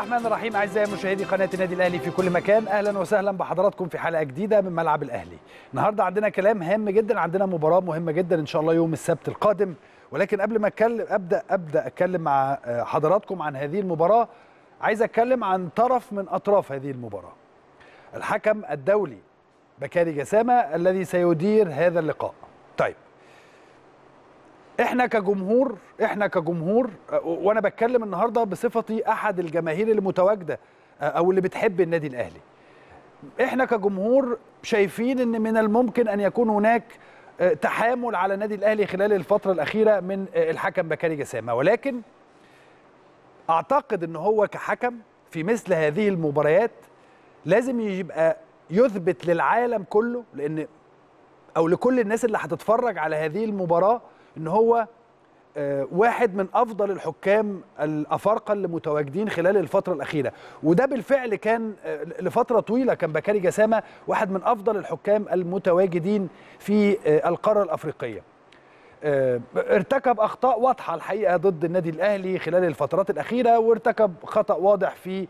الرحمن الرحيم اعزائي مشاهدي قناه النادي الاهلي في كل مكان اهلا وسهلا بحضراتكم في حلقه جديده من ملعب الاهلي النهارده عندنا كلام هام جدا عندنا مباراه مهمه جدا ان شاء الله يوم السبت القادم ولكن قبل ما اتكلم ابدا ابدا اتكلم مع حضراتكم عن هذه المباراه عايز اتكلم عن طرف من اطراف هذه المباراه الحكم الدولي بكاري جسامه الذي سيدير هذا اللقاء طيب احنا كجمهور احنا كجمهور وانا بتكلم النهارده بصفتي احد الجماهير المتواجده او اللي بتحب النادي الاهلي احنا كجمهور شايفين ان من الممكن ان يكون هناك تحامل على النادي الاهلي خلال الفتره الاخيره من الحكم بكاري جسامه ولكن اعتقد ان هو كحكم في مثل هذه المباريات لازم يبقى يثبت للعالم كله لان او لكل الناس اللي هتتفرج على هذه المباراه ان هو واحد من افضل الحكام الافارقه اللي متواجدين خلال الفتره الاخيره وده بالفعل كان لفتره طويله كان بكاري جسامه واحد من افضل الحكام المتواجدين في القاره الافريقيه ارتكب اخطاء واضحه الحقيقه ضد النادي الاهلي خلال الفترات الاخيره وارتكب خطا واضح في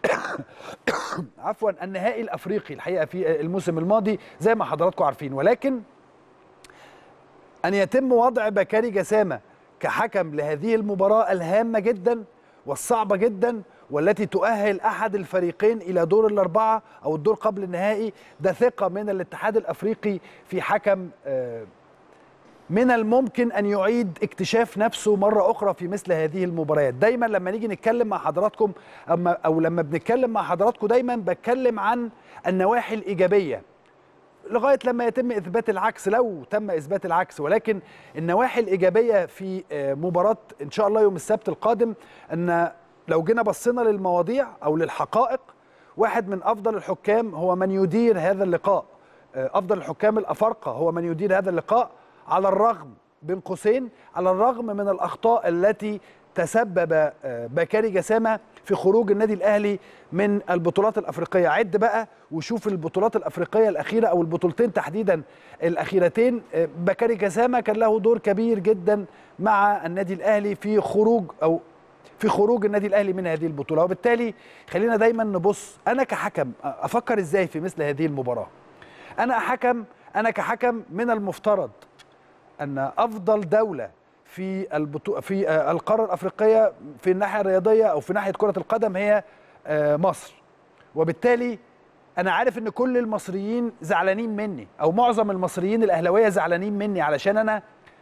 عفوا النهائي الافريقي الحقيقه في الموسم الماضي زي ما حضراتكم عارفين ولكن ان يتم وضع بكاري جسامه كحكم لهذه المباراه الهامه جدا والصعبه جدا والتي تؤهل احد الفريقين الى دور الاربعه او الدور قبل النهائي ده ثقه من الاتحاد الافريقي في حكم من الممكن ان يعيد اكتشاف نفسه مره اخرى في مثل هذه المباريات دايما لما نيجي نتكلم مع حضراتكم او لما بنتكلم مع حضراتكم دايما بتكلم عن النواحي الايجابيه لغايه لما يتم اثبات العكس لو تم اثبات العكس ولكن النواحي الايجابيه في مباراه ان شاء الله يوم السبت القادم ان لو جينا بصينا للمواضيع او للحقائق واحد من افضل الحكام هو من يدير هذا اللقاء افضل الحكام الافارقه هو من يدير هذا اللقاء على الرغم بين قوسين على الرغم من الاخطاء التي تسبب بكاري جسامه في خروج النادي الاهلي من البطولات الافريقيه عد بقى وشوف البطولات الافريقيه الاخيره او البطولتين تحديدا الاخيرتين بكاري جسامه كان له دور كبير جدا مع النادي الاهلي في خروج او في خروج النادي الاهلي من هذه البطوله وبالتالي خلينا دايما نبص انا كحكم افكر ازاي في مثل هذه المباراه انا حكم انا كحكم من المفترض ان افضل دوله في البطو... في القاره الافريقيه في الناحيه الرياضيه او في ناحيه كره القدم هي مصر وبالتالي انا عارف ان كل المصريين زعلانين مني او معظم المصريين الاهلاويه زعلانين مني علشان انا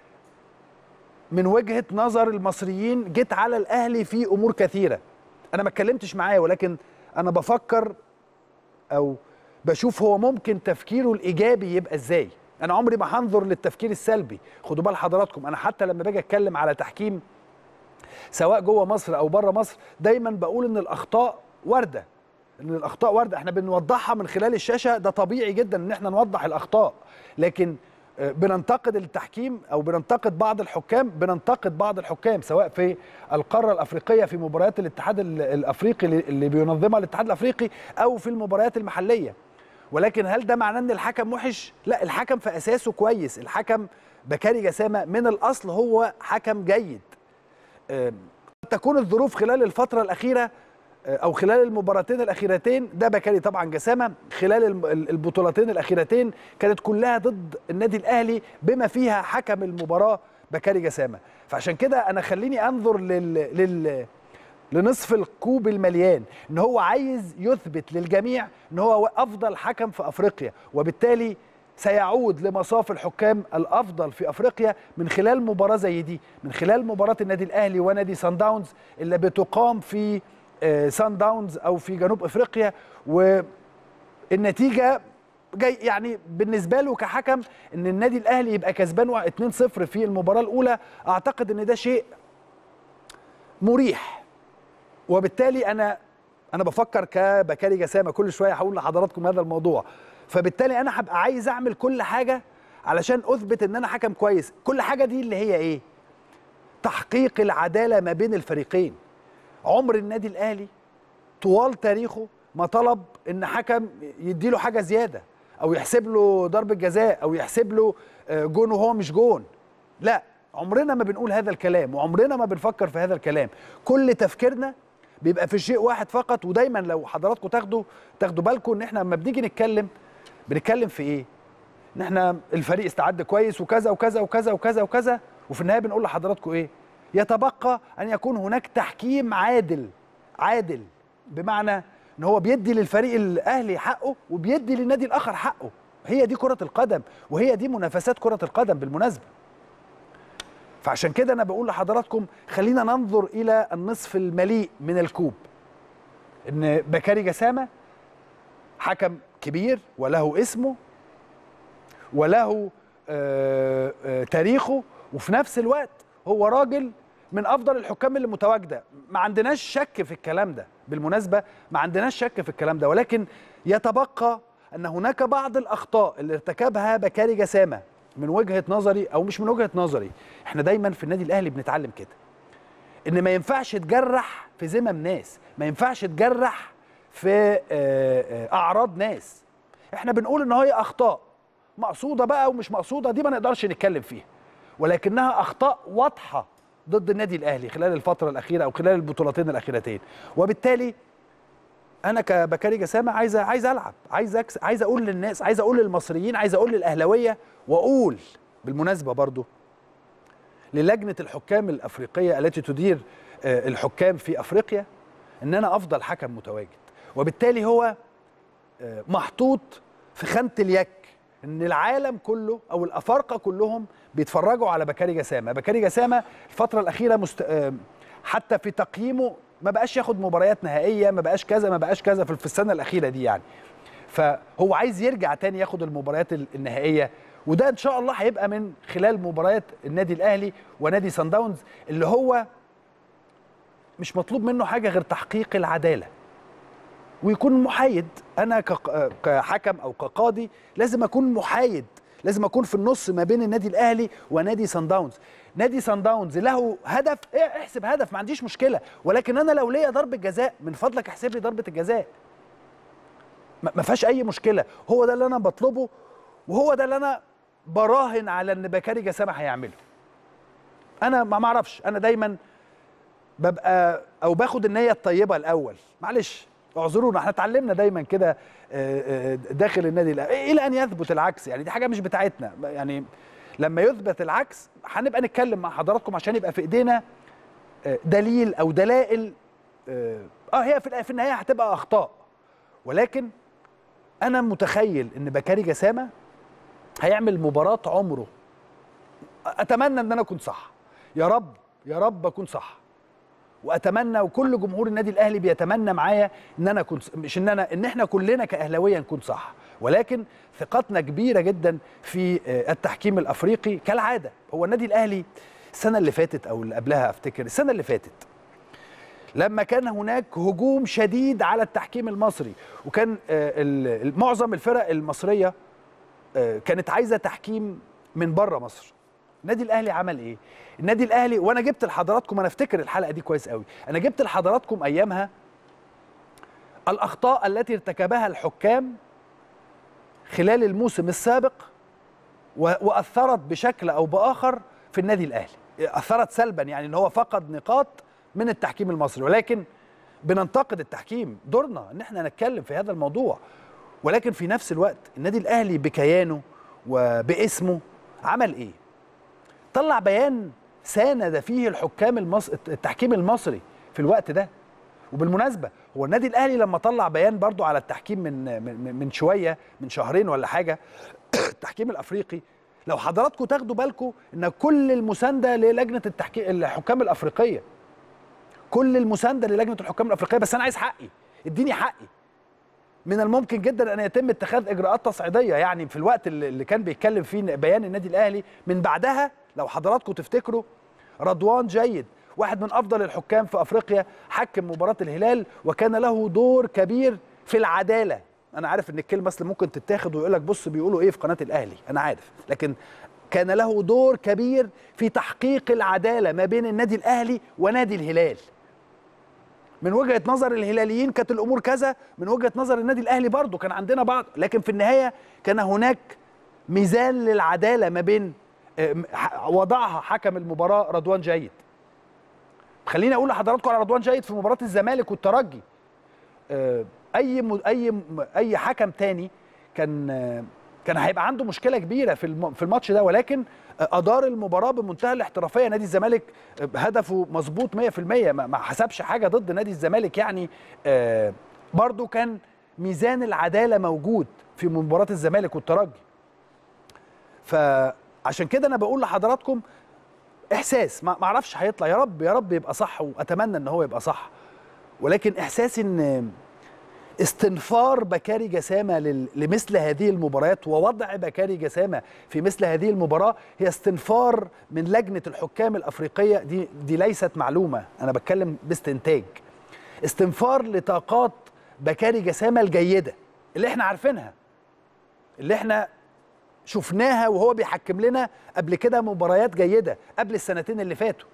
من وجهه نظر المصريين جيت على الاهلي في امور كثيره انا ما اتكلمتش معاه ولكن انا بفكر او بشوف هو ممكن تفكيره الايجابي يبقى ازاي انا عمري ما هنظر للتفكير السلبي خدوا بال حضراتكم انا حتى لما باجي اتكلم على تحكيم سواء جوه مصر او بره مصر دايما بقول ان الاخطاء وارده ان الاخطاء وارده احنا بنوضحها من خلال الشاشه ده طبيعي جدا ان احنا نوضح الاخطاء لكن بننتقد التحكيم او بننتقد بعض الحكام بننتقد بعض الحكام سواء في القاره الافريقيه في مباريات الاتحاد الافريقي اللي بينظمها الاتحاد الافريقي او في المباريات المحليه ولكن هل ده معناه ان الحكم وحش؟ لا الحكم في اساسه كويس، الحكم بكاري جسامه من الاصل هو حكم جيد. قد تكون الظروف خلال الفتره الاخيره او خلال المباراتين الاخيرتين ده بكاري طبعا جسامه خلال البطولتين الاخيرتين كانت كلها ضد النادي الاهلي بما فيها حكم المباراه بكاري جسامه، فعشان كده انا خليني انظر لل, لل لنصف الكوب المليان ان هو عايز يثبت للجميع ان هو افضل حكم في افريقيا وبالتالي سيعود لمصاف الحكام الافضل في افريقيا من خلال مباراه زي دي من خلال مباراه النادي الاهلي ونادي سان داونز اللي بتقام في سان داونز او في جنوب افريقيا والنتيجه جاي يعني بالنسبه له كحكم ان النادي الاهلي يبقى كسبان 2-0 في المباراه الاولى اعتقد ان ده شيء مريح وبالتالي انا انا بفكر كبكاري جسامه كل شويه هقول لحضراتكم هذا الموضوع فبالتالي انا هبقى عايز اعمل كل حاجه علشان اثبت ان انا حكم كويس كل حاجه دي اللي هي ايه تحقيق العداله ما بين الفريقين عمر النادي الاهلي طوال تاريخه ما طلب ان حكم يديله حاجه زياده او يحسب له ضربه جزاء او يحسب له جون وهو مش جون لا عمرنا ما بنقول هذا الكلام وعمرنا ما بنفكر في هذا الكلام كل تفكيرنا بيبقى في شيء واحد فقط ودايما لو حضراتكم تاخدوا تاخدوا بالكم ان احنا لما بنيجي نتكلم بنتكلم في ايه ان احنا الفريق استعد كويس وكذا وكذا وكذا وكذا وكذا وفي النهايه بنقول لحضراتكم ايه يتبقى ان يكون هناك تحكيم عادل عادل بمعنى ان هو بيدي للفريق الاهلي حقه وبيدي للنادي الاخر حقه هي دي كره القدم وهي دي منافسات كره القدم بالمناسبه فعشان كده انا بقول لحضراتكم خلينا ننظر الى النصف المليء من الكوب ان بكاري جسامه حكم كبير وله اسمه وله آه، آه، تاريخه وفي نفس الوقت هو راجل من افضل الحكام اللي متواجده ما عندناش شك في الكلام ده بالمناسبه ما عندناش شك في الكلام ده ولكن يتبقى ان هناك بعض الاخطاء اللي ارتكبها بكاري جسامه من وجهه نظري او مش من وجهه نظري احنا دايما في النادي الاهلي بنتعلم كده ان ما ينفعش تجرح في ذمم ناس ما ينفعش تجرح في آه، آه، اعراض ناس احنا بنقول ان هي اخطاء مقصوده بقى ومش مقصوده دي ما نقدرش نتكلم فيها ولكنها اخطاء واضحه ضد النادي الاهلي خلال الفتره الاخيره او خلال البطولتين الاخيرتين وبالتالي انا كبكاري جسامه عايز عايز العب عايز أكس عايز اقول للناس عايز اقول للمصريين عايز اقول للاهلاويه واقول بالمناسبه برضو للجنه الحكام الافريقيه التي تدير آه، الحكام في افريقيا ان انا افضل حكم متواجد وبالتالي هو آه، محطوط في خانه اليك ان العالم كله او الافارقه كلهم بيتفرجوا على بكاري جسامه بكاري جسامه الفتره الاخيره مست... آه، حتى في تقييمه ما بقاش ياخد مباريات نهائيه ما بقاش كذا ما بقاش كذا في في السنه الاخيره دي يعني فهو عايز يرجع تاني ياخد المباريات ال- النهائيه وده ان شاء الله هيبقى من خلال مباريات النادي الاهلي ونادي سان داونز اللي هو مش مطلوب منه حاجه غير تحقيق العداله ويكون محايد انا كق- كحكم او كقاضي لازم اكون محايد لازم اكون في النص ما بين النادي الاهلي ونادي سان داونز نادي سان داونز له هدف إيه احسب هدف ما عنديش مشكله ولكن انا لو ليا ضربه جزاء من فضلك احسب لي ضربه الجزاء ما ما فيهاش اي مشكله هو ده اللي انا بطلبه وهو ده اللي انا براهن على ان بكاري جسامه هيعمله انا ما معرفش انا دايما ببقى او باخد النيه الطيبه الاول معلش اعذرونا احنا اتعلمنا دايما كده آه، آه، داخل النادي الأهلي الى ان يثبت العكس يعني دي حاجه مش بتاعتنا يعني لما يثبت العكس هنبقى نتكلم مع حضراتكم عشان يبقى في ايدينا آه، دليل او دلائل اه آه، هي في الآ- في النهايه هتبقى اخطاء ولكن انا متخيل ان بكاري جسامه هيعمل مباراه عمره اتمنى ان انا اكون صح يا رب يا رب اكون صح واتمنى وكل جمهور النادي الاهلي بيتمنى معايا ان انا اكون مش ان انا ان احنا كلنا كاهلاويه نكون صح ولكن ثقتنا كبيره جدا في آه، التحكيم الافريقي كالعاده هو النادي الاهلي السنه اللي فاتت او اللي قبلها افتكر السنه اللي فاتت لما كان هناك هجوم شديد على التحكيم المصري وكان آه، ال- ال- معظم الفرق المصريه آه، كانت عايزه تحكيم من بره مصر النادي الاهلي عمل ايه النادي الاهلي وانا جبت لحضراتكم انا افتكر الحلقه دي كويس قوي انا جبت لحضراتكم ايامها الاخطاء التي ارتكبها الحكام خلال الموسم السابق و- واثرت بشكل او باخر في النادي الاهلي اثرت سلبا يعني ان هو فقد نقاط من التحكيم المصري ولكن بننتقد التحكيم دورنا ان احنا نتكلم في هذا الموضوع ولكن في نفس الوقت النادي الاهلي بكيانه وباسمه عمل ايه طلع بيان ساند فيه الحكام المص... التحكيم المصري في الوقت ده وبالمناسبه هو النادي الاهلي لما طلع بيان برضو على التحكيم من من, من شويه من شهرين ولا حاجه التحكيم الافريقي لو حضراتكم تاخدوا بالكم ان كل المسانده للجنه التحكيم الحكام الافريقيه كل المسانده للجنه الحكام الافريقيه بس انا عايز حقي اديني حقي من الممكن جدا ان يتم اتخاذ اجراءات تصعيديه يعني في الوقت اللي اللي كان بيتكلم فيه بيان النادي الاهلي من بعدها لو حضراتكم تفتكروا رضوان جيد واحد من افضل الحكام في افريقيا حكم مباراه الهلال وكان له دور كبير في العداله انا عارف ان الكلمه اصل ممكن تتاخد ويقول لك بص بيقولوا ايه في قناه الاهلي انا عارف لكن كان له دور كبير في تحقيق العداله ما بين النادي الاهلي ونادي الهلال من وجهه نظر الهلاليين كانت الامور كذا من وجهه نظر النادي الاهلي برضه كان عندنا بعض لكن في النهايه كان هناك ميزان للعداله ما بين آه، ح- وضعها حكم المباراه رضوان جيد خليني اقول لحضراتكم على رضوان جيد في مباراه الزمالك والترجي آه، اي م... اي م... اي حكم تاني كان آه، كان هيبقى عنده مشكله كبيره في الم... في الماتش ده ولكن آه، ادار المباراه بمنتهى الاحترافيه نادي الزمالك آه، هدفه مظبوط 100% ما... ما حسبش حاجه ضد نادي الزمالك يعني آه، برضو كان ميزان العداله موجود في مباراه الزمالك والترجي فعشان كده انا بقول لحضراتكم احساس ما ما اعرفش هيطلع يا رب يا رب يبقى صح واتمنى ان هو يبقى صح ولكن احساسي ان استنفار بكاري جسامه لل- لمثل هذه المباريات ووضع بكاري جسامه في مثل هذه المباراه هي استنفار من لجنه الحكام الافريقيه دي دي ليست معلومه انا بتكلم باستنتاج استنفار لطاقات بكاري جسامه الجيده اللي احنا عارفينها اللي احنا شفناها وهو بيحكم لنا قبل كده مباريات جيده قبل السنتين اللي فاتوا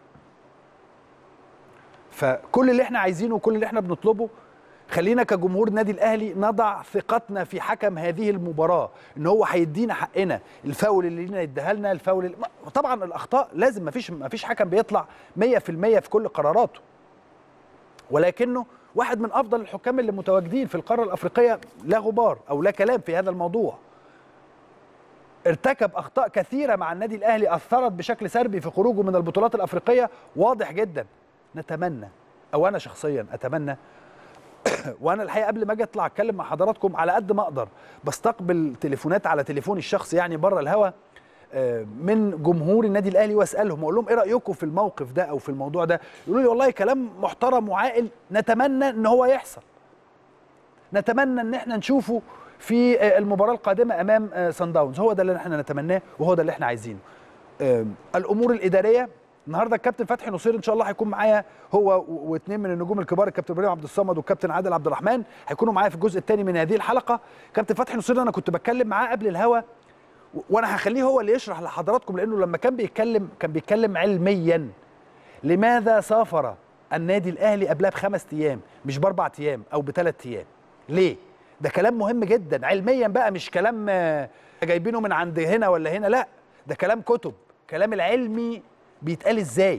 فكل اللي احنا عايزينه وكل اللي احنا بنطلبه خلينا كجمهور نادي الاهلي نضع ثقتنا في حكم هذه المباراه ان هو هيدينا حقنا الفاول اللي لينا يديها لنا الفاول اللي... طبعا الاخطاء لازم ما فيش ما فيش حكم بيطلع 100% في كل قراراته ولكنه واحد من افضل الحكام اللي متواجدين في القاره الافريقيه لا غبار او لا كلام في هذا الموضوع ارتكب اخطاء كثيره مع النادي الاهلي اثرت بشكل سلبي في خروجه من البطولات الافريقيه واضح جدا نتمنى او انا شخصيا اتمنى وانا الحقيقه قبل ما اجي اطلع اتكلم مع حضراتكم على قد ما اقدر بستقبل تليفونات على تليفوني الشخصي يعني بره الهوا آه، من جمهور النادي الاهلي واسالهم واقول لهم ايه رايكم في الموقف ده او في الموضوع ده يقولوا لي والله كلام محترم وعاقل نتمنى ان هو يحصل نتمنى ان احنا نشوفه في آه، المباراه القادمه امام آه، سان داونز هو ده اللي احنا نتمناه وهو ده اللي احنا عايزينه آم، الامور الاداريه النهارده الكابتن فتحي نصير ان شاء الله هيكون معايا هو و- واثنين من النجوم الكبار الكابتن ابراهيم عبد الصمد والكابتن عادل عبد الرحمن هيكونوا معايا في الجزء الثاني من هذه الحلقه كابتن فتحي نصير انا كنت بتكلم معاه قبل الهوا و- وانا هخليه هو اللي يشرح لحضراتكم لانه لما كان بيتكلم كان بيتكلم علميا لماذا سافر النادي الاهلي قبلها بخمس ايام مش باربع ايام او بثلاث ايام ليه ده كلام مهم جدا علميا بقى مش كلام آه، جايبينه من عند هنا ولا هنا لا ده كلام كتب كلام العلمي بيتقال ازاي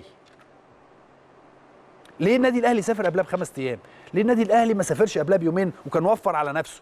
ليه النادي الاهلي سافر قبلها بخمس ايام ليه النادي الاهلي ما سافرش قبلها بيومين وكان وفر على نفسه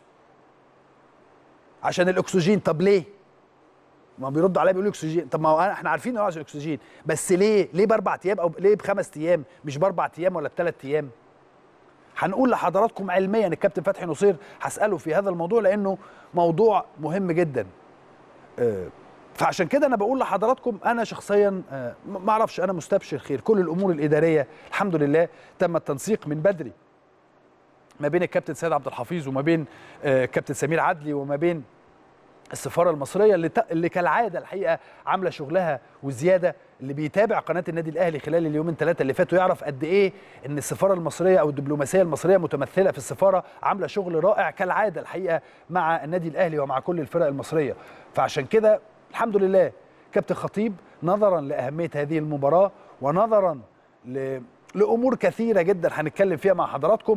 عشان الاكسجين طب ليه ما بيردوا عليا بيقولوا اكسجين طب ما هو احنا عارفين ان هو عشان الاكسجين بس ليه ليه باربع ايام او ليه بخمس ايام مش باربع ايام ولا بثلاث ايام هنقول لحضراتكم علميا الكابتن فتحي نصير هساله في هذا الموضوع لانه موضوع مهم جدا آه، فعشان كده انا بقول لحضراتكم انا شخصيا آه، ما اعرفش انا مستبشر خير كل الامور الاداريه الحمد لله تم التنسيق من بدري ما بين الكابتن سيد عبد الحفيظ وما بين آه، كابتن سمير عدلي وما بين السفاره المصريه اللي ت- اللي كالعاده الحقيقه عامله شغلها وزياده اللي بيتابع قناه النادي الاهلي خلال اليومين ثلاثه اللي فاتوا يعرف قد ايه ان السفاره المصريه او الدبلوماسيه المصريه متمثله في السفاره عامله شغل رائع كالعاده الحقيقه مع النادي الاهلي ومع كل الفرق المصريه فعشان كده الحمد لله كابتن خطيب نظرا لاهميه هذه المباراه ونظرا ل... لامور كثيره جدا هنتكلم فيها مع حضراتكم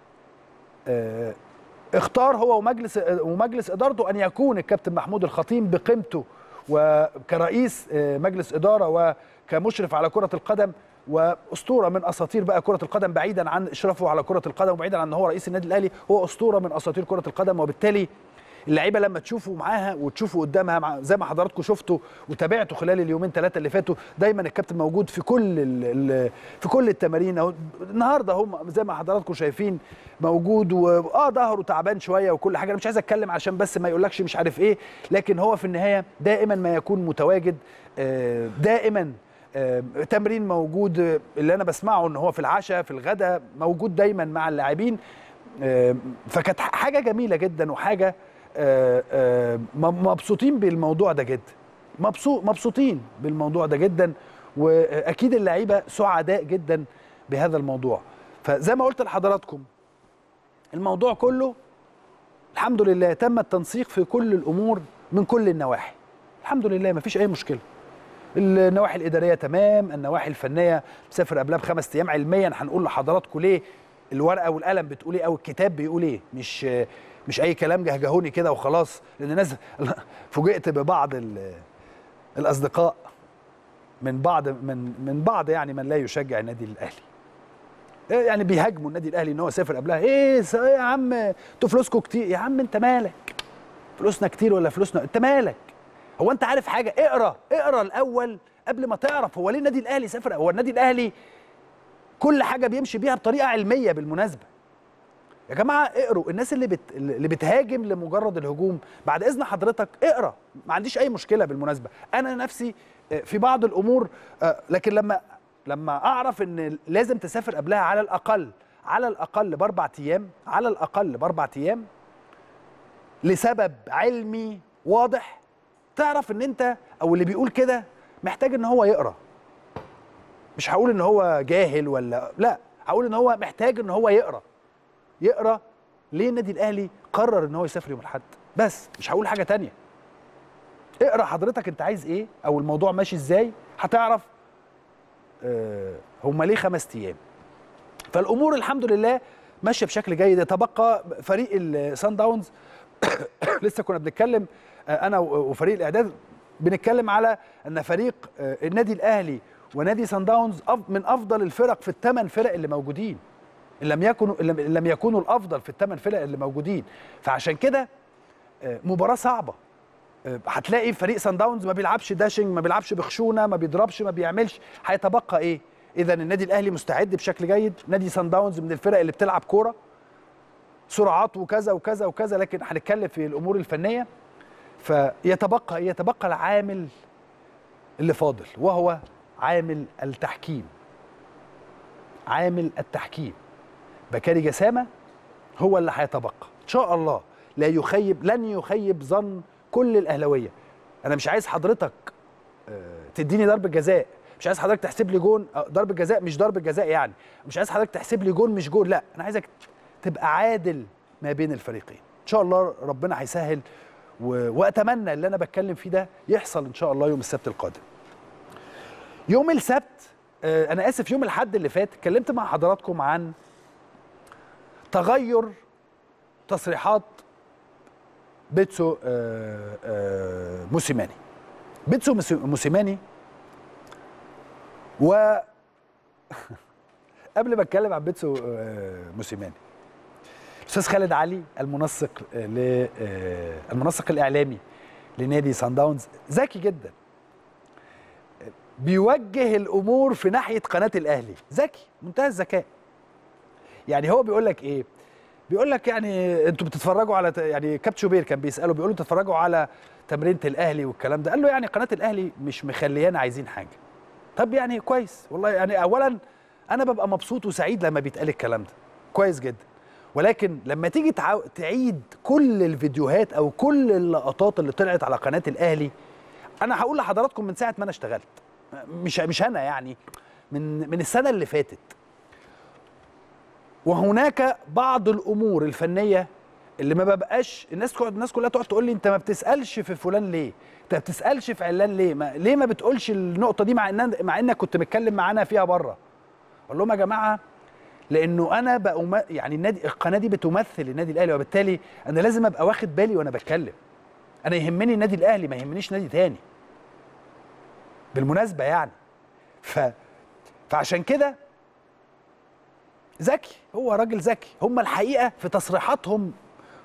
آه، اختار هو ومجلس ومجلس ادارته ان يكون الكابتن محمود الخطيب بقيمته وكرئيس آه، مجلس اداره وكمشرف على كره القدم واسطوره من اساطير بقى كره القدم بعيدا عن اشرافه على كره القدم وبعيدا عن ان هو رئيس النادي الاهلي هو اسطوره من اساطير كره القدم وبالتالي اللعيبه لما تشوفوا معاها وتشوفوا قدامها مع زي ما حضراتكم شفتوا وتابعتوا خلال اليومين ثلاثه اللي فاتوا دايما الكابتن موجود في كل ال ال في كل التمارين أهو النهارده هم زي ما حضراتكم شايفين موجود واه ظهره تعبان شويه وكل حاجه انا مش عايز اتكلم عشان بس ما يقولكش مش عارف ايه لكن هو في النهايه دائما ما يكون متواجد آه، دائما آه، تمرين موجود آه، اللي انا بسمعه ان هو في العشاء في الغداء موجود دايما مع اللاعبين آه، فكانت حاجه جميله جدا وحاجه آه، آه، م- مبسوطين بالموضوع ده جدا مبسوط مبسوطين بالموضوع ده جدا واكيد اللعيبه سعداء جدا بهذا الموضوع فزي ما قلت لحضراتكم الموضوع كله الحمد لله تم التنسيق في كل الامور من كل النواحي الحمد لله ما فيش اي مشكله النواحي الاداريه تمام النواحي الفنيه مسافر قبلها بخمس ايام علميا هنقول لحضراتكم ليه الورقه والقلم بتقول ايه او الكتاب بيقول ايه مش مش اي كلام جهجهوني كده وخلاص لان الناس فوجئت ببعض ال- الاصدقاء من بعض من من بعض يعني من لا يشجع النادي الاهلي إيه يعني بيهاجموا النادي الاهلي ان هو سافر قبلها ايه س- يا عم انتوا فلوسكم كتير يا عم انت مالك فلوسنا كتير ولا فلوسنا انت مالك هو انت عارف حاجه اقرا اقرا الاول قبل ما تعرف هو ليه النادي الاهلي سافر هو النادي الاهلي كل حاجه بيمشي بيها بطريقه علميه بالمناسبه يا جماعه اقروا الناس اللي بت... اللي بتهاجم لمجرد الهجوم بعد اذن حضرتك اقرا ما عنديش اي مشكله بالمناسبه انا نفسي آه، في بعض الامور آه، لكن لما لما اعرف ان لازم تسافر قبلها على الاقل على الاقل باربع ايام على الاقل باربع ايام لسبب علمي واضح تعرف ان انت او اللي بيقول كده محتاج ان هو يقرا مش هقول ان هو جاهل ولا لا هقول ان هو محتاج ان هو يقرا يقرا ليه النادي الاهلي قرر ان هو يسافر يوم الاحد بس مش هقول حاجه تانية اقرا حضرتك انت عايز ايه او الموضوع ماشي ازاي هتعرف آه هم ليه خمس ايام فالامور الحمد لله ماشيه بشكل جيد يتبقى فريق السان داونز لسه كنا بنتكلم آه، انا و- وفريق الاعداد بنتكلم على ان فريق آه، النادي الاهلي ونادي سان داونز أف- من افضل الفرق في الثمان فرق اللي موجودين ان لم يكونوا إن لم- إن لم يكونوا الافضل في الثمان فرق اللي موجودين فعشان كده آه، مباراه صعبه آه، هتلاقي فريق سان داونز ما بيلعبش داشنج ما بيلعبش بخشونه ما بيضربش ما بيعملش هيتبقى ايه اذا النادي الاهلي مستعد بشكل جيد نادي سان داونز من الفرق اللي بتلعب كوره سرعات وكذا وكذا وكذا لكن هنتكلم في الامور الفنيه فيتبقى يتبقى العامل اللي فاضل وهو عامل التحكيم عامل التحكيم بكاري جسامه هو اللي هيتبقى ان شاء الله لا يخيب لن يخيب ظن كل الاهلاويه انا مش عايز حضرتك آه، تديني ضربه جزاء مش عايز حضرتك تحسب لي جون آه، ضربه جزاء مش ضربه جزاء يعني مش عايز حضرتك تحسب لي جون مش جون لا انا عايزك تبقى عادل ما بين الفريقين ان شاء الله ربنا هيسهل و... واتمنى اللي انا بتكلم فيه ده يحصل ان شاء الله يوم السبت القادم يوم السبت آه، انا اسف يوم الاحد اللي فات اتكلمت مع حضراتكم عن تغير تصريحات بيتسو آه، آه، موسيماني بيتسو موسي- موسيماني و قبل ما اتكلم عن بيتسو آه، موسيماني الاستاذ خالد علي المنسق آه، ل آه، المنسق الاعلامي لنادي سان داونز ذكي جدا بيوجه الامور في ناحيه قناه الاهلي ذكي منتهى الذكاء يعني هو بيقول لك ايه بيقول لك يعني انتوا بتتفرجوا على ت- يعني كابتن شوبير كان بيساله بيقول له بتتفرجوا على تمرينه الاهلي والكلام ده قال له يعني قناه الاهلي مش مخليانا عايزين حاجه طب يعني كويس والله يعني اولا انا ببقى مبسوط وسعيد لما بيتقال الكلام ده كويس جدا ولكن لما تيجي تعو... تعيد كل الفيديوهات او كل اللقطات اللي طلعت على قناه الاهلي انا هقول لحضراتكم من ساعه ما انا اشتغلت مش مش انا يعني من من السنه اللي فاتت وهناك بعض الامور الفنيه اللي ما ببقاش الناس كل- الناس كلها تقعد تقول لي انت ما بتسالش في فلان ليه؟ انت ما بتسالش في علان ليه؟ ما ليه ما بتقولش النقطه دي مع ان مع انك كنت متكلم معانا فيها بره؟ اقول لهم يا جماعه لانه انا بأم... يعني النادي القناه دي بتمثل النادي الاهلي وبالتالي انا لازم ابقى واخد بالي وانا بتكلم. انا يهمني النادي الاهلي ما يهمنيش نادي تاني. بالمناسبه يعني ف فعشان كده ذكي هو راجل ذكي هم الحقيقه في تصريحاتهم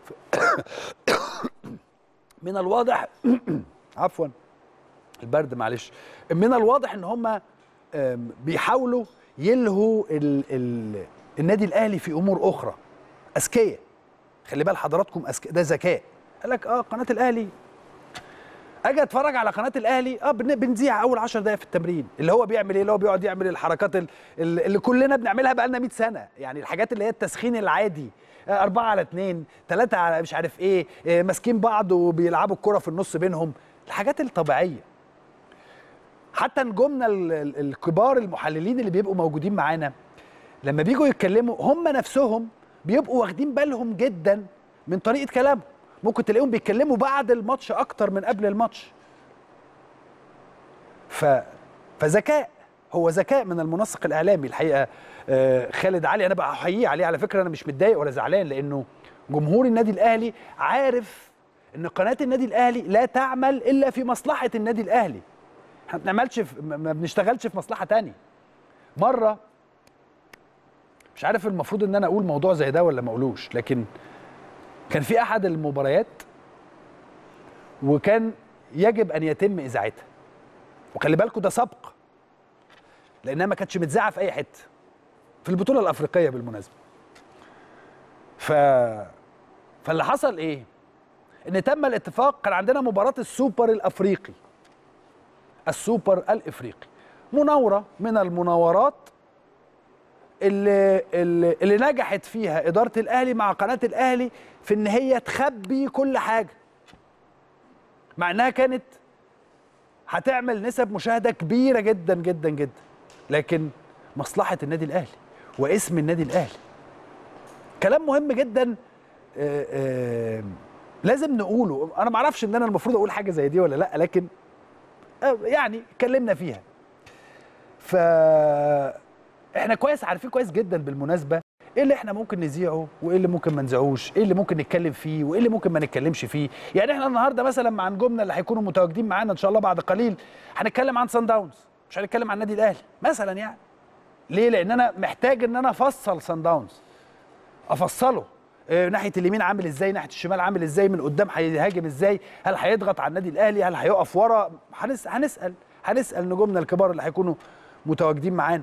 من الواضح عفوا البرد معلش من الواضح ان هم آم، بيحاولوا يلهوا ال ال النادي الاهلي في امور اخرى اذكياء خلي بال حضراتكم أذكياء ده ذكاء قال لك اه قناه الاهلي اجي اتفرج على قناه الاهلي اه بن- بنذيع اول 10 دقائق في التمرين اللي هو بيعمل ايه اللي هو بيقعد يعمل الحركات ال- ال- اللي كلنا بنعملها بقى لنا 100 سنه يعني الحاجات اللي هي التسخين العادي آه، أربعة على اتنين ثلاثة على مش عارف إيه آه، ماسكين بعض وبيلعبوا الكرة في النص بينهم الحاجات الطبيعية حتى نجومنا ال- ال- الكبار المحللين اللي بيبقوا موجودين معانا لما بيجوا يتكلموا هم نفسهم بيبقوا واخدين بالهم جدا من طريقة كلامهم ممكن تلاقيهم بيتكلموا بعد الماتش أكتر من قبل الماتش ف فذكاء هو ذكاء من المنسق الاعلامي الحقيقه آه، خالد علي انا بقى احييه عليه على فكره انا مش متضايق ولا زعلان لانه جمهور النادي الاهلي عارف ان قناه النادي الاهلي لا تعمل الا في مصلحه النادي الاهلي احنا ما بنعملش في ما ما بنشتغلش في مصلحه تانية مره مش عارف المفروض ان انا اقول موضوع زي ده ولا ما اقولوش لكن كان في احد المباريات وكان يجب ان يتم اذاعتها وخلي بالكم ده سبق لانها ما كانتش متذاعه في اي حته في البطوله الافريقيه بالمناسبه ف فاللي حصل ايه ان تم الاتفاق كان عندنا مباراه السوبر الافريقي السوبر الافريقي مناوره من المناورات اللي, اللي, اللي نجحت فيها اداره الاهلي مع قناه الاهلي في ان هي تخبي كل حاجه مع انها كانت هتعمل نسب مشاهده كبيره جدا جدا جدا لكن مصلحه النادي الاهلي واسم النادي الاهلي كلام مهم جدا آه، آه، لازم نقوله انا ما اعرفش ان انا المفروض اقول حاجه زي دي ولا لا لكن آه، يعني اتكلمنا فيها ف احنا كويس عارفين كويس جدا بالمناسبه ايه اللي احنا ممكن نذيعه وايه اللي ممكن ما نذيعوش ايه اللي ممكن نتكلم فيه وايه اللي ممكن ما نتكلمش فيه يعني احنا النهارده مثلا مع نجومنا اللي هيكونوا متواجدين معانا ان شاء الله بعد قليل هنتكلم عن سان داونز مش هنتكلم عن النادي الاهلي مثلا يعني ليه لان انا محتاج ان انا افصل سان داونز افصله آه، ناحيه اليمين عامل ازاي ناحيه الشمال عامل ازاي من قدام هيهاجم ازاي هل هيضغط على النادي الاهلي هل هيقف ورا هنس... هنسال هنسال نجومنا الكبار اللي هيكونوا متواجدين معانا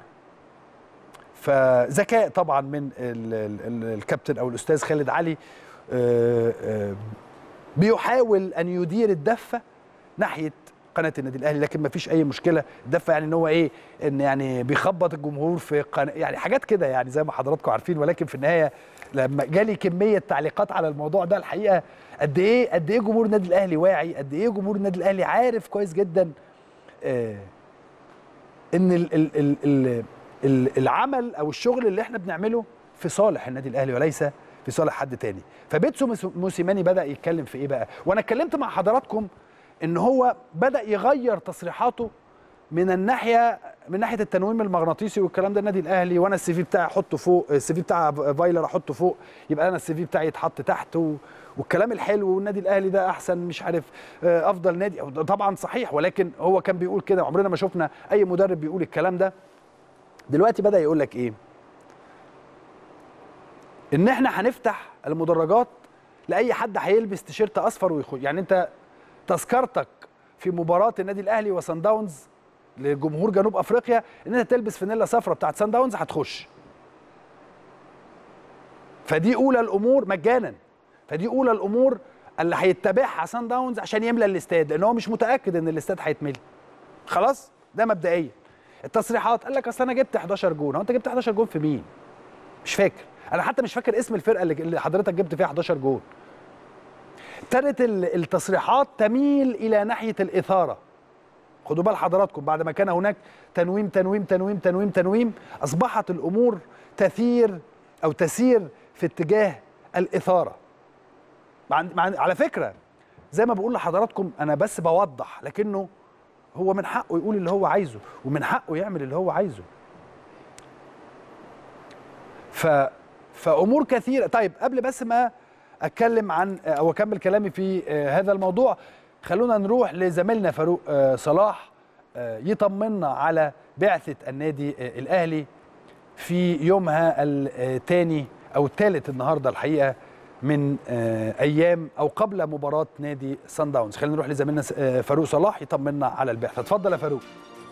فذكاء طبعا من ال ال ال الكابتن او الاستاذ خالد علي آه، آه، بيحاول ان يدير الدفه ناحيه قناه النادي الاهلي لكن ما فيش اي مشكله الدفه يعني ان هو ايه ان يعني بيخبط الجمهور في قناه يعني حاجات كده يعني زي ما حضراتكم عارفين ولكن في النهايه لما جالي كميه تعليقات على الموضوع ده الحقيقه قد ايه قد ايه جمهور النادي الاهلي واعي قد ايه جمهور النادي الاهلي عارف كويس جدا آه ان ال ال ال ال ال العمل او الشغل اللي احنا بنعمله في صالح النادي الاهلي وليس في صالح حد تاني فبيتسو موس- موسيماني بدا يتكلم في ايه بقى وانا اتكلمت مع حضراتكم ان هو بدا يغير تصريحاته من الناحيه من ناحيه التنويم المغناطيسي والكلام ده النادي الاهلي وانا السي في بتاعي احطه فوق السي في بتاع فايلر احطه فوق يبقى انا السي في بتاعي يتحط تحت و... والكلام الحلو والنادي الاهلي ده احسن مش عارف آه، افضل نادي طبعا صحيح ولكن هو كان بيقول كده عمرنا ما شفنا اي مدرب بيقول الكلام ده دلوقتي بدا يقول لك ايه ان احنا هنفتح المدرجات لاي حد هيلبس تيشيرت اصفر ويخش يعني انت تذكرتك في مباراه النادي الاهلي وسان داونز لجمهور جنوب افريقيا ان انت تلبس فانيلا صفراء بتاعت سان داونز هتخش فدي اولى الامور مجانا فدي اولى الامور اللي هيتبعها سان داونز عشان يملى الاستاد لان هو مش متاكد ان الاستاد هيتملي خلاص ده مبدئيا التصريحات قال لك اصل انا جبت 11 جون هو انت جبت 11 جون في مين مش فاكر انا حتى مش فاكر اسم الفرقه اللي اللي حضرتك جبت فيها 11 جون ابتدت ال- التصريحات تميل الى ناحيه الاثاره خدوا بال حضراتكم بعد ما كان هناك تنويم تنويم تنويم تنويم تنويم اصبحت الامور تثير او تسير في اتجاه الاثاره مع مع على فكره زي ما بقول لحضراتكم انا بس بوضح لكنه هو من حقه يقول اللي هو عايزه ومن حقه يعمل اللي هو عايزه ف فامور كثيره طيب قبل بس ما اتكلم عن او اكمل كلامي في آه، هذا الموضوع خلونا نروح لزميلنا فاروق آه، صلاح آه، يطمنا على بعثه النادي آه، الاهلي في يومها الثاني او الثالث النهارده الحقيقه من آه، ايام او قبل مباراه نادي سان داونز خلينا نروح لزميلنا س- آه، فاروق صلاح يطمنا على البعثه اتفضل يا فاروق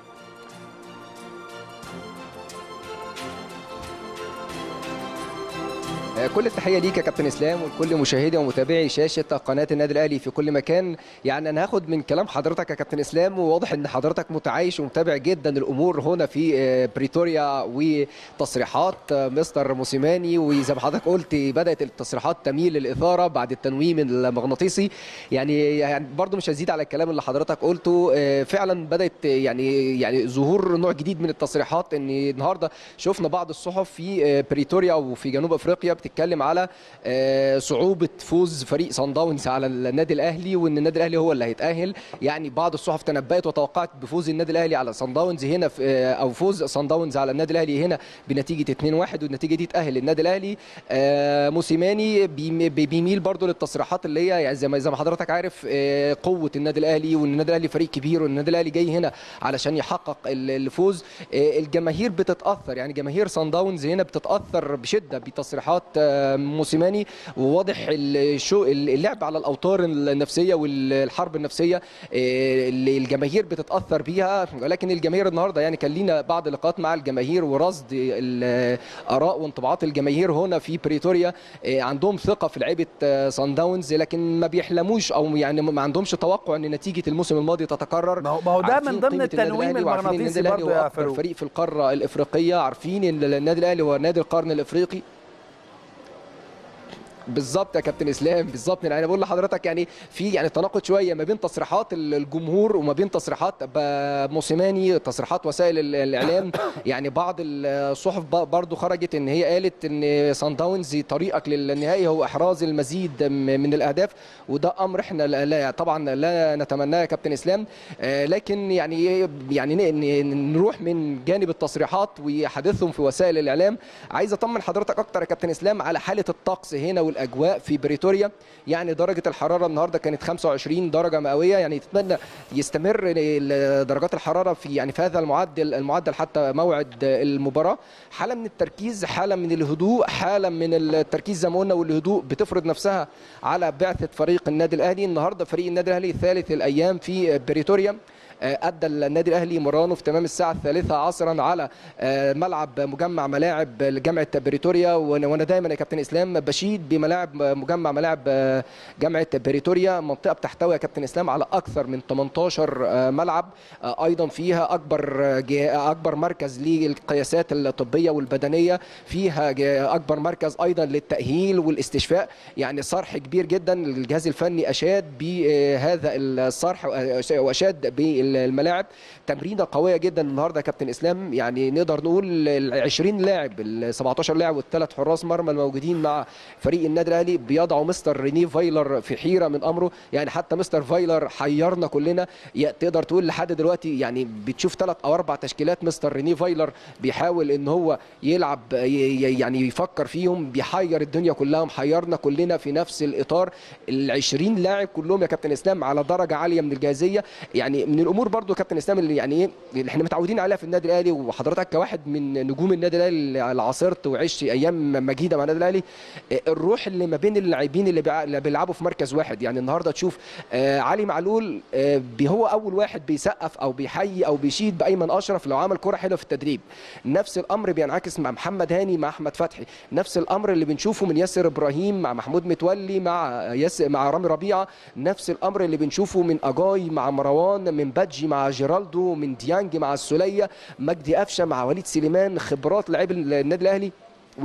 كل التحيه ليك يا كابتن اسلام ولكل مشاهدي ومتابعي شاشه قناه النادي الاهلي في كل مكان يعني انا هاخد من كلام حضرتك يا كابتن اسلام وواضح ان حضرتك متعايش ومتابع جدا الامور هنا في آه، بريتوريا وتصريحات آه، مستر موسيماني وزي ما حضرتك قلت بدات التصريحات تميل للاثاره بعد التنويم المغناطيسي يعني يعني برضو مش هزيد على الكلام اللي حضرتك قلته آه، فعلا بدات يعني يعني ظهور نوع جديد من التصريحات ان النهارده شفنا بعض الصحف في آه، بريتوريا وفي جنوب افريقيا بتتكلم بنتكلم على آه، صعوبه فوز فريق صن داونز على النادي الاهلي وان النادي الاهلي هو اللي هيتاهل يعني بعض الصحف تنبأت وتوقعت بفوز النادي الاهلي على صن داونز هنا في آه، او فوز صن داونز على النادي الاهلي هنا بنتيجه 2-1 والنتيجه دي تاهل النادي الاهلي آه، موسيماني بيم- بيميل برضو للتصريحات اللي هي يعني زي ما زي ما حضرتك عارف آه، قوه النادي الاهلي وان النادي الاهلي فريق كبير والنادي الاهلي جاي هنا علشان يحقق ال- الفوز آه، الجماهير بتتاثر يعني جماهير صن داونز هنا بتتاثر بشده بتصريحات آه، موسيماني وواضح الشو اللعب على الاوتار النفسيه والحرب النفسيه آه، اللي الجماهير بتتاثر بيها ولكن الجماهير النهارده يعني كان لينا بعض اللقاءات مع الجماهير ورصد الاراء وانطباعات الجماهير هنا في بريتوريا آه، عندهم ثقه في لعيبه آه، صن داونز لكن ما بيحلموش او يعني ما عندهمش توقع ان نتيجه الموسم الماضي تتكرر ما هو- ما هو ده عارفين من ضمن قيمة النادي التنويم الأهلي وعارفين إن المغناطيسي النادي الأهلي برضه هو يا أكبر فاروق. فريق في القاره الافريقيه عارفين ان النادي الاهلي هو نادي القرن الافريقي بالظبط يا كابتن اسلام بالظبط يعني انا بقول لحضرتك يعني في يعني تناقض شويه ما بين تصريحات الجمهور وما بين تصريحات ب- موسيماني تصريحات وسائل ال- الاعلام يعني بعض الصحف ب- برضو خرجت ان هي قالت ان سان داونز طريقك للنهائي هو احراز المزيد م- من الاهداف وده امر احنا لا لا- طبعا لا نتمناه يا كابتن اسلام آه، لكن يعني يعني ن- ن- نروح من جانب التصريحات وحديثهم في وسائل الاعلام عايز اطمن حضرتك اكتر يا كابتن اسلام على حاله الطقس هنا والاجواء في بريتوريا يعني درجه الحراره النهارده كانت 25 درجه مئويه يعني تتمنى يستمر ال- درجات الحراره في يعني في هذا المعدل المعدل حتى موعد المباراه حاله من التركيز حاله من الهدوء حاله من التركيز زي ما قلنا والهدوء بتفرض نفسها على بعثه فريق النادي الاهلي النهارده فريق النادي الاهلي ثالث الايام في بريتوريا آه، ادى النادي الاهلي مرانه في تمام الساعه الثالثه عصرا على آه، ملعب مجمع ملاعب جامعه بريتوريا وانا وأنا دايما يا كابتن اسلام بشيد بملاعب مجمع ملاعب آه، جامعه بريتوريا منطقه بتحتوي يا كابتن اسلام على اكثر من 18 آه، ملعب آه، ايضا فيها اكبر آه، جه- اكبر مركز للقياسات الطبيه والبدنيه فيها جه- اكبر مركز ايضا للتاهيل والاستشفاء يعني صرح كبير جدا الجهاز الفني اشاد بهذا الصرح واشاد بالملاعب تمرينه قويه جدا النهارده يا كابتن اسلام يعني نقدر نقول ال 20 لاعب ال 17 لاعب والثلاث حراس مرمى الموجودين مع فريق النادي الاهلي بيضعوا مستر ريني فايلر في حيره من امره يعني حتى مستر فايلر حيرنا كلنا يا- تقدر تقول لحد دلوقتي يعني بتشوف ثلاث او اربع تشكيلات مستر ريني فايلر بيحاول ان هو يلعب ي- ي- يعني يفكر فيهم بيحير الدنيا كلها محيرنا كلنا في نفس الاطار ال 20 لاعب كلهم يا كابتن اسلام على درجه عاليه من الجاهزيه يعني من الامور برضو يا كابتن اسلام اللي يعني ايه اللي احنا متعودين عليها في النادي الاهلي وحضرتك كواحد من نجوم النادي الاهلي اللي عاصرت وعشت ايام مجيده مع النادي الاهلي آه، الروح اللي ما بين اللاعبين اللي بيع- اللي بيلعبوا في مركز واحد يعني النهارده تشوف آه، علي معلول آه، بي- هو اول واحد بيسقف او بيحيي او بيشيد بايمن اشرف لو عمل كره حلوه في التدريب نفس الامر بينعكس مع محمد هاني مع احمد فتحي نفس الامر اللي بنشوفه من ياسر ابراهيم مع محمود متولي مع ياس مع رامي ربيعه نفس الامر اللي بنشوفه من اجاي مع مروان من بادجي مع جيرالدو من ديانج مع السوليه مجدي قفشه مع وليد سليمان خبرات لاعبي النادي الاهلي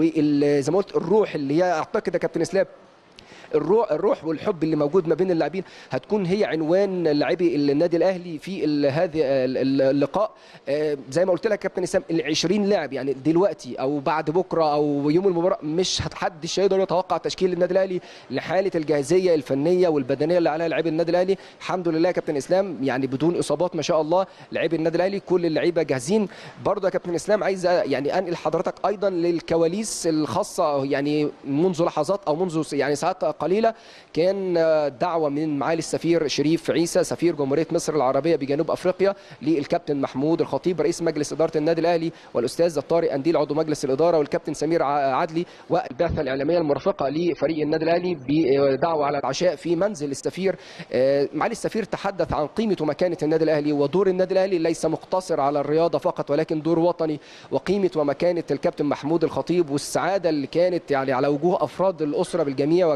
وزي ما قلت الروح اللي هي اعتقد يا كابتن اسلام الروح الروح والحب اللي موجود ما بين اللاعبين هتكون هي عنوان لاعبي النادي الاهلي في ال- هذه ال- ال- اللقاء آه، زي ما قلت لك يا كابتن اسلام ال 20 لاعب يعني دلوقتي او بعد بكره او يوم المباراه مش هتحدش هيقدر يتوقع تشكيل النادي الاهلي لحاله الجاهزيه الفنيه والبدنيه اللي عليها لاعبي النادي الاهلي الحمد لله يا كابتن اسلام يعني بدون اصابات ما شاء الله لاعبي النادي الاهلي كل اللعيبه جاهزين برضه يا كابتن اسلام عايز يعني انقل حضرتك ايضا للكواليس الخاصه يعني منذ لحظات او منذ يعني ساعات قليله كان دعوه من معالي السفير شريف عيسى سفير جمهوريه مصر العربيه بجنوب افريقيا للكابتن محمود الخطيب رئيس مجلس اداره النادي الاهلي والاستاذ طارق انديل عضو مجلس الاداره والكابتن سمير ع- عدلي والبعثه الاعلاميه المرافقه لفريق النادي الاهلي بدعوه على العشاء في منزل السفير آه، معالي السفير تحدث عن قيمه ومكانه النادي الاهلي ودور النادي الاهلي ليس مقتصر على الرياضه فقط ولكن دور وطني وقيمه ومكانه الكابتن محمود الخطيب والسعاده اللي كانت يعني على وجوه افراد الاسره بالجميع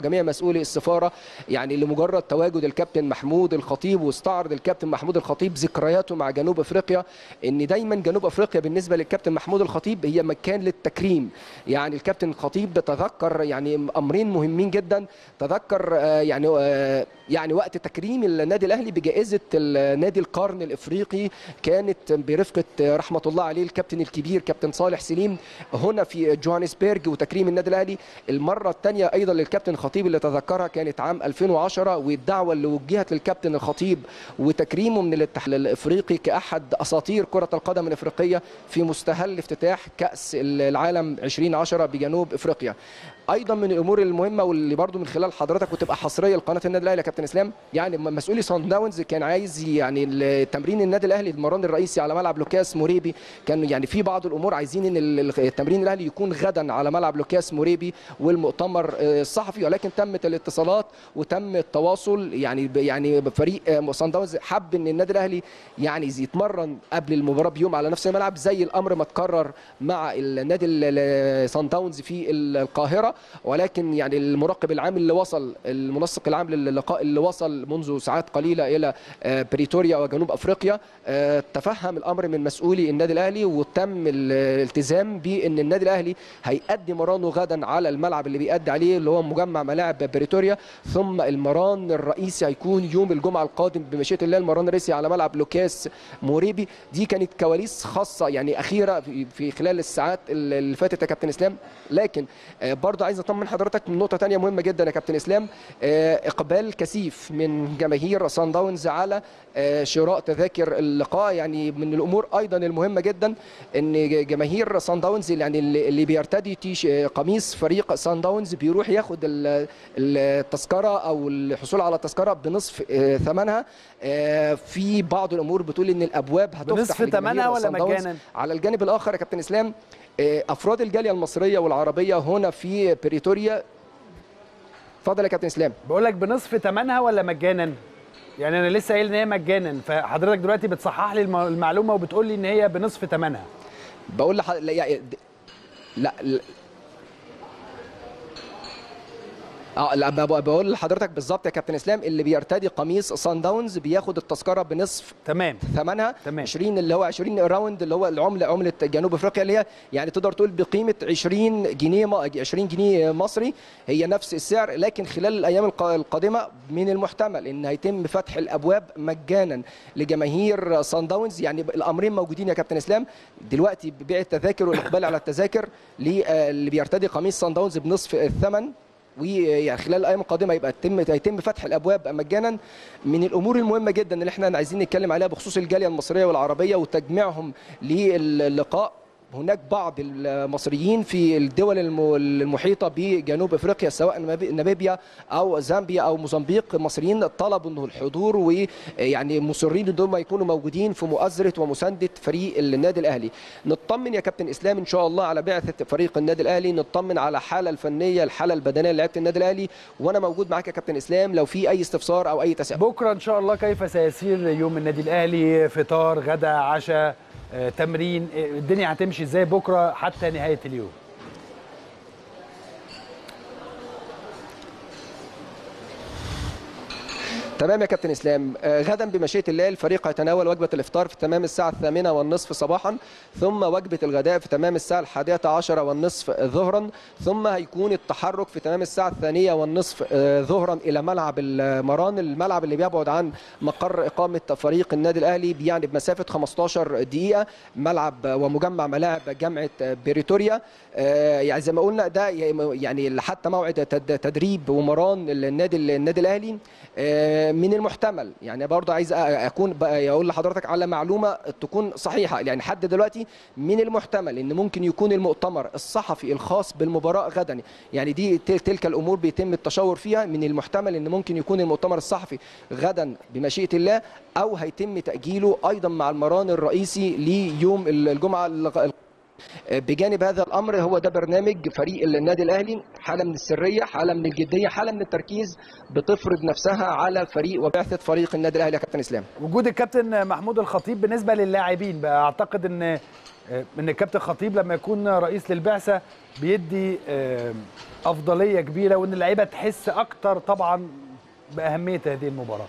وجميع مسؤولي السفاره يعني لمجرد تواجد الكابتن محمود الخطيب واستعرض الكابتن محمود الخطيب ذكرياته مع جنوب افريقيا ان دايما جنوب افريقيا بالنسبه للكابتن محمود الخطيب هي مكان للتكريم يعني الكابتن الخطيب تذكر يعني امرين مهمين جدا تذكر آه، يعني آه، يعني وقت تكريم النادي الاهلي بجائزه نادي القرن الافريقي كانت برفقه آه، رحمه الله عليه الكابتن الكبير كابتن صالح سليم هنا في جوهانسبرج وتكريم النادي الاهلي المره الثانيه ايضا للكابتن الخطيب اللي تذكرها كانت عام 2010 والدعوه اللي وجهت للكابتن الخطيب وتكريمه من الاتحاد الافريقي كاحد اساطير كره القدم الافريقيه في مستهل افتتاح كاس العالم 2010 بجنوب افريقيا ايضا من الامور المهمه واللي برضو من خلال حضرتك وتبقى حصريه لقناه النادي الاهلي يا كابتن اسلام يعني مسؤولي سان داونز كان عايز يعني التمرين النادي الاهلي المران الرئيسي على ملعب لوكاس موريبي كان يعني في بعض الامور عايزين ان ال- التمرين الاهلي يكون غدا على ملعب لوكاس موريبي والمؤتمر آه، الصحفي ولكن تمت الاتصالات وتم التواصل يعني ب- يعني فريق آه، سان داونز حب ان النادي الاهلي يعني يتمرن قبل المباراه بيوم على نفس الملعب زي الامر ما اتكرر مع النادي ال- ال- سان داونز في القاهره ولكن يعني المراقب العام اللي وصل المنسق العام للقاء اللي وصل منذ ساعات قليله الى آه، بريتوريا وجنوب افريقيا آه، تفهم الامر من مسؤولي النادي الاهلي وتم الالتزام بان النادي الاهلي هيأدي مرانه غدا على الملعب اللي بيأدي عليه اللي هو مجمع ملاعب بريتوريا ثم المران الرئيسي هيكون يوم الجمعه القادم بمشيئه الله المران الرئيسي على ملعب لوكاس موريبي دي كانت كواليس خاصه يعني اخيره في- في خلال الساعات اللي فاتت يا كابتن اسلام لكن آه، برضه عايز اطمن حضرتك من نقطه تانية مهمه جدا يا كابتن اسلام آه، اقبال كثيف من جماهير سان داونز على آه، شراء تذاكر اللقاء يعني من الامور ايضا المهمه جدا ان جماهير سان داونز يعني اللي اللي بيرتدي تيش قميص فريق سان داونز بيروح ياخد ال- التذكره او الحصول على التذكره بنصف آه، ثمنها آه، في بعض الامور بتقول ان الابواب هتفتح بنصف لجماهير ثمنها ولا سان داونز. مجانا؟ على الجانب الاخر يا كابتن اسلام آه، افراد الجاليه المصريه والعربيه هنا في بريتوريا اتفضل يا كابتن اسلام بقول لك بنصف ثمنها ولا مجانا يعني انا لسه قايل ان هي مجانا فحضرتك دلوقتي بتصحح لي الم- المعلومه وبتقول لي ان هي بنصف ثمنها بقول لح... لا, يعني د- لا, لا اه لا ب- بقول لحضرتك بالظبط يا كابتن اسلام اللي بيرتدي قميص سان داونز بياخد التذكره بنصف تمام ثمنها تمام. 20 اللي هو 20 راوند اللي هو العمله عمله جنوب افريقيا اللي هي يعني تقدر تقول بقيمه 20 جنيه م- 20 جنيه مصري هي نفس السعر لكن خلال الايام الق- القادمه من المحتمل ان هيتم فتح الابواب مجانا لجماهير سان داونز يعني الامرين موجودين يا كابتن اسلام دلوقتي بيع التذاكر والاقبال على التذاكر اللي بيرتدي قميص سان داونز بنصف الثمن ويعني خلال الايام القادمه يبقى يتم هيتم فتح الابواب مجانا من الامور المهمه جدا اللي احنا عايزين نتكلم عليها بخصوص الجاليه المصريه والعربيه وتجميعهم للقاء هناك بعض المصريين في الدول الم- المحيطه بجنوب افريقيا سواء نماب- ناميبيا او زامبيا او موزمبيق مصريين طلبوا انه الحضور ويعني مصرين ان هم يكونوا موجودين في مؤازره ومسانده فريق النادي الاهلي نطمن يا كابتن اسلام ان شاء الله على بعثه فريق النادي الاهلي نطمن على الحاله الفنيه الحاله البدنيه لعيبه النادي الاهلي وانا موجود معاك يا كابتن اسلام لو في اي استفسار او اي تساؤل بكره ان شاء الله كيف سيسير يوم النادي الاهلي فطار غدا عشاء آه، تمرين آه، الدنيا هتمشي ازاي بكره حتى نهايه اليوم تمام يا كابتن اسلام آه، غدا بمشيئه الله الفريق هيتناول وجبه الافطار في تمام الساعه الثامنه والنصف صباحا ثم وجبه الغداء في تمام الساعه الحادية عشرة والنصف ظهرا ثم هيكون التحرك في تمام الساعه الثانيه والنصف آه، ظهرا الى ملعب المران الملعب اللي بيبعد عن مقر اقامه فريق النادي الاهلي يعني بمسافه 15 دقيقه ملعب ومجمع ملاعب جامعه بريتوريا آه، يعني زي ما قلنا ده يعني حتى موعد تد- تدريب ومران النادي النادي الاهلي آه، من المحتمل يعني برضه عايز أ- اكون بقى- اقول لحضرتك على معلومه تكون صحيحه يعني حد دلوقتي من المحتمل ان ممكن يكون المؤتمر الصحفي الخاص بالمباراه غدا يعني دي تل- تلك الامور بيتم التشاور فيها من المحتمل ان ممكن يكون المؤتمر الصحفي غدا بمشيئه الله او هيتم تاجيله ايضا مع المران الرئيسي ليوم الجمعه الق- بجانب هذا الامر هو ده برنامج فريق النادي الاهلي حاله من السريه حاله من الجديه حاله من التركيز بتفرض نفسها على فريق وبعثه فريق النادي الاهلي يا كابتن اسلام وجود الكابتن محمود الخطيب بالنسبه للاعبين بقى اعتقد ان ان الكابتن خطيب لما يكون رئيس للبعثه بيدي افضليه كبيره وان اللعيبه تحس اكتر طبعا باهميه هذه المباراه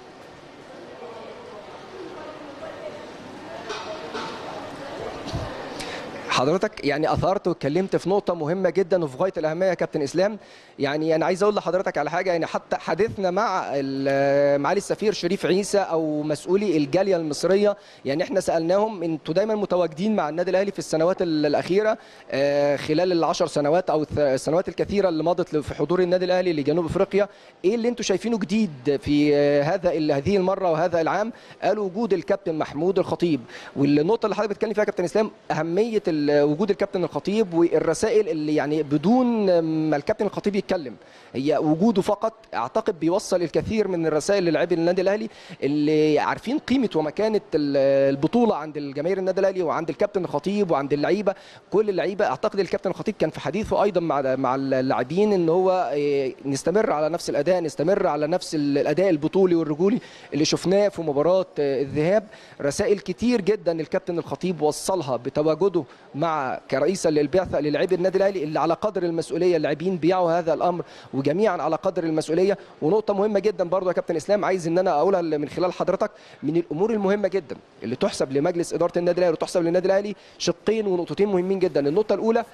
حضرتك يعني اثرت واتكلمت في نقطه مهمه جدا وفي غايه الاهميه يا كابتن اسلام يعني انا عايز اقول لحضرتك على حاجه يعني حتى حديثنا مع معالي السفير شريف عيسى او مسؤولي الجاليه المصريه يعني احنا سالناهم انتوا دايما متواجدين مع النادي الاهلي في السنوات الاخيره خلال العشر سنوات او السنوات الكثيره اللي مضت في حضور النادي الاهلي لجنوب افريقيا ايه اللي انتوا شايفينه جديد في هذا هذه المره وهذا العام قالوا وجود الكابتن محمود الخطيب والنقطه اللي حضرتك بتتكلم فيها يا كابتن اسلام اهميه وجود الكابتن الخطيب والرسائل اللي يعني بدون ما الكابتن الخطيب يتكلم هي وجوده فقط اعتقد بيوصل الكثير من الرسائل للاعبين النادي الاهلي اللي عارفين قيمه ومكانه البطوله عند الجماهير النادي الاهلي وعند الكابتن الخطيب وعند اللعيبه كل اللعيبه اعتقد الكابتن الخطيب كان في حديثه ايضا مع مع اللاعبين ان هو نستمر على نفس الاداء نستمر على نفس الاداء البطولي والرجولي اللي شفناه في مباراه الذهاب رسائل كتير جدا الكابتن الخطيب وصلها بتواجده مع كرئيسا للبعثه للاعبي النادي الاهلي اللي على قدر المسؤوليه اللاعبين بيعوا هذا الامر وجميعا على قدر المسؤوليه ونقطه مهمه جدا برضو يا كابتن اسلام عايز ان انا اقولها من خلال حضرتك من الامور المهمه جدا اللي تحسب لمجلس اداره النادي الاهلي وتحسب للنادي الاهلي شقين ونقطتين مهمين جدا النقطه الاولى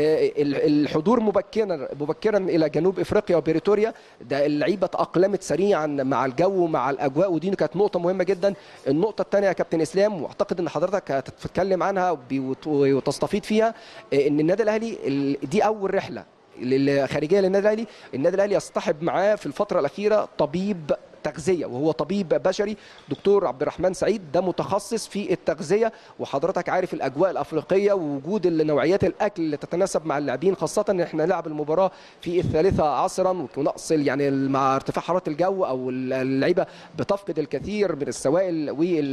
الحضور مبكرا مبكرا الى جنوب افريقيا وبريتوريا ده اللعيبه تاقلمت سريعا مع الجو مع الاجواء ودي كانت نقطه مهمه جدا النقطه الثانيه يا كابتن اسلام واعتقد ان حضرتك هتتكلم عنها وتستفيد فيها ان النادي الاهلي دي اول رحله خارجيه للنادي الاهلي النادي الاهلي يصطحب معاه في الفتره الاخيره طبيب تغذيه وهو طبيب بشري دكتور عبد الرحمن سعيد ده متخصص في التغذيه وحضرتك عارف الاجواء الافريقيه ووجود نوعيات الاكل اللي تتناسب مع اللاعبين خاصه ان احنا نلعب المباراه في الثالثه عصرا ونقص يعني مع ارتفاع حراره الجو او اللعيبه بتفقد الكثير من السوائل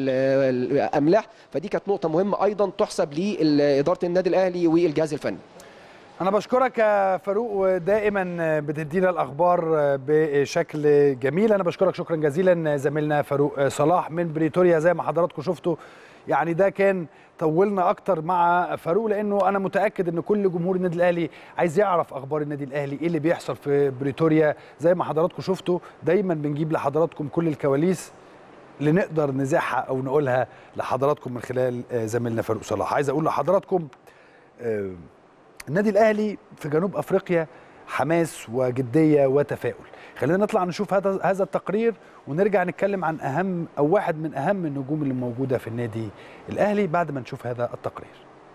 والاملاح فدي كانت نقطه مهمه ايضا تحسب لاداره النادي الاهلي والجهاز الفني أنا بشكرك يا فاروق ودائما بتدينا الأخبار بشكل جميل أنا بشكرك شكرا جزيلا زميلنا فاروق صلاح من بريتوريا زي ما حضراتكم شفتوا يعني ده كان طولنا أكتر مع فاروق لأنه أنا متأكد إن كل جمهور النادي الأهلي عايز يعرف أخبار النادي الأهلي إيه اللي بيحصل في بريتوريا زي ما حضراتكم شفتوا دايما بنجيب لحضراتكم كل الكواليس اللي نقدر نزاحها أو نقولها لحضراتكم من خلال زميلنا فاروق صلاح عايز أقول لحضراتكم النادي الاهلي في جنوب افريقيا حماس وجديه وتفاؤل خلينا نطلع نشوف هذا هذا التقرير ونرجع نتكلم عن اهم او واحد من اهم النجوم اللي موجوده في النادي الاهلي بعد ما نشوف هذا التقرير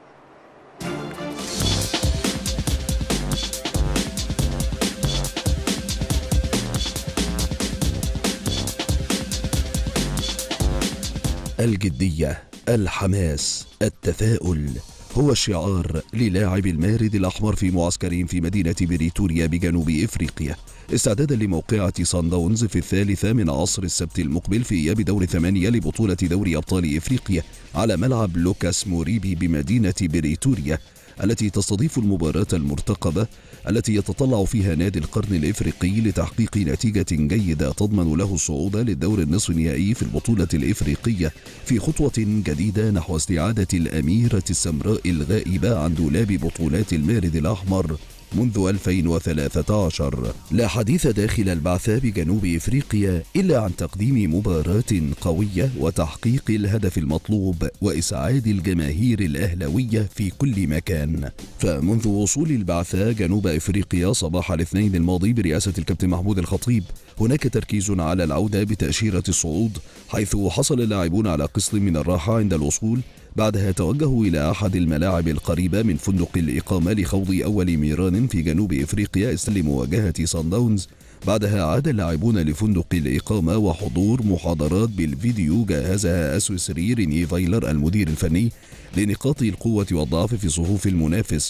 الجديه الحماس التفاؤل هو الشعار للاعب المارد الأحمر في معسكر في مدينة بريتوريا بجنوب إفريقيا استعدادا لموقعة صن داونز في الثالثة من عصر السبت المقبل في إياب دور ثمانية لبطولة دوري أبطال إفريقيا على ملعب لوكاس موريبي بمدينة بريتوريا التي تستضيف المباراة المرتقبة التي يتطلع فيها نادي القرن الإفريقي لتحقيق نتيجة جيدة تضمن له الصعود للدور النصف النهائي في البطولة الإفريقية في خطوة جديدة نحو استعادة الأميرة السمراء الغائبة عن دولاب بطولات المارد الأحمر منذ 2013 لا حديث داخل البعثة بجنوب إفريقيا إلا عن تقديم مباراة قوية وتحقيق الهدف المطلوب وإسعاد الجماهير الأهلوية في كل مكان فمنذ وصول البعثة جنوب إفريقيا صباح الاثنين الماضي برئاسة الكابتن محمود الخطيب هناك تركيز على العودة بتأشيرة الصعود حيث حصل اللاعبون على قسط من الراحة عند الوصول بعدها توجهوا إلى أحد الملاعب القريبة من فندق الإقامة لخوض أول ميران في جنوب إفريقيا استل مواجهة صن داونز بعدها عاد اللاعبون لفندق الإقامة وحضور محاضرات بالفيديو جهزها أسويسري ريني فايلر المدير الفني لنقاط القوة والضعف في صفوف المنافس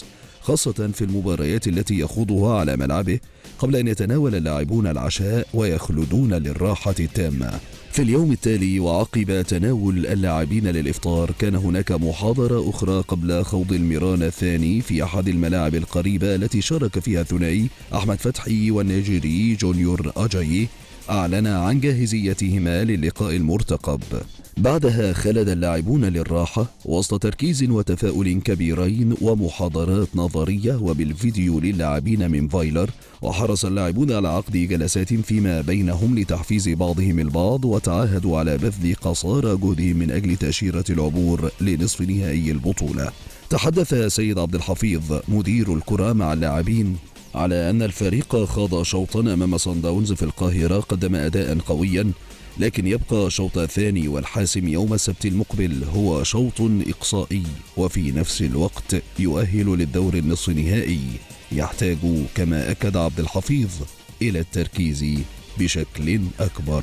خاصة في المباريات التي يخوضها على ملعبه قبل أن يتناول اللاعبون العشاء ويخلدون للراحة التامة في اليوم التالي وعقب تناول اللاعبين للإفطار كان هناك محاضرة أخرى قبل خوض الميران الثاني في أحد الملاعب القريبة التي شارك فيها الثنائي أحمد فتحي والنيجيري جونيور أجايي أعلن عن جاهزيتهما للقاء المرتقب بعدها خلد اللاعبون للراحة وسط تركيز وتفاؤل كبيرين ومحاضرات نظرية وبالفيديو للاعبين من فايلر وحرص اللاعبون على عقد جلسات فيما بينهم لتحفيز بعضهم البعض وتعاهدوا على بذل قصارى جهدهم من أجل تأشيرة العبور لنصف نهائي البطولة تحدث سيد عبد الحفيظ مدير الكرة مع اللاعبين على أن الفريق خاض شوطا أمام صن داونز في القاهرة قدم أداء قويا لكن يبقى الشوط الثاني والحاسم يوم السبت المقبل هو شوط إقصائي وفي نفس الوقت يؤهل للدور النصف نهائي يحتاج كما أكد عبد الحفيظ إلى التركيز بشكل أكبر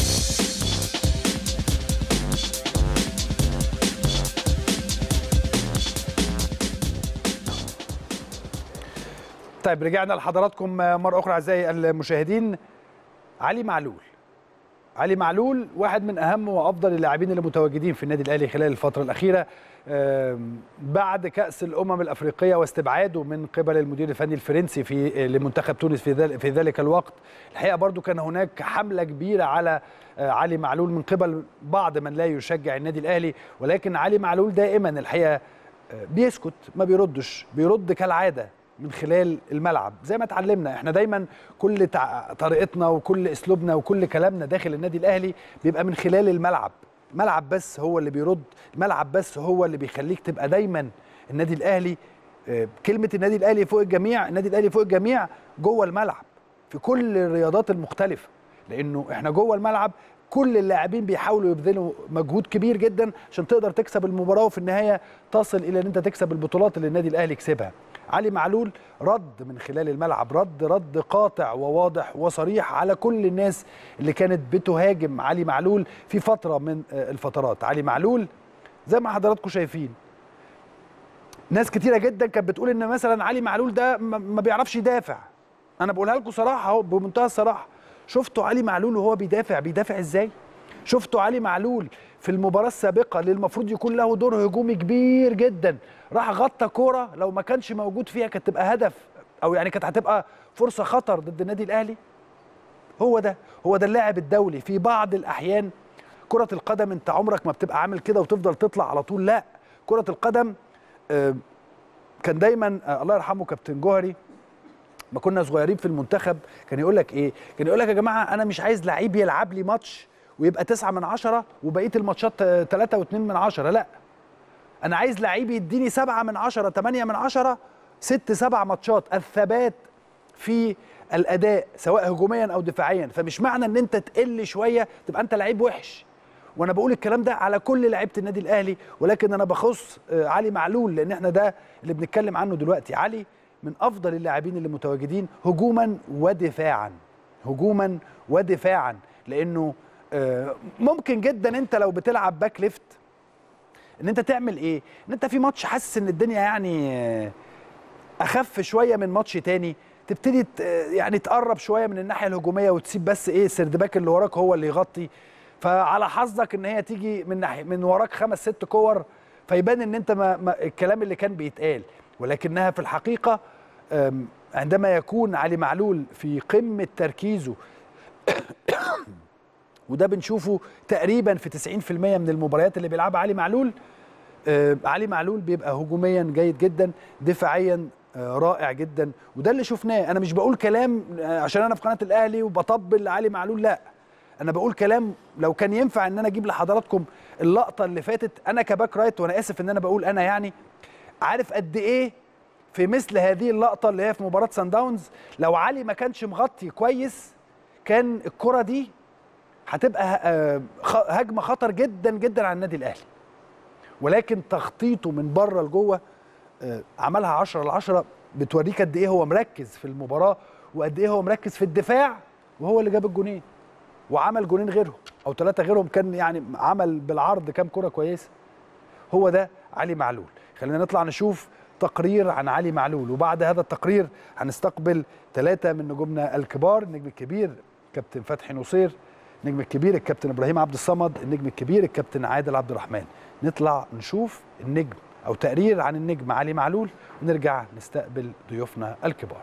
طيب رجعنا لحضراتكم مرة أخرى أعزائي المشاهدين علي معلول علي معلول واحد من أهم وأفضل اللاعبين اللي متواجدين في النادي الأهلي خلال الفترة الأخيرة آم، بعد كأس الأمم الأفريقية واستبعاده من قبل المدير الفني الفرنسي في لمنتخب تونس في ذلك في ذلك الوقت الحقيقة برضو كان هناك حملة كبيرة على آه، علي معلول من قبل بعض من لا يشجع النادي الأهلي ولكن علي معلول دائما الحقيقة آه، بيسكت ما بيردش بيرد كالعادة من خلال الملعب زي ما اتعلمنا احنا دايما كل تع- طريقتنا وكل اسلوبنا وكل كلامنا داخل النادي الاهلي بيبقى من خلال الملعب الملعب بس هو اللي بيرد الملعب بس هو اللي بيخليك تبقى دايما النادي الاهلي آه، كلمه النادي الاهلي فوق الجميع النادي الاهلي فوق الجميع جوه الملعب في كل الرياضات المختلفه لانه احنا جوه الملعب كل اللاعبين بيحاولوا يبذلوا مجهود كبير جدا عشان تقدر تكسب المباراه وفي النهايه تصل الى ان انت تكسب البطولات اللي النادي الاهلي كسبها علي معلول رد من خلال الملعب رد رد قاطع وواضح وصريح على كل الناس اللي كانت بتهاجم علي معلول في فتره من آه، الفترات علي معلول زي ما حضراتكم شايفين ناس كتيره جدا كانت بتقول ان مثلا علي معلول ده ما ما بيعرفش يدافع انا بقولها لكم صراحه اهو بمنتهى الصراحه شفتوا علي معلول وهو بيدافع بيدافع ازاي شفتوا علي معلول في المباراه السابقه اللي المفروض يكون له دور هجومي كبير جدا راح غطى كوره لو ما كانش موجود فيها كانت تبقى هدف او يعني كانت هتبقى فرصه خطر ضد النادي الاهلي هو ده هو ده اللاعب الدولي في بعض الاحيان كره القدم انت عمرك ما بتبقى عامل كده وتفضل تطلع على طول لا كره القدم آه، كان دايما آه، الله يرحمه كابتن جوهري ما كنا صغيرين في المنتخب كان يقول لك ايه كان يقول لك يا جماعه انا مش عايز لعيب يلعب لي ماتش ويبقى تسعة من عشرة وبقيه الماتشات آه، تلاتة واتنين من عشرة لا انا عايز لعيب يديني سبعة من عشرة تمانية من عشرة ست سبع ماتشات الثبات في الاداء سواء هجوميا او دفاعيا فمش معنى ان انت تقل شويه تبقى انت لعيب وحش وانا بقول الكلام ده على كل لعيبه النادي الاهلي ولكن انا بخص آه، علي معلول لان احنا ده اللي بنتكلم عنه دلوقتي علي من افضل اللاعبين اللي متواجدين هجوما ودفاعا هجوما ودفاعا لانه آه، ممكن جدا انت لو بتلعب باك ليفت ان انت تعمل ايه ان انت في ماتش حاسس ان الدنيا يعني آه، اخف شويه من ماتش تاني تبتدي ت- يعني تقرب شويه من الناحيه الهجوميه وتسيب بس ايه السردباك اللي وراك هو اللي يغطي فعلى حظك ان هي تيجي من ناحيه من وراك خمس ست كور فيبان ان انت ما ما الكلام اللي كان بيتقال ولكنها في الحقيقه أم، عندما يكون علي معلول في قمه تركيزه وده بنشوفه تقريبا في 90% من المباريات اللي بيلعبها علي معلول آه، علي معلول بيبقى هجوميا جيد جدا دفاعيا آه، رائع جدا وده اللي شفناه انا مش بقول كلام آه، عشان انا في قناه الاهلي وبطبل لعلي معلول لا انا بقول كلام لو كان ينفع ان انا اجيب لحضراتكم اللقطه اللي فاتت انا كباك رايت وانا اسف ان انا بقول انا يعني عارف قد ايه في مثل هذه اللقطه اللي هي في مباراه سان داونز لو علي ما كانش مغطي كويس كان الكره دي هتبقى آه، خ- هجمه خطر جدا جدا على النادي الاهلي ولكن تخطيطه من بره لجوه آه، عملها 10 ل 10 بتوريك قد ايه هو مركز في المباراه وقد ايه هو مركز في الدفاع وهو اللي جاب الجونين وعمل جونين غيرهم او ثلاثه غيرهم كان يعني عمل بالعرض كام كره كويسه هو ده علي معلول خلينا نطلع نشوف تقرير عن علي معلول وبعد هذا التقرير هنستقبل ثلاثه من نجومنا الكبار النجم الكبير كابتن فتحي نصير النجم الكبير الكابتن ابراهيم عبد الصمد النجم الكبير الكابتن عادل عبد الرحمن نطلع نشوف النجم او تقرير عن النجم علي معلول ونرجع نستقبل ضيوفنا الكبار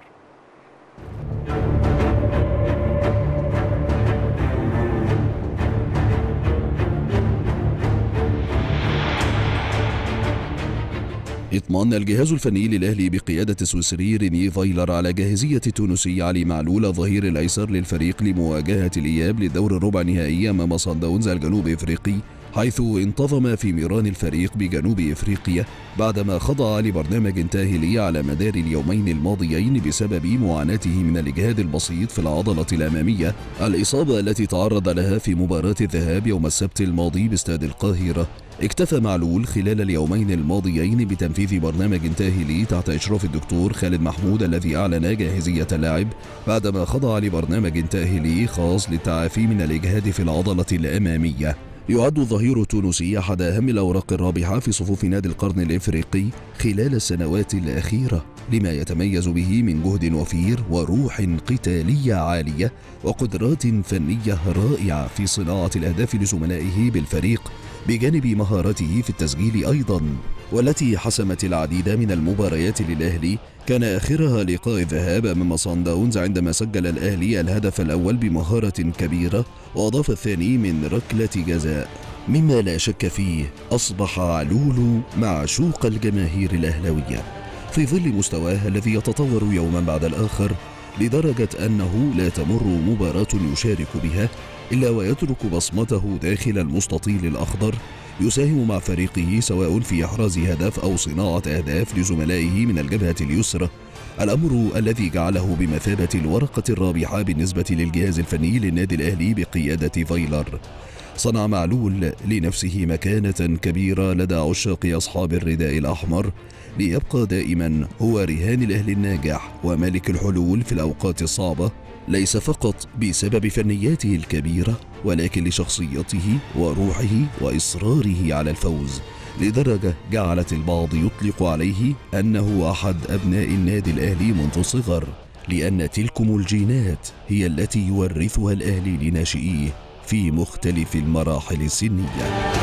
اطمأن الجهاز الفني للأهلي بقيادة السويسري ريني فايلر على جاهزية التونسي علي معلول الظهير الأيسر للفريق لمواجهة الإياب للدور الربع نهائي أمام صن داونز الجنوب إفريقي حيث انتظم في ميران الفريق بجنوب إفريقيا بعدما خضع لبرنامج تاهيلي على مدار اليومين الماضيين بسبب معاناته من الإجهاد البسيط في العضلة الأمامية الإصابة التي تعرض لها في مباراة الذهاب يوم السبت الماضي باستاد القاهرة اكتفى معلول خلال اليومين الماضيين بتنفيذ برنامج تاهيلي تحت إشراف الدكتور خالد محمود الذي أعلن جاهزية اللاعب بعدما خضع لبرنامج تاهيلي خاص للتعافي من الإجهاد في العضلة الأمامية يعد الظهير التونسي أحد أهم الأوراق الرابحة في صفوف نادي القرن الإفريقي خلال السنوات الأخيرة لما يتميز به من جهد وفير وروح قتالية عالية وقدرات فنية رائعة في صناعة الأهداف لزملائه بالفريق بجانب مهارته في التسجيل أيضا والتي حسمت العديد من المباريات للأهلي كان آخرها لقاء الذهاب أمام صن داونز عندما سجل الأهلي الهدف الأول بمهارة كبيرة وأضاف الثاني من ركلة جزاء مما لا شك فيه أصبح علول معشوق الجماهير الأهلاوية في ظل مستواه الذي يتطور يوما بعد الآخر لدرجة أنه لا تمر مباراة يشارك بها إلا ويترك بصمته داخل المستطيل الأخضر يساهم مع فريقه سواء في إحراز هدف أو صناعة أهداف لزملائه من الجبهة اليسرى الأمر الذي جعله بمثابة الورقة الرابحة بالنسبة للجهاز الفني للنادي الأهلي بقيادة فايلر صنع معلول لنفسه مكانة كبيرة لدى عشاق أصحاب الرداء الأحمر ليبقى دائما هو رهان الأهلي الناجح ومالك الحلول في الأوقات الصعبة ليس فقط بسبب فنياته الكبيرة ولكن لشخصيته وروحه وإصراره على الفوز لدرجة جعلت البعض يطلق عليه أنه أحد أبناء النادي الأهلي منذ الصغر لأن تلكم الجينات هي التي يورثها الأهلي لناشئيه في مختلف المراحل السنيه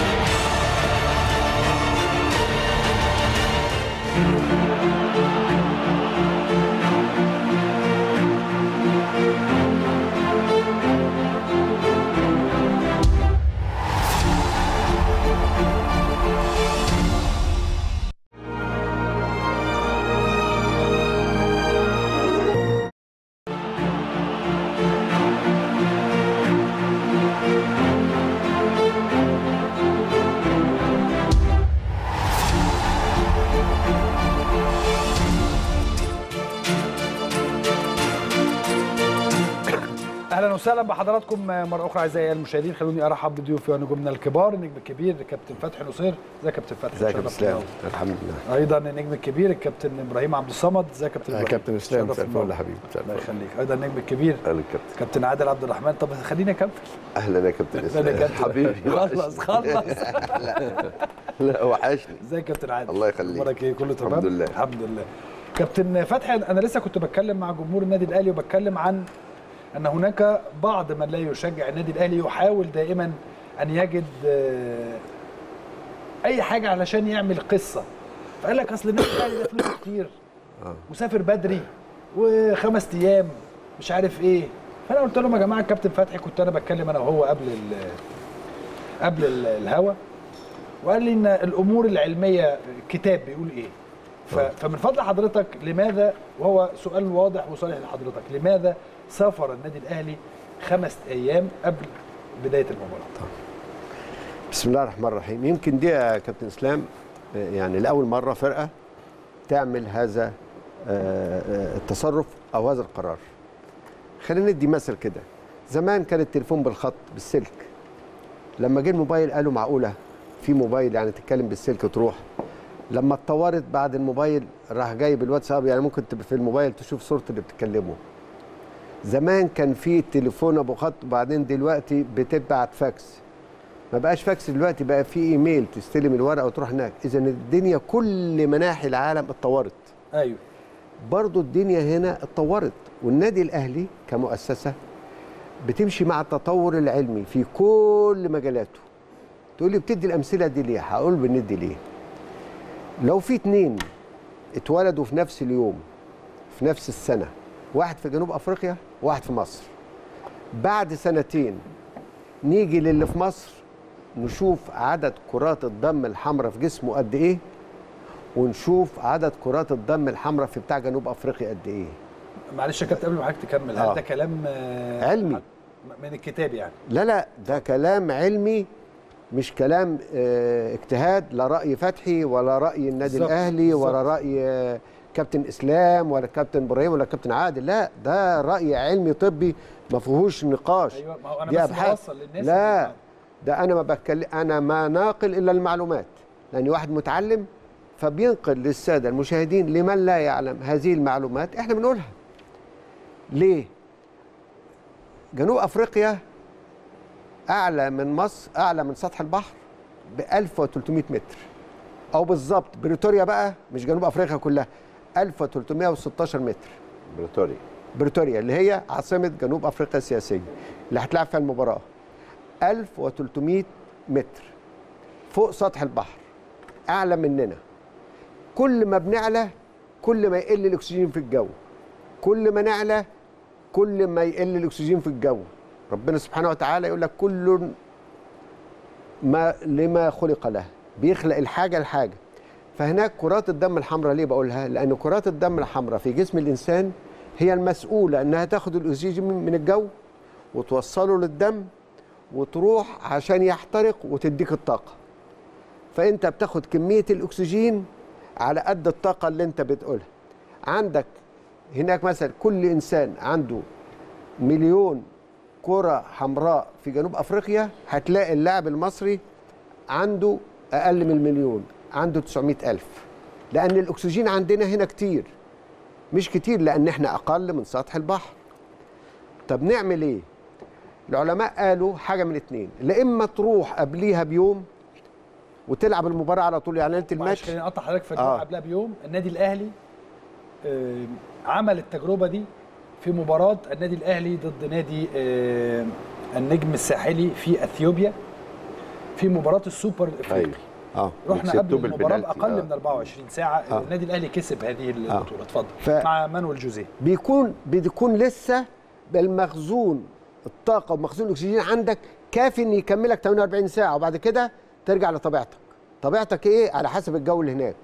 اهلا وسهلا بحضراتكم مره اخرى اعزائي المشاهدين خلوني ارحب بضيوفي ونجومنا الكبار النجم الكبير كابتن فتحي نصير ازيك يا كابتن فتحي ازيك يا شرف اسلام منور. الحمد لله ايضا النجم الكبير الكابتن ابراهيم عبد الصمد ازيك يا كابتن يا ابراهيم كابتن اسلام شرف مساء الفل منور. يا حبيبي مساء الله الفل يخليك ايضا النجم الكبير اهلا كابتن كابتن عادل عبد الرحمن طب خليني اكمل اهلا يا كابتن انا اسلام كابتن حبيبي خلص خلص لا وحشني ازيك يا كابتن عادل الله يخليك. اخبارك ايه كله تمام الحمد لله. الحمد لله كابتن فتحي انا لسه كنت بتكلم مع جمهور النادي الاهلي وبتكلم عن ان هناك بعض من لا يشجع النادي الاهلي يحاول دائما ان يجد آه، اي حاجه علشان يعمل قصه فقال لك اصل النادي الاهلي ده فلوسه كتير مسافر بدري وخمس ايام مش عارف ايه فانا قلت لهم يا جماعه الكابتن فتحي كنت انا بتكلم انا وهو قبل ال قبل ال- الهوا وقال لي ان الامور العلميه كتاب بيقول ايه ف- فمن فضل حضرتك لماذا وهو سؤال واضح وصريح لحضرتك لماذا سافر النادي الاهلي خمس ايام قبل بدايه المباراه بسم الله الرحمن الرحيم يمكن دي يا كابتن اسلام آه، يعني لاول مره فرقه تعمل هذا آه، آه، التصرف او هذا القرار خلينا ندي مثل كده زمان كان التليفون بالخط بالسلك لما جه الموبايل قالوا معقوله في موبايل يعني تتكلم بالسلك تروح لما اتطورت بعد الموبايل راح جايب الواتساب يعني ممكن تبقى في الموبايل تشوف صوره اللي بتكلمه زمان كان في تليفون ابو خط وبعدين دلوقتي بتبعت فاكس ما بقاش فاكس دلوقتي بقى في ايميل تستلم الورقه وتروح هناك اذا الدنيا كل مناحي العالم اتطورت ايوه برضو الدنيا هنا اتطورت والنادي الاهلي كمؤسسه بتمشي مع التطور العلمي في كل مجالاته تقول لي بتدي الامثله دي ليه هقول بندي ليه لو في اتنين اتولدوا في نفس اليوم في نفس السنه واحد في جنوب افريقيا وواحد في مصر بعد سنتين نيجي للي في مصر نشوف عدد كرات الدم الحمراء في جسمه قد ايه ونشوف عدد كرات الدم الحمراء في بتاع جنوب افريقيا قد ايه معلش يا كابتن قبل ما حضرتك تكمل هل آه. ده كلام آه، علمي. من الكتاب يعني لا لا ده كلام علمي مش كلام آه، اجتهاد لا رأي فتحي ولا رأي النادي بالظبط، الأهلي ولا بالظبط. رأي آه، كابتن إسلام ولا كابتن إبراهيم ولا كابتن عادل لا ده رأي علمي طبي ما فيهوش نقاش ايوه ما هو انا دي بس أبحاث. بوصل للناس لا إن- ده أنا ما بتكلم أنا ما ناقل إلا المعلومات لأني واحد متعلم فبينقل للسادة المشاهدين لمن لا يعلم هذه المعلومات إحنا بنقولها ليه؟ جنوب أفريقيا اعلى من مصر اعلى من سطح البحر ب 1300 متر او بالظبط بريتوريا بقى مش جنوب افريقيا كلها 1316 متر بريتوريا بريتوريا اللي هي عاصمه جنوب افريقيا السياسيه اللي هتلعب فيها المباراه 1300 متر فوق سطح البحر اعلى مننا كل ما بنعلى كل ما يقل الاكسجين في الجو كل ما نعلى كل ما يقل الاكسجين في الجو ربنا سبحانه وتعالى يقول لك كل ما لما خلق له بيخلق الحاجه لحاجه فهناك كرات الدم الحمراء ليه بقولها لان كرات الدم الحمراء في جسم الانسان هي المسؤوله انها تاخد الاكسجين من الجو وتوصله للدم وتروح عشان يحترق وتديك الطاقه فانت بتاخد كميه الاكسجين على قد الطاقه اللي انت بتقولها عندك هناك مثلا كل انسان عنده مليون كرة حمراء في جنوب افريقيا هتلاقي اللاعب المصري عنده اقل من المليون عنده 900 الف لان الاكسجين عندنا هنا كتير مش كتير لان احنا اقل من سطح البحر طب نعمل ايه العلماء قالوا حاجه من اتنين لا اما تروح قبليها بيوم وتلعب المباراه على طول يعني ليله معلش الماتش خليني اقطع حضرتك في آه. الجمعه قبلها بيوم النادي الاهلي آه، عمل التجربه دي في مباراه النادي الاهلي ضد نادي آه، النجم الساحلي في اثيوبيا في مباراه السوبر الافريقي ايوه اه رحنا كسبته قبل المباراه بالبنالتي. باقل آه. من 24 ساعه آه. النادي الاهلي كسب هذه البطوله اتفضل ف- مع مانويل جوزيه بيكون بيكون لسه بالمخزون الطاقه ومخزون الاكسجين عندك كافي ان يكملك 48 ساعه وبعد كده ترجع لطبيعتك طبيعتك ايه على حسب الجو اللي هناك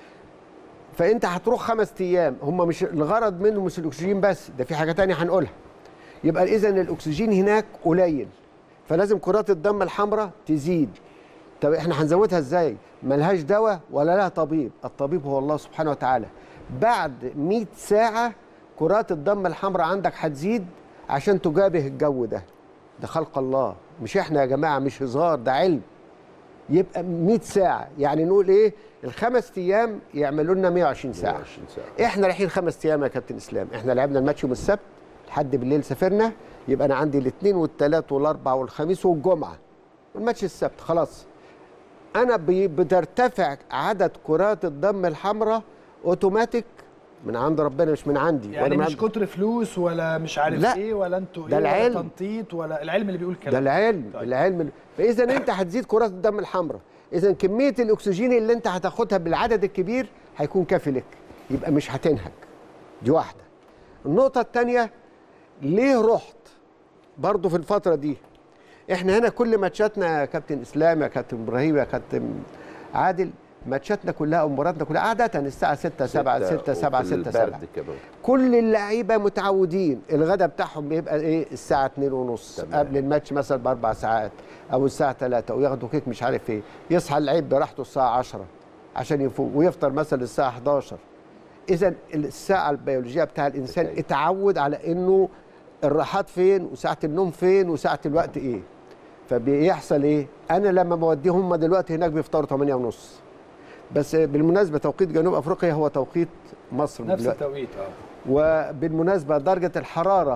فانت هتروح خمس ايام هم مش الغرض منه مش الاكسجين بس ده في حاجه تانية هنقولها يبقى اذا الاكسجين هناك قليل فلازم كرات الدم الحمراء تزيد طب احنا هنزودها ازاي ملهاش دواء ولا لها طبيب الطبيب هو الله سبحانه وتعالى بعد 100 ساعه كرات الدم الحمراء عندك هتزيد عشان تجابه الجو ده ده خلق الله مش احنا يا جماعه مش هزار ده علم يبقى 100 ساعه يعني نقول ايه الخمس ايام يعملوا لنا 120 ساعه 120 ساعة. احنا رايحين خمس ايام يا كابتن اسلام احنا لعبنا الماتش يوم السبت لحد بالليل سافرنا يبقى انا عندي الاثنين والثلاث والاربع والخميس والجمعه الماتش السبت خلاص انا بي- بترتفع عدد كرات الدم الحمراء اوتوماتيك من عند ربنا مش من عندي يعني ولا من مش عند كتر فلوس ولا مش عارف لا. ايه ولا انتوا ده ايه ولا العلم. تنطيط ولا العلم اللي بيقول ده كلام العلم طيب. العلم فاذا انت هتزيد كرات الدم الحمراء اذا كميه الاكسجين اللي انت هتاخدها بالعدد الكبير هيكون كافي لك يبقى مش هتنهك دي واحده النقطه الثانيه ليه رحت برضو في الفتره دي احنا هنا كل ماتشاتنا يا كابتن اسلام يا كابتن ابراهيم يا كابتن عادل ماتشاتنا كلها او مباراتنا كلها عاده الساعه 6 7 6 7 وفي 6 7 البرد كمان كل اللعيبه متعودين الغدا بتاعهم بيبقى ايه الساعه 2 ونص تمام. قبل الماتش مثلا باربع ساعات او الساعه 3 وياخدوا كيك مش عارف ايه يصحى اللعيب براحته الساعه 10 عشان يفوق ويفطر مثلا الساعه 11 اذا الساعه البيولوجيه بتاع الانسان أوكي. اتعود على انه الراحات فين وساعه النوم فين وساعه الوقت ايه فبيحصل ايه انا لما بوديهم هم دلوقتي هناك بيفطروا 8 ونص بس بالمناسبه توقيت جنوب افريقيا هو توقيت مصر نفس دلوقتي التوقيت اه وبالمناسبه درجه الحراره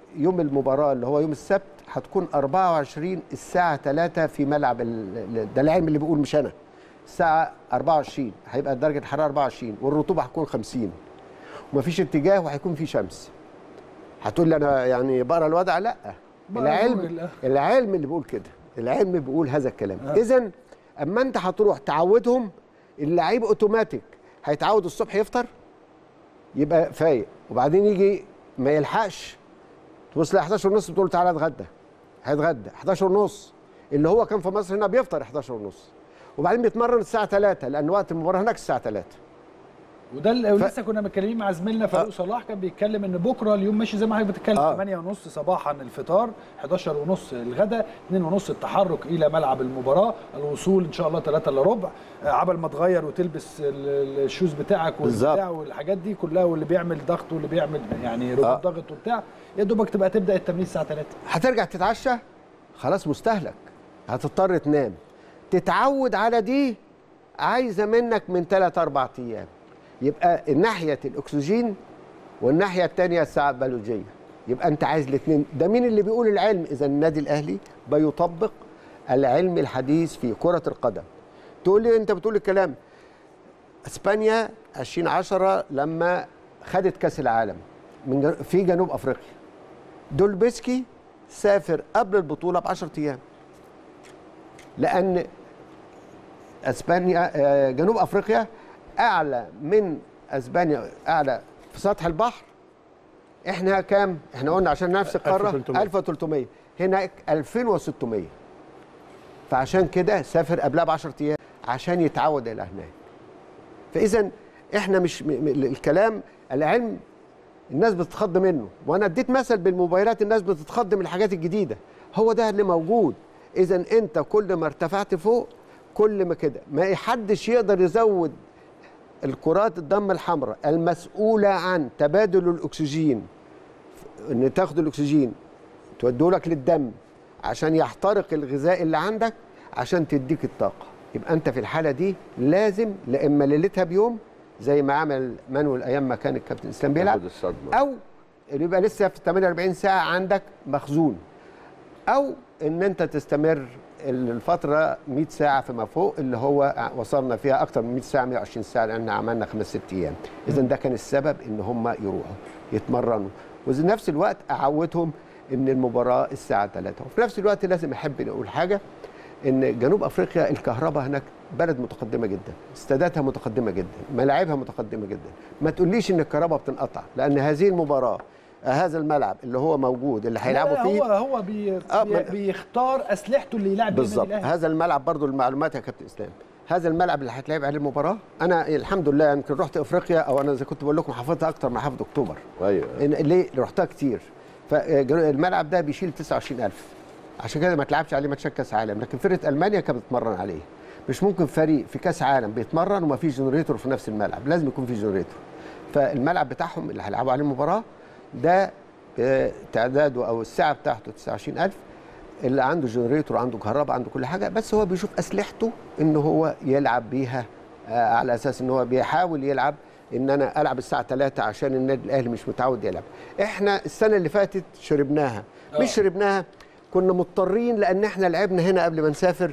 يوم المباراه اللي هو يوم السبت هتكون 24 الساعه 3 في ملعب ال- ال- ده العلم اللي بيقول مش انا الساعه 24 هيبقى درجه الحراره 24 والرطوبه هتكون 50 ومفيش اتجاه وهيكون في شمس هتقول لي انا يعني بقرا الوضع لا بقرا العلم جوجل. العلم اللي بيقول كده العلم بيقول هذا الكلام اذا اما انت هتروح تعودهم اللعيب اوتوماتيك هيتعود الصبح يفطر يبقى فايق وبعدين يجي ما يلحقش توصل ل 11 ونص بتقول له تعالى اتغدى هيتغدى 11 ونص اللي هو كان في مصر هنا بيفطر 11 ونص وبعدين بيتمرن الساعه 3 لان وقت المباراه هناك الساعه 3 وده اللي ولسه كنا متكلمين مع زميلنا فاروق صلاح كان بيتكلم ان بكره اليوم ماشي زي ما حضرتك بتتكلم آه. 8 ونص صباحا الفطار 11 ونص الغداء 2 ونص التحرك الى ملعب المباراه الوصول ان شاء الله 3 الا ربع آه، عبل ما تغير وتلبس ال- ال- الشوز بتاعك بالظبط. والبتاع والحاجات دي كلها واللي بيعمل ضغط واللي بيعمل يعني ربط آه. ضغط وبتاع يا دوبك تبقى تبدا التمرين الساعه 3 هترجع تتعشى خلاص مستهلك هتضطر تنام تتعود على دي عايزه منك من 3 4 ايام يبقى الناحيه الاكسجين والناحيه الثانيه الساعه البيولوجيه يبقى انت عايز الاثنين ده مين اللي بيقول العلم اذا النادي الاهلي بيطبق العلم الحديث في كره القدم تقول لي انت بتقول الكلام اسبانيا 2010 لما خدت كاس العالم من جن- في جنوب افريقيا دولبسكي سافر قبل البطوله ب 10 ايام لان اسبانيا آه، جنوب افريقيا اعلى من اسبانيا اعلى في سطح البحر احنا كام احنا قلنا عشان نفس القاره 1300. 1300 هناك 2600 فعشان كده سافر قبلها ب 10 ايام عشان يتعود الى هناك فاذا احنا مش م- م- الكلام العلم الناس بتتخض منه وانا اديت مثل بالموبايلات الناس بتتخض من الحاجات الجديده هو ده اللي موجود اذا انت كل ما ارتفعت فوق كل ما كده ما حدش يقدر يزود الكرات الدم الحمراء المسؤوله عن تبادل الاكسجين ان تاخد الاكسجين توديه لك للدم عشان يحترق الغذاء اللي عندك عشان تديك الطاقه يبقى انت في الحاله دي لازم لا اما ليلتها بيوم زي ما عمل مانويل ايام ما كان الكابتن اسلام بيلعب تاخد الصدمة. او يبقى لسه في 48 ساعه عندك مخزون او ان انت تستمر الفتره 100 ساعه فيما فوق اللي هو وصلنا فيها اكتر من 100 ساعه 120 ساعه لان عملنا خمس ست ايام اذا ده كان السبب ان هم يروحوا يتمرنوا وفي نفس الوقت اعودهم ان المباراه الساعه 3 وفي نفس الوقت لازم احب نقول حاجه ان جنوب افريقيا الكهرباء هناك بلد متقدمه جدا استاداتها متقدمه جدا ملاعبها متقدمه جدا ما تقوليش ان الكهرباء بتنقطع لان هذه المباراه هذا الملعب اللي هو موجود اللي هيلعبوا لا، فيه هو هو بي آه، بي ما- بيختار اسلحته اللي يلعب بيها بالظبط النادي الأهلي. هذا الملعب برضو المعلومات يا كابتن اسلام هذا الملعب اللي هتلعب عليه المباراه انا الحمد لله يمكن رحت افريقيا او انا زي كنت بقول لكم حافظها اكتر من حافظ اكتوبر ايوه إن- ليه رحتها كتير فالملعب ده بيشيل 29000 عشان كده ما تلعبش عليه ماتشات كاس عالم لكن فرقه المانيا كانت بتتمرن عليه مش ممكن فريق في كاس عالم بيتمرن وما فيش جنريتور في نفس الملعب لازم يكون في جنريتور فالملعب بتاعهم اللي هيلعبوا عليه المباراه ده آه، تعداده او السعه بتاعته 29000 اللي عنده جنريتور عنده كهرباء عنده كل حاجه بس هو بيشوف اسلحته ان هو يلعب بيها آه، على اساس ان هو بيحاول يلعب ان انا العب الساعه 3 عشان النادي الاهلي مش متعود يلعب احنا السنه اللي فاتت شربناها مش شربناها كنا مضطرين لان احنا لعبنا هنا قبل ما نسافر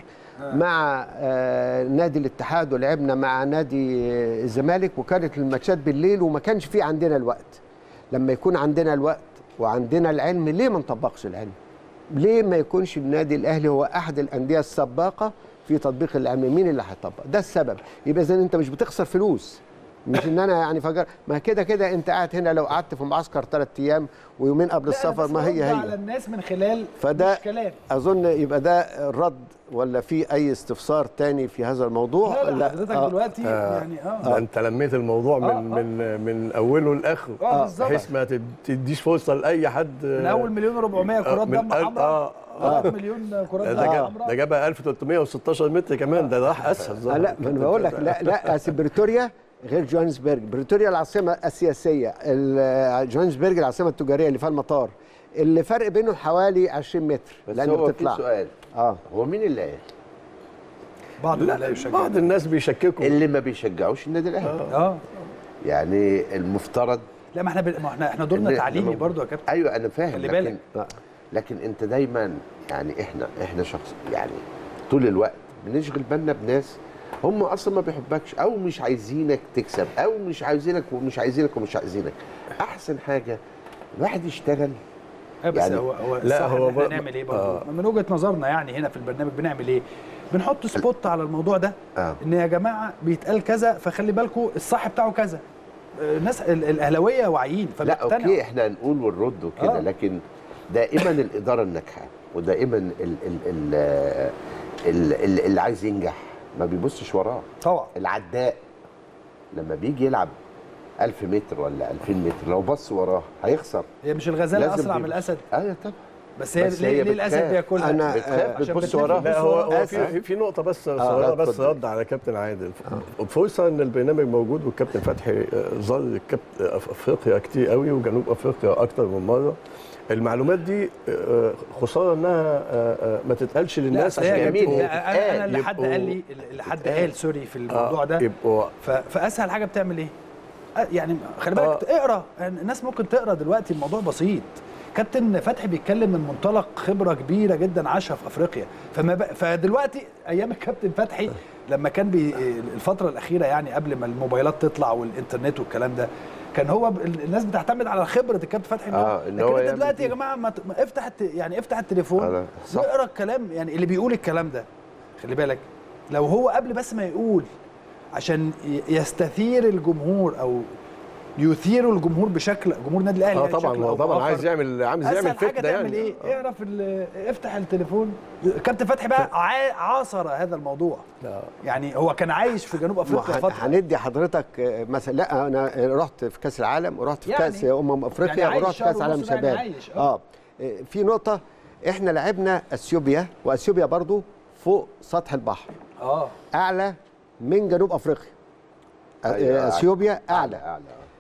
مع آه، نادي الاتحاد ولعبنا مع نادي آه، الزمالك وكانت الماتشات بالليل وما كانش في عندنا الوقت لما يكون عندنا الوقت وعندنا العلم ليه ما نطبقش العلم ليه ما يكونش النادي الاهلي هو احد الانديه السباقه في تطبيق العلم مين اللي هيطبق ده السبب يبقى اذا انت مش بتخسر فلوس مش ان انا يعني فجر ما كده كده انت قاعد هنا لو قعدت في معسكر ثلاث ايام ويومين قبل لا، أنا السفر بس ما هي برد على هي الناس من خلال فده مش كلام اظن يبقى ده الرد ولا في اي استفسار تاني في هذا الموضوع لا لا حضرتك آه. دلوقتي يعني ده اه انت لميت الموضوع من آه، آه. من من اوله لاخره آه، بالظبط. بحيث ما تد- تديش فرصه لاي حد من اول مليون و400 كرات من دم أل- حمراء اه لغايه مليون كرات ده دم جاب حمراء ده جابها 1316 متر كمان ده راح اسهل آه لا ما انا بقول لك لا لا أصل بريتوريا غير جوهانسبرج بريتوريا العاصمه السياسيه ال- جوهانسبرج العاصمه التجاريه اللي فيها المطار اللي فرق بينهم حوالي 20 متر بس لان هو في بتطلع سؤال اه هو مين اللي قال؟ بعض لا لا يشجع بعض الناس بيشككوا اللي ما بيشجعوش النادي الاهلي اه يعني المفترض لا ما احنا ب... ما احنا احنا دورنا إن- تعليمي إنما- برضو يا كابتن ايوه انا فاهم خلي لكن بالك. آه، لكن انت دايما يعني احنا احنا شخص يعني طول الوقت بنشغل بالنا بناس هم اصلا ما بيحبكش او مش عايزينك تكسب او مش عايزينك ومش عايزينك ومش عايزينك احسن حاجه الواحد يشتغل أه بس يعني- هو هو لا، لا هو هو احنا ب- نعمل ايه برضو آه. من وجهه نظرنا يعني هنا في البرنامج بنعمل ايه بنحط سبوت على الموضوع ده آه. ان يا جماعه بيتقال كذا فخلي بالكم الصح بتاعه كذا آه، الناس ال- الاهلاويه واعيين لا اوكي فبيقتنعوا احنا هنقول ونرد وكده آه. لكن دائما الاداره الناجحه ودائما ال ال ال ال ال اللي عايز ينجح ما بيبصش وراه طبعا العداء لما بيجي يلعب 1000 متر ولا 2000 متر لو بص وراه هيخسر هي مش الغزاله لازم اسرع من بيبص. الاسد ايوه طبعا بس هي بس ليه, هي ليه الاسد بتخاف. بياكلها أنا- بتخاف عشان بتبص بتلف وراه لا هو هو آسف. في في نقطة بس لا، صغيرة بس اتفضل. رد على كابتن عادل فرصة ان البرنامج موجود والكابتن فتحي آه، زار الكابتن افريقيا كتير قوي وجنوب افريقيا اكتر من مرة المعلومات دي آه، خسارة انها آه، آه، ما تتقالش لا للناس أصل هي عشان كابتن يمين لا، انا انا اللي حد يبقوا- قال لي اللي حد يتقال. قال سوري في الموضوع آه، ده يبقوا ف- فاسهل حاجه بتعمل ايه؟ أه، يعني خلي بالك اقرا يعني الناس ممكن تقرا دلوقتي الموضوع بسيط كابتن فتحي بيتكلم من منطلق خبره كبيره جدا عاشها في افريقيا فما ب... فدلوقتي ايام الكابتن فتحي لما كان بي... الفتره الاخيره يعني قبل ما الموبايلات تطلع والانترنت والكلام ده كان هو ب... الناس بتعتمد على خبره الكابتن فتحي إن هو- آه، إن لكن هو انت يعمل دلوقتي يا كده. جماعه ما, ت... ما افتح الت... يعني افتح التليفون آه، صح. واقرا الكلام يعني اللي بيقول الكلام ده خلي بالك لو هو قبل بس ما يقول عشان ي- يستثير الجمهور او يثيروا الجمهور بشكل جمهور النادي الاهلي اه يعني طبعا بشكل هو أو طبعا بآخر. عايز يعمل عايز اسهل يعمل حاجه فتنة تعمل يعني ايه اعرف ال- افتح التليفون كابتن فتحي بقى عا- عاصر هذا الموضوع آه. يعني هو كان عايش في جنوب افريقيا وهن- فتره هندي حضرتك آه، مثلا لا انا رحت في كاس العالم ورحت في يعني- كاس امم افريقيا يعني عايش ورحت شهر كاس عالم ونص ده يعني شباب عايش، آه. اه آه، في نقطه احنا لعبنا اثيوبيا واثيوبيا برضو فوق سطح البحر اه اعلى من جنوب افريقيا آه، أيوة، آه، اثيوبيا اعلى اعلى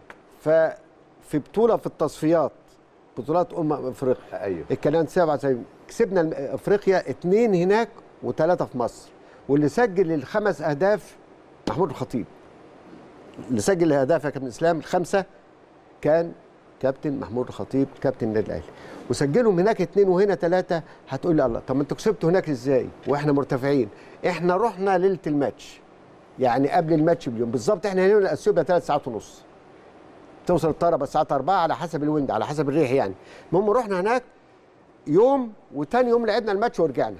ففي بطوله في التصفيات بطولات امم افريقيا ايوه الكلام 97 كسبنا الم- افريقيا اثنين هناك وثلاثه في مصر واللي سجل الخمس اهداف محمود الخطيب اللي سجل الاهداف يا كابتن اسلام الخمسه كان كابتن محمود الخطيب كابتن النادي الاهلي وسجلهم هناك اثنين وهنا ثلاثه هتقول لي الله طب ما انتوا كسبتوا هناك ازاي واحنا مرتفعين احنا رحنا ليله الماتش يعني قبل الماتش بيوم بالظبط احنا هنا اثيوبيا ثلاث ساعات ونص توصل الطياره بس الساعه 4 على حسب الويند على حسب الريح يعني المهم رحنا هناك يوم وتاني يوم لعبنا الماتش ورجعنا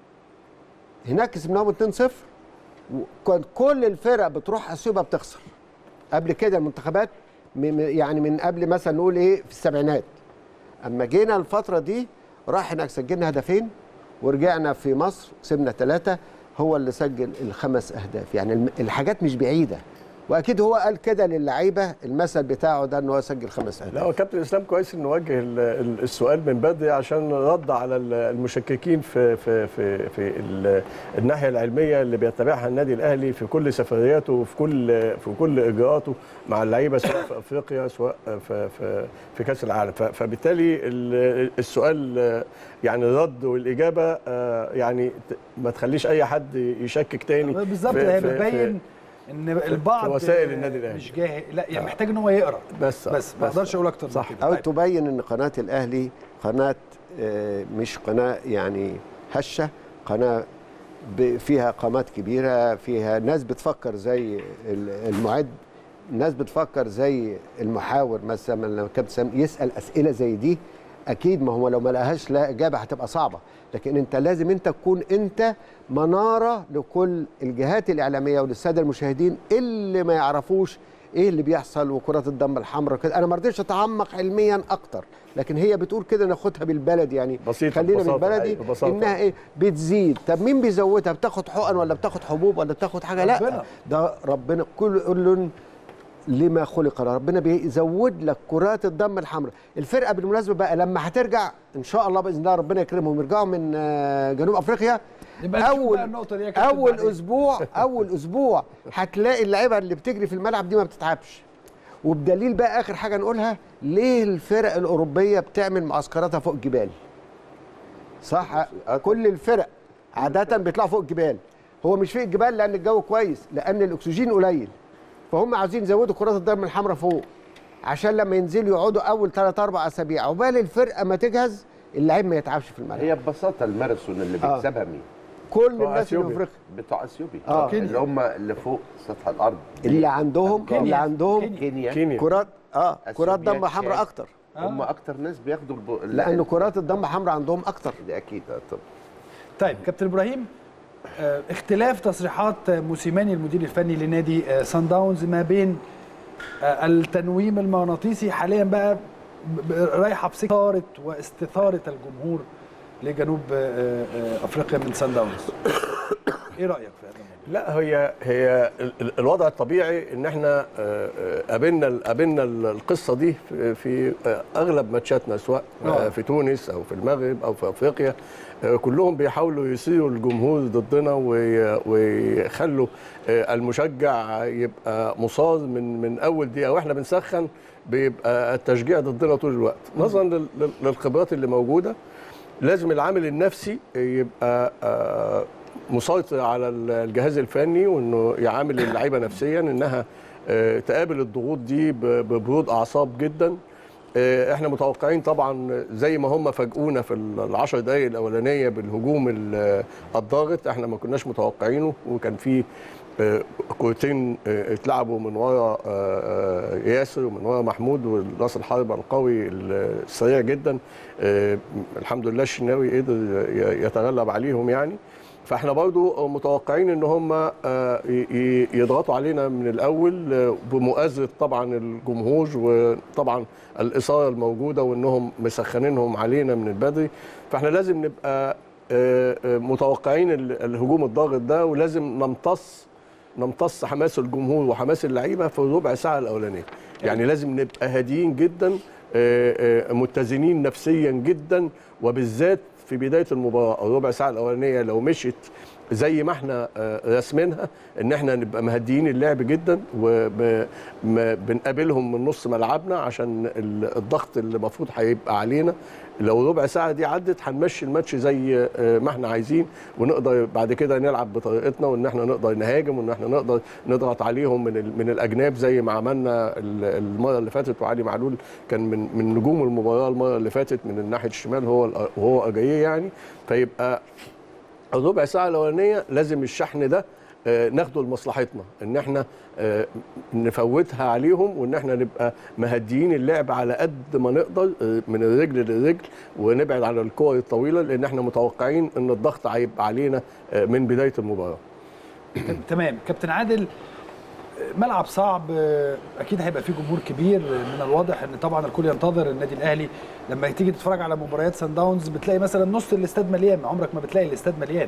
هناك كسبناهم 2-0 وكان كل الفرق بتروح اثيوبيا بتخسر قبل كده المنتخبات م- م- يعني من قبل مثلا نقول ايه في السبعينات اما جينا الفتره دي راح هناك سجلنا هدفين ورجعنا في مصر كسبنا ثلاثه هو اللي سجل الخمس اهداف يعني الم- الحاجات مش بعيده واكيد هو قال كده للعيبه المثل بتاعه ده ان هو سجل خمس اهداف لا هو كابتن اسلام كويس انه وجه ال- ال- السؤال من بدري عشان رد على ال- المشككين في في في في ال- الناحيه العلميه اللي بيتبعها النادي الاهلي في كل سفرياته وفي كل في كل اجراءاته مع اللعيبه سواء في افريقيا سواء في في في كاس العالم ف- فبالتالي ال- السؤال يعني الرد والاجابه آه، يعني ت- ما تخليش اي حد يشكك تاني بالظبط في- هي في- في- بتبين ان البعض وسائل النادي الأهلي. مش جاهز لا يعني محتاج ان هو يقرا بس بس ما اقدرش اقول اكتر من صح. كده او طيب. تبين ان قناه الاهلي قناه آه، مش قناه يعني هشه قناه ب- فيها قامات كبيره فيها ناس بتفكر زي ال- المعد ناس بتفكر زي المحاور مثلا لما كابتن سام يسال اسئله زي دي اكيد ما هو لو ما لقاهاش لا اجابه هتبقى صعبه لكن انت لازم انت تكون انت مناره لكل الجهات الاعلاميه وللساده المشاهدين اللي ما يعرفوش ايه اللي بيحصل وكرات الدم الحمراء كده انا ما رضيتش اتعمق علميا اكتر لكن هي بتقول كده ناخدها بالبلد يعني بسيطة، خلينا ببساطة، بالبلدي أيوة، ببساطة. انها ايه بتزيد طب مين بيزودها بتاخد حقن ولا بتاخد حبوب ولا بتاخد حاجه لا ربنا. ده ربنا كل كل لما خلق له ربنا بيزود لك كرات الدم الحمراء الفرقه بالمناسبه بقى لما هترجع ان شاء الله باذن الله ربنا يكرمهم يرجعوا من آه، جنوب افريقيا نبقى نشوف اول بقى النقطة دي يا كابتن اول بعدين. اسبوع اول اسبوع هتلاقي اللعيبه اللي بتجري في الملعب دي ما بتتعبش وبدليل بقى اخر حاجه نقولها ليه الفرق الاوروبيه بتعمل معسكراتها فوق الجبال صح كل الفرق عاده بيطلعوا فوق الجبال هو مش فوق الجبال لان الجو كويس لان الاكسجين قليل فهم عاوزين يزودوا كرات الدم الحمراء فوق عشان لما ينزلوا يقعدوا اول 3 4 اسابيع عقبال الفرقه ما تجهز اللعيب ما يتعبش في الملعب هي ببساطه الماراثون اللي آه. بيكسبها مين؟ كل بتوع الناس اللي أثيوبيا. في افريقيا بتوع اثيوبيا آه. اللي هم اللي فوق سطح الارض اللي عندهم كينيا. اللي عندهم كينيا. كينيا كينيا كرات اه كرات أثيوبيا، دم حمراء تشاد. اكتر هم اكتر ناس بياخدوا الب... لان كرات الدم حمراء عندهم اكتر ده اكيد آه، طب طيب كابتن ابراهيم آه، اختلاف تصريحات آه، موسيماني المدير الفني لنادي آه، سان داونز ما بين آه، التنويم المغناطيسي حاليا بقى ب- ب- رايحه في سكاره واستثاره الجمهور لجنوب آه، آه، افريقيا من سان داونز ايه رايك في هذا الموضوع؟ لا هي هي ال- ال- الوضع الطبيعي ان احنا آه، آه، قابلنا قابلنا ال- القصه دي في- في آه، اغلب ماتشاتنا سواء آه. آه، في تونس او في المغرب او في افريقيا آه، كلهم بيحاولوا يصيروا الجمهور ضدنا وي- ويخلوا آه، المشجع يبقى مصاب من من اول دقيقه واحنا بنسخن بيبقى التشجيع ضدنا طول الوقت نظرا لل- لل- للخبرات اللي موجوده لازم العامل النفسي يبقى آه، مسيطر على الجهاز الفني وانه يعامل اللعيبه نفسيا انها آه، تقابل الضغوط دي ب- ببرود اعصاب جدا آه، احنا متوقعين طبعا زي ما هم فاجئونا في العشر دقائق الاولانيه بالهجوم ال- الضاغط احنا ما كناش متوقعينه وكان في آه، كورتين آه، اتلعبوا من ورا آه، آه، ياسر ومن ورا محمود والراس الحربه القوي السريع جدا آه، الحمد لله الشناوي قدر ي- يتغلب عليهم يعني فاحنا برضو متوقعين ان هم آه، ي- ي- يضغطوا علينا من الاول آه، بمؤازره طبعا الجمهور وطبعا الاثاره الموجوده وانهم مسخنينهم علينا من البدري فاحنا لازم نبقى آه، آه، متوقعين ال- الهجوم الضاغط ده ولازم نمتص نمتص حماس الجمهور وحماس اللعيبه في الربع ساعه الاولانيه يعني لازم نبقى هاديين جدا آه، آه، متزنين نفسيا جدا وبالذات في بدايه المباراه الربع ساعه الاولانيه لو مشت زي ما احنا آه، راسمينها ان احنا نبقى مهديين اللعب جدا وبنقابلهم من نص ملعبنا عشان ال- الضغط اللي المفروض هيبقى علينا لو ربع ساعه دي عدت هنمشي الماتش زي آه، ما احنا عايزين ونقدر بعد كده نلعب بطريقتنا وان احنا نقدر نهاجم وان احنا نقدر نضغط عليهم من ال- من الاجناب زي ما عملنا ال- المره اللي فاتت وعلي معلول كان من من نجوم المباراه المره اللي فاتت من الناحيه الشمال هو الأ- وهو اجاييه يعني فيبقى الربع ساعه الاولانيه لازم الشحن ده آه، ناخده لمصلحتنا ان احنا آه، نفوتها عليهم وان احنا نبقى مهديين اللعب على قد ما نقدر آه، من الرجل للرجل ونبعد عن الكور الطويله لان احنا متوقعين ان الضغط هيبقى علينا آه، من بدايه المباراه تمام كابتن عادل ملعب صعب اكيد هيبقى فيه جمهور كبير من الواضح ان طبعا الكل ينتظر النادي الاهلي لما تيجي تتفرج على مباريات سان داونز بتلاقي مثلا نص الاستاد مليان عمرك ما بتلاقي الاستاد مليان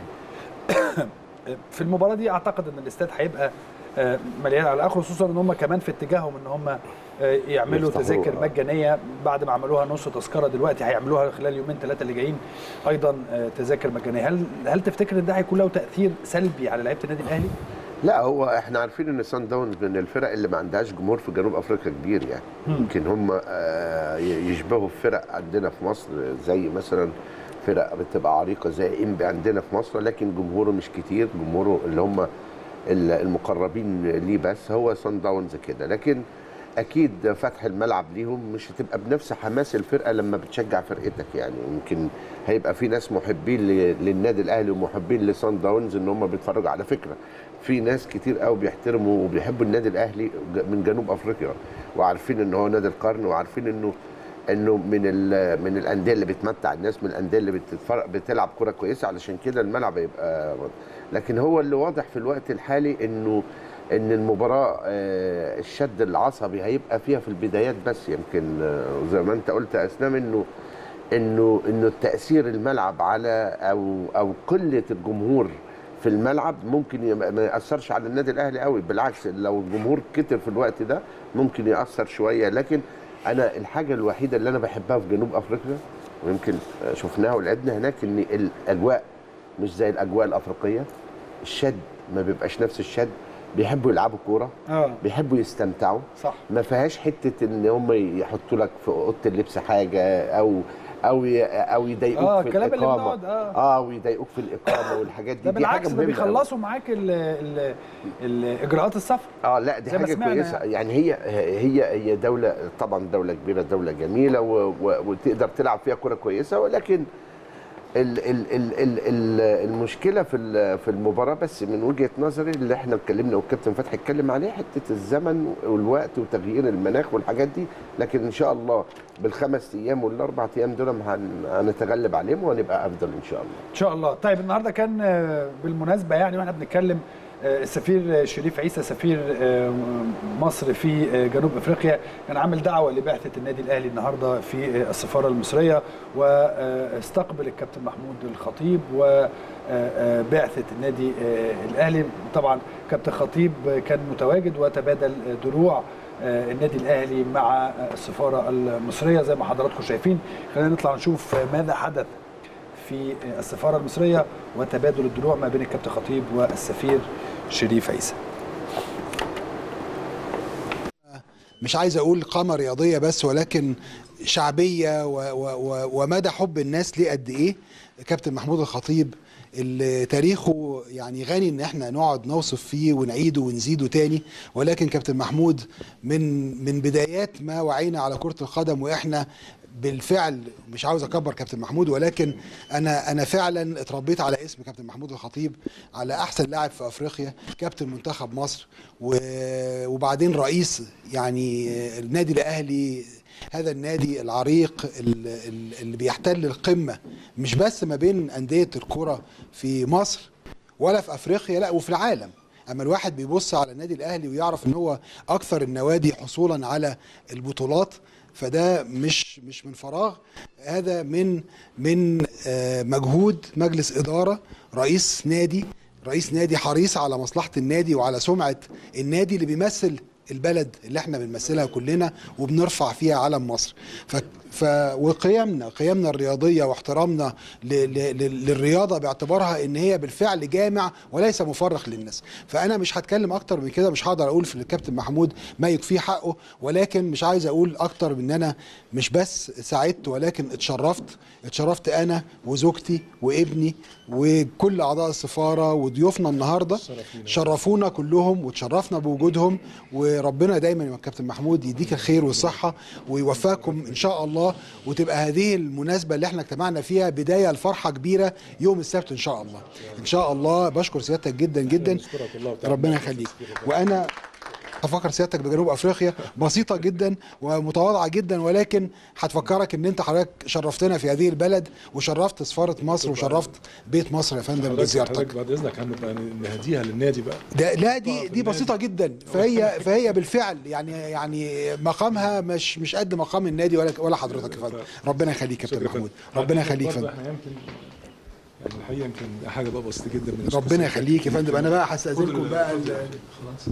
في المباراه دي اعتقد ان الاستاد هيبقى آه، مليان على الاخر خصوصا ان هم كمان في اتجاههم ان هم آه، يعملوا يفتحوا، تذاكر آه. مجانيه بعد ما عملوها نص تذكره دلوقتي هيعملوها خلال يومين ثلاثه اللي جايين ايضا آه، تذاكر مجانيه هل هل تفتكر ان ده هيكون له تاثير سلبي على لعيبه النادي الاهلي؟ لا هو احنا عارفين ان سان داونز من الفرق اللي ما عندهاش جمهور في جنوب افريقيا كبير يعني يمكن هم آه، يشبهوا فرق عندنا في مصر زي مثلا فرق بتبقى عريقه زي انبي عندنا في مصر لكن جمهوره مش كتير جمهوره اللي هم ال- المقربين ليه بس هو سان داونز كده لكن اكيد فتح الملعب ليهم مش هتبقى بنفس حماس الفرقه لما بتشجع فرقتك يعني يمكن هيبقى في ناس محبين ل- للنادي الاهلي ومحبين لسان داونز ان هم بيتفرجوا على فكره في ناس كتير قوي بيحترموا وبيحبوا النادي الاهلي ج- من جنوب افريقيا وعارفين ان هو نادي القرن وعارفين انه انه من ال- من الانديه اللي بتمتع الناس من الانديه اللي بتتفرج بتلعب كره كويسه علشان كده الملعب يبقى لكن هو اللي واضح في الوقت الحالي انه ان المباراه آه، الشد العصبي هيبقى فيها في البدايات بس يمكن آه، زي ما انت قلت يا اسلام انه انه انه تاثير الملعب على او او قله الجمهور في الملعب ممكن يم- ما ياثرش على النادي الاهلي قوي بالعكس لو الجمهور كتر في الوقت ده ممكن ياثر شويه لكن انا الحاجه الوحيده اللي انا بحبها في جنوب افريقيا ويمكن آه، شفناها ولعبنا هناك ان الاجواء مش زي الاجواء الافريقيه الشد ما بيبقاش نفس الشد بيحبوا يلعبوا كوره اه بيحبوا يستمتعوا صح ما فيهاش حته ان هم يحطوا لك في اوضه اللبس حاجه او او ي- او يضايقوك آه، في الكلام اللي الاقامه بنقعد- آه. اه ويضايقوك في الاقامه والحاجات دي ده دي حاجه بالعكس ده مهمه أوي. بيخلصوا معاك ال ال ال اجراءات السفر اه لا دي زي ما حاجه سمعنا كويسه يعني. يعني هي هي هي دوله طبعا دوله كبيره دوله جميله و و وتقدر تلعب فيها كره كويسه ولكن ال ال ال ال ال المشكله في ال- في المباراه بس من وجهه نظري اللي احنا اتكلمنا والكابتن فتحي اتكلم عليه حته الزمن والوقت وتغيير المناخ والحاجات دي لكن ان شاء الله بالخمس ايام والاربع ايام دول هن- هنتغلب عليهم وهنبقى افضل ان شاء الله ان شاء الله طيب النهارده كان آه، بالمناسبه يعني واحنا بنتكلم آه، السفير شريف عيسى سفير آه، مصر في آه، جنوب افريقيا كان عامل دعوه لبعثه النادي الاهلي النهارده في آه، السفاره المصريه واستقبل الكابتن محمود الخطيب وبعثه النادي آه، الاهلي طبعا كابتن خطيب كان متواجد وتبادل آه، دروع آه، النادي الاهلي مع آه، السفاره المصريه زي ما حضراتكم شايفين خلينا نطلع نشوف آه، ماذا حدث في السفاره المصريه وتبادل الدروع ما بين الكابتن خطيب والسفير شريف عيسى مش عايز اقول قامه رياضيه بس ولكن شعبيه و و و ومدى حب الناس ليه قد ايه كابتن محمود الخطيب اللي تاريخه يعني غني ان احنا نقعد نوصف فيه ونعيده ونزيده تاني ولكن كابتن محمود من من بدايات ما وعينا على كره القدم واحنا بالفعل مش عاوز اكبر كابتن محمود ولكن انا انا فعلا اتربيت على اسم كابتن محمود الخطيب على احسن لاعب في افريقيا كابتن منتخب مصر و- وبعدين رئيس يعني النادي الاهلي هذا النادي العريق ال- ال- اللي بيحتل القمه مش بس ما بين انديه الكره في مصر ولا في افريقيا لا وفي العالم اما الواحد بيبص على النادي الاهلي ويعرف ان هو اكثر النوادي حصولا على البطولات فده مش مش من فراغ هذا من من آه، مجهود مجلس اداره رئيس نادي رئيس نادي حريص على مصلحه النادي وعلى سمعه النادي اللي بيمثل البلد اللي احنا بنمثلها كلنا وبنرفع فيها علم مصر ف... ف... وقيمنا قيمنا الرياضيه واحترامنا ل... ل... ل- للرياضه باعتبارها ان هي بالفعل جامع وليس مفرخ للناس فانا مش هتكلم اكتر من كده مش هقدر اقول في الكابتن محمود ما يكفيه حقه ولكن مش عايز اقول اكتر من ان انا مش بس سعدت ولكن اتشرفت اتشرفت انا وزوجتي وابني وكل اعضاء السفاره وضيوفنا النهارده شرفونا كلهم وتشرفنا بوجودهم وربنا دايما يا كابتن محمود يديك الخير والصحه ويوفقكم ان شاء الله وتبقى هذه المناسبه اللي احنا اجتمعنا فيها بدايه لفرحه كبيره يوم السبت ان شاء الله ان شاء الله بشكر سيادتك جدا جدا ربنا يخليك وانا هفكر سيادتك بجنوب افريقيا بسيطه جدا ومتواضعه جدا ولكن هتفكرك ان انت حضرتك شرفتنا في هذه البلد وشرفت سفاره مصر وشرفت بيت مصر يا فندم حضرتك بزيارتك بعد اذنك هنبقى نهديها للنادي بقى ده لا دي دي بسيطه جدا فهي فهي بالفعل يعني يعني مقامها مش مش قد مقام النادي ولا ولا حضرتك يا فندم ربنا يخليك يا كابتن شكرا محمود ربنا يخليك يا برضه فندم احنا يمكن يعني الحقيقه يمكن حاجه بقى بسيطه جدا من ربنا يخليك يا فندم انا بقى هستاذنكم بقى ال- خلاص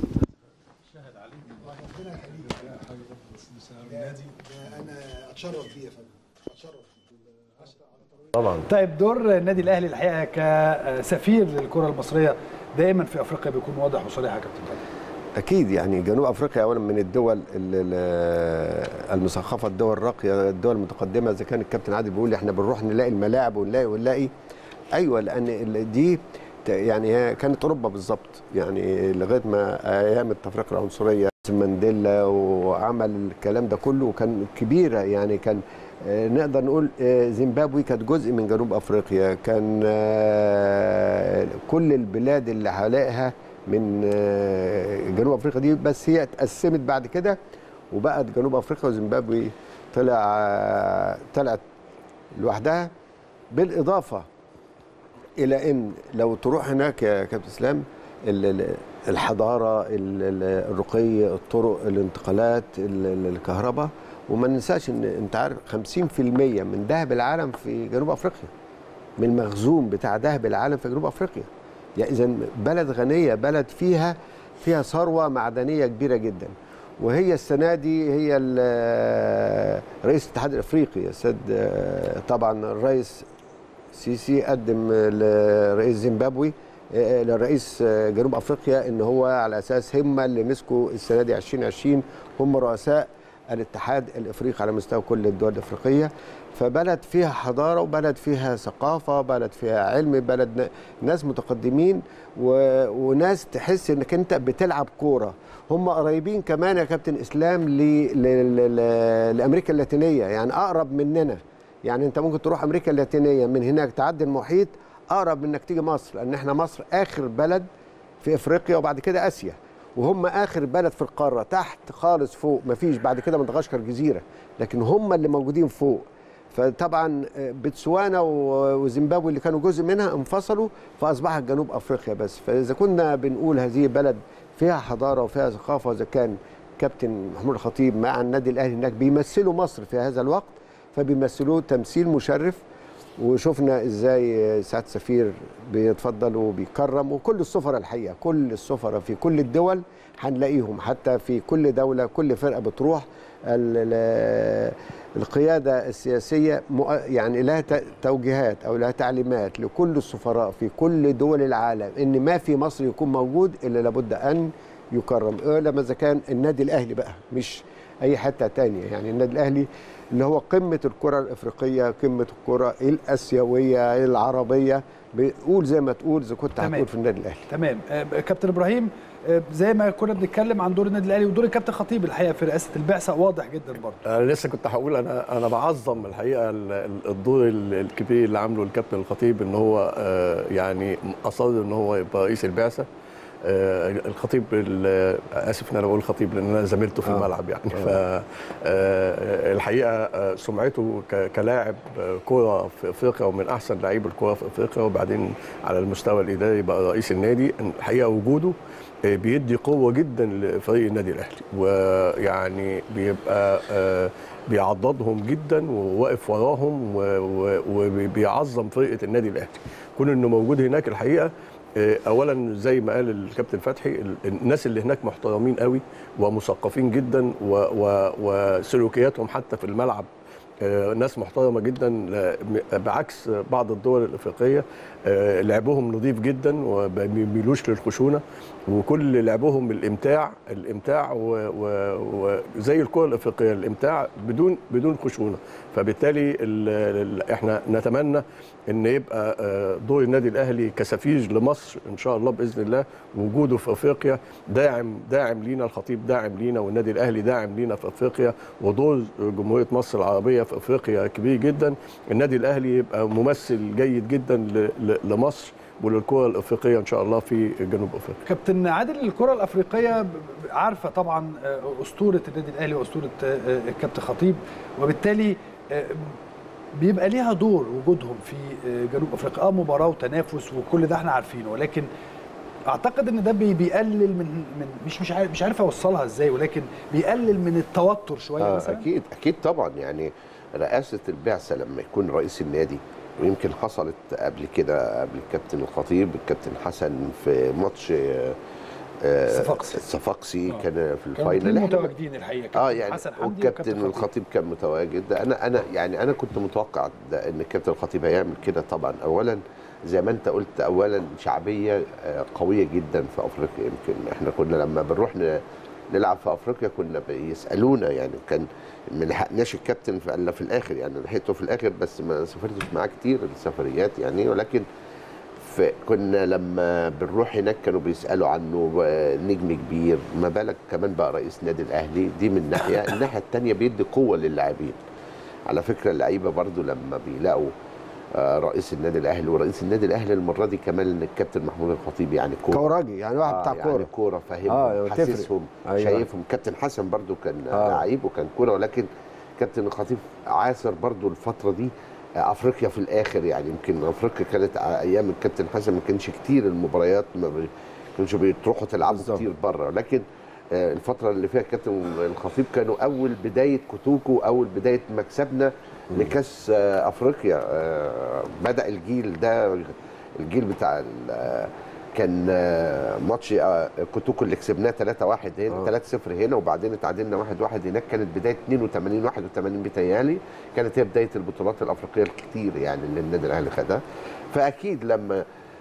انا اتشرف بيه يا فندم اتشرف طبعا طيب دور النادي الاهلي الحقيقه كسفير للكره المصريه دائما في افريقيا بيكون واضح وصريح يا كابتن فتحي اكيد يعني جنوب افريقيا اولا من الدول ال- ال- المثقفه الدول الراقيه الدول المتقدمه اذا كان الكابتن عادل بيقول احنا بنروح نلاقي الملاعب ونلاقي ونلاقي ايوه لان ال- دي ت- يعني هي كانت اوروبا بالظبط يعني لغايه ما ايام التفرقه العنصريه مانديلا وعمل الكلام ده كله وكان كبيره يعني كان آه، نقدر نقول آه، زيمبابوي كانت جزء من جنوب افريقيا كان آه، كل البلاد اللي حواليها من آه، جنوب افريقيا دي بس هي اتقسمت بعد كده وبقت جنوب افريقيا وزيمبابوي طلع آه، طلعت لوحدها بالاضافه الى ان لو تروح هناك يا كابتن اسلام ال- ال- الحضاره ال- ال- الرقي الطرق الانتقالات ال- ال- الكهرباء وما ننساش ان انت عارف 50% من ذهب العالم في جنوب افريقيا من المخزون بتاع ذهب العالم في جنوب افريقيا يعني اذا بلد غنيه بلد فيها فيها ثروه معدنيه كبيره جدا وهي السنه دي هي ال- رئيس الاتحاد الافريقي السيد آه، طبعا الرئيس سيسي قدم لرئيس زيمبابوي آه، لرئيس آه، جنوب افريقيا ان هو على اساس هم اللي مسكوا السنه دي 2020 هم رؤساء الاتحاد الافريقي على مستوى كل الدول الافريقيه فبلد فيها حضاره وبلد فيها ثقافه بلد فيها علم بلد ن- ناس متقدمين و... وناس تحس انك انت بتلعب كوره هم قريبين كمان يا كابتن اسلام ل... ل... ل... ل... لامريكا اللاتينيه يعني اقرب مننا يعني انت ممكن تروح امريكا اللاتينيه من هناك تعدي المحيط اقرب من انك تيجي مصر لان احنا مصر اخر بلد في افريقيا وبعد كده اسيا وهم اخر بلد في القاره تحت خالص فوق مفيش بعد كده مدغشقر جزيره لكن هم اللي موجودين فوق فطبعا بتسوانا و- وزيمبابوي اللي كانوا جزء منها انفصلوا فاصبحت جنوب افريقيا بس فاذا كنا بنقول هذه بلد فيها حضاره وفيها ثقافه اذا كان كابتن محمود الخطيب مع النادي الاهلي هناك بيمثلوا مصر في هذا الوقت فبيمثلوه تمثيل مشرف وشفنا ازاي سعاده السفير بيتفضل وبيكرم وكل السفراء الحقيقه كل السفراء في كل الدول هنلاقيهم حتى في كل دوله كل فرقه بتروح ال- ال- القياده السياسيه مؤ- يعني لها ت- توجيهات او لها تعليمات لكل السفراء في كل دول العالم ان ما في مصر يكون موجود الا لابد ان يكرم الا اذا كان النادي الاهلي بقى مش اي حته تانية يعني النادي الاهلي اللي هو قمه الكره الافريقيه قمه الكره الاسيويه العربيه بقول زي ما تقول اذا كنت تمام. هتقول في النادي الاهلي تمام آه، كابتن ابراهيم آه، زي ما كنا بنتكلم عن دور النادي الاهلي ودور الكابتن خطيب الحقيقه في رئاسه البعثه واضح جدا برضه انا لسه كنت هقول انا انا بعظم الحقيقه ال- ال- الدور ال- الكبير اللي عامله الكابتن الخطيب ان هو آه، يعني اصر ان هو يبقى رئيس البعثه آه، الخطيب ال- اسف ان انا بقول خطيب لان انا زميلته في آه. الملعب يعني ف آه، الحقيقه آه، سمعته ك- كلاعب آه، كوره في افريقيا ومن احسن لعيب الكوره في افريقيا وبعدين على المستوى الاداري بقى رئيس النادي الحقيقه وجوده آه، بيدي قوه جدا لفريق النادي الاهلي ويعني بيبقى آه، بيعضدهم جدا وواقف وراهم و- و- وبيعظم فرقه النادي الاهلي كون انه موجود هناك الحقيقه آه، اولا زي ما قال الكابتن فتحي ال- الناس اللي هناك محترمين قوي ومثقفين جدا و- و- وسلوكياتهم حتى في الملعب آه، ناس محترمه جدا آه، م- بعكس بعض الدول الافريقيه آه، لعبهم نظيف جدا وما بيميلوش للخشونه وكل لعبهم الامتاع الامتاع و- و- وزي الكره الافريقيه الامتاع بدون بدون خشونه فبالتالي ال ال احنا نتمنى ان يبقى آه، دور النادي الاهلي كسفير لمصر ان شاء الله باذن الله وجوده في افريقيا داعم داعم لينا الخطيب داعم لينا والنادي الاهلي داعم لينا في افريقيا ودور جمهوريه مصر العربيه في افريقيا كبير جدا النادي الاهلي يبقى ممثل جيد جدا ل- ل- لمصر وللكره الافريقيه ان شاء الله في جنوب افريقيا كابتن عادل الكره الافريقيه ب- ب- عارفه طبعا آه، اسطوره النادي الاهلي واسطوره آه، آه، الكابتن خطيب وبالتالي آه، بيبقى ليها دور وجودهم في آه، جنوب افريقيا اه مباراه وتنافس وكل ده احنا عارفينه ولكن اعتقد ان ده بي- بيقلل من من مش مش عارف مش عارف اوصلها ازاي ولكن بيقلل من التوتر شويه آه مثلا اكيد اكيد طبعا يعني رئاسه البعثه لما يكون رئيس النادي ويمكن حصلت قبل كده قبل الكابتن الخطيب الكابتن حسن في ماتش آه، آه، صفاقسي. الصفاقسي آه. كان في كانوا الفاينل الاثنين إحنا- متواجدين الحقيقه اه كابتن يعني حسن حمدي والكابتن وكابتن خطيب الخطيب كان متواجد انا انا يعني انا كنت متوقع ده ان الكابتن الخطيب هيعمل كده طبعا اولا زي ما انت قلت اولا شعبيه آه، قويه جدا في افريقيا يمكن احنا كنا لما بنروح ن- نلعب في افريقيا كنا بيسالونا يعني كان ما لحقناش الكابتن في الا في الاخر يعني لحقته في الاخر بس ما سافرتش معاه كتير السفريات يعني ولكن فكنا لما بنروح هناك كانوا بيسالوا عنه آه، نجم كبير ما بالك كمان بقى رئيس نادي الاهلي دي من ناحيه الناحيه الثانيه بيدي قوه للاعبين على فكره اللعيبه برضو لما بيلاقوا آه، رئيس النادي الاهلي ورئيس النادي الاهلي المره دي كمان ان الكابتن محمود الخطيب يعني كوره كوراجي يعني واحد بتاع يعني كوره كوره فاهمهم آه، آه تفرق. حاسسهم أيوة. شايفهم كابتن حسن برضو كان آه. آه. لعيب وكان كوره ولكن كابتن الخطيب عاصر برضو الفتره دي آه، افريقيا في الاخر يعني يمكن افريقيا كانت ع- ايام الكابتن حسن ما كانش كتير المباريات ما بي- كانش بيروحوا تلعبوا بالظبط. كتير بره لكن آه، الفتره اللي فيها الكابتن الخطيب كانوا اول بدايه كتوكو اول بدايه مكسبنا لكاس آه، افريقيا آه، بدا الجيل ده الجيل بتاع ال- آه، كان آه، ماتش آه، كوتوكو اللي كسبناه 3-1 هنا آه. 3-0 هنا وبعدين اتعادلنا 1-1 هناك كانت بدايه 82 81 بتهيألي كانت هي بدايه البطولات الافريقيه الكتير يعني اللي النادي الاهلي خدها فاكيد لما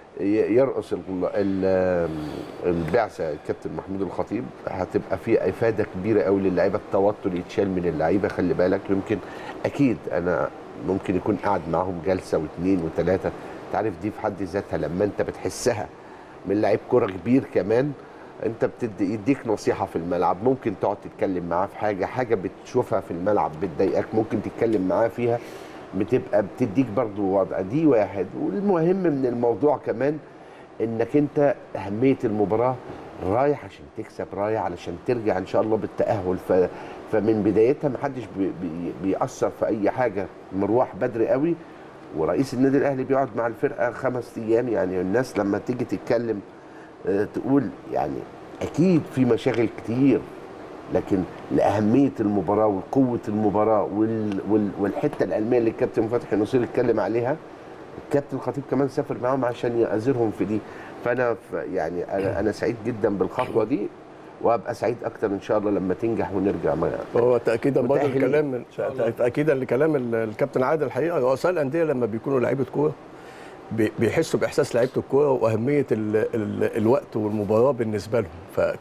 ي- يرقص ال- ال- البعثه الكابتن محمود الخطيب هتبقى في افاده كبيره قوي للعيبه التوتر يتشال من اللعيبه خلي بالك يمكن اكيد انا ممكن يكون قاعد معاهم جلسه واثنين وثلاثه تعرف دي في حد ذاتها لما انت بتحسها من لعيب كوره كبير كمان انت بتدي يديك نصيحه في الملعب ممكن تقعد تتكلم معاه في حاجه حاجه بتشوفها في الملعب بتضايقك ممكن تتكلم معاه فيها بتبقى بتديك برضو وضع دي واحد والمهم من الموضوع كمان انك انت اهميه المباراه رايح عشان تكسب رايح علشان ترجع ان شاء الله بالتاهل ف فمن بدايتها محدش بي بي بيأثر في اي حاجه مروح بدري قوي ورئيس النادي الاهلي بيقعد مع الفرقه خمس ايام يعني الناس لما تيجي تتكلم آه، تقول يعني اكيد في مشاغل كتير لكن لاهميه المباراه وقوه المباراه وال وال والحته العلميه اللي الكابتن فتحي نصير اتكلم عليها الكابتن الخطيب كمان سافر معاهم عشان يأزرهم في دي فانا ف- يعني انا انا سعيد جدا بالخطوه دي وابقى سعيد اكتر ان شاء الله لما تنجح ونرجع مع هو تاكيدا برضه متأهلين. الكلام تاكيدا لكلام ال- الكابتن عادل الحقيقه رؤساء الانديه لما بيكونوا لعيبه كوره بي- بيحسوا باحساس لعيبه الكوره واهميه ال ال الوقت والمباراه بالنسبه لهم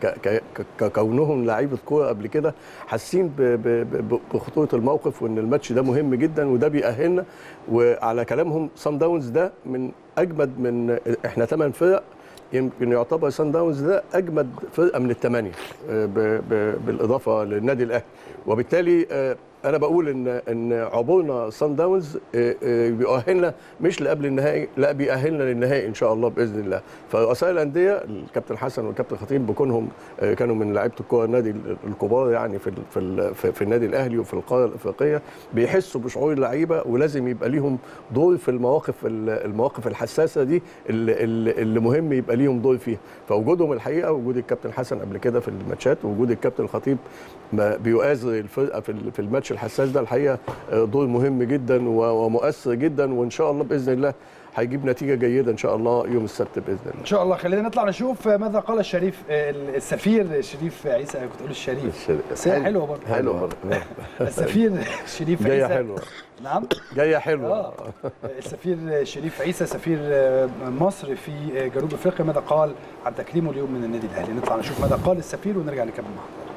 فكونهم لعيبه كوره قبل كده حاسين ب- ب- ب- بخطوره الموقف وان الماتش ده مهم جدا وده بيأهلنا وعلى كلامهم سان داونز ده من اجمد من احنا ثمان فرق يمكن يعتبر سان داونز ده اجمد فرقه من الثمانيه آه، ب- ب- بالاضافه للنادي الاهلي وبالتالي آه، انا بقول ان ان عبورنا سان داونز آه، آه، بيؤهلنا مش لقبل النهائي لا بيأهلنا للنهائي ان شاء الله باذن الله فرؤساء الانديه الكابتن حسن والكابتن خطيب بكونهم آه، كانوا من لعيبه الكوره النادي الكبار يعني في ال- في ال- في في النادي الاهلي وفي القاره الافريقيه بيحسوا بشعور اللعيبه ولازم يبقى ليهم دور في المواقف ال- المواقف الحساسه دي اللي, اللي اللي مهم يبقى ليهم دور فيها فوجودهم الحقيقه وجود الكابتن حسن قبل كده في الماتشات ووجود الكابتن الخطيب ما بيؤازر الفرقه في ال- في الماتش الحساس ده الحقيقه آه، دور مهم جدا و- ومؤثر جدا وان شاء الله باذن الله هيجيب نتيجه جيده ان شاء الله يوم السبت باذن الله ان شاء الله خلينا نطلع نشوف ماذا قال الشريف السفير شريف عيسى كنت اقول الشريف بس هي حلوه برضه حلو برضه السفير شريف جايه عيسى حلوه نعم جايه حلوه اه السفير شريف عيسى سفير مصر في جنوب افريقيا ماذا قال عن تكريمه اليوم من النادي الاهلي نطلع نشوف ماذا قال السفير ونرجع نكمل معاه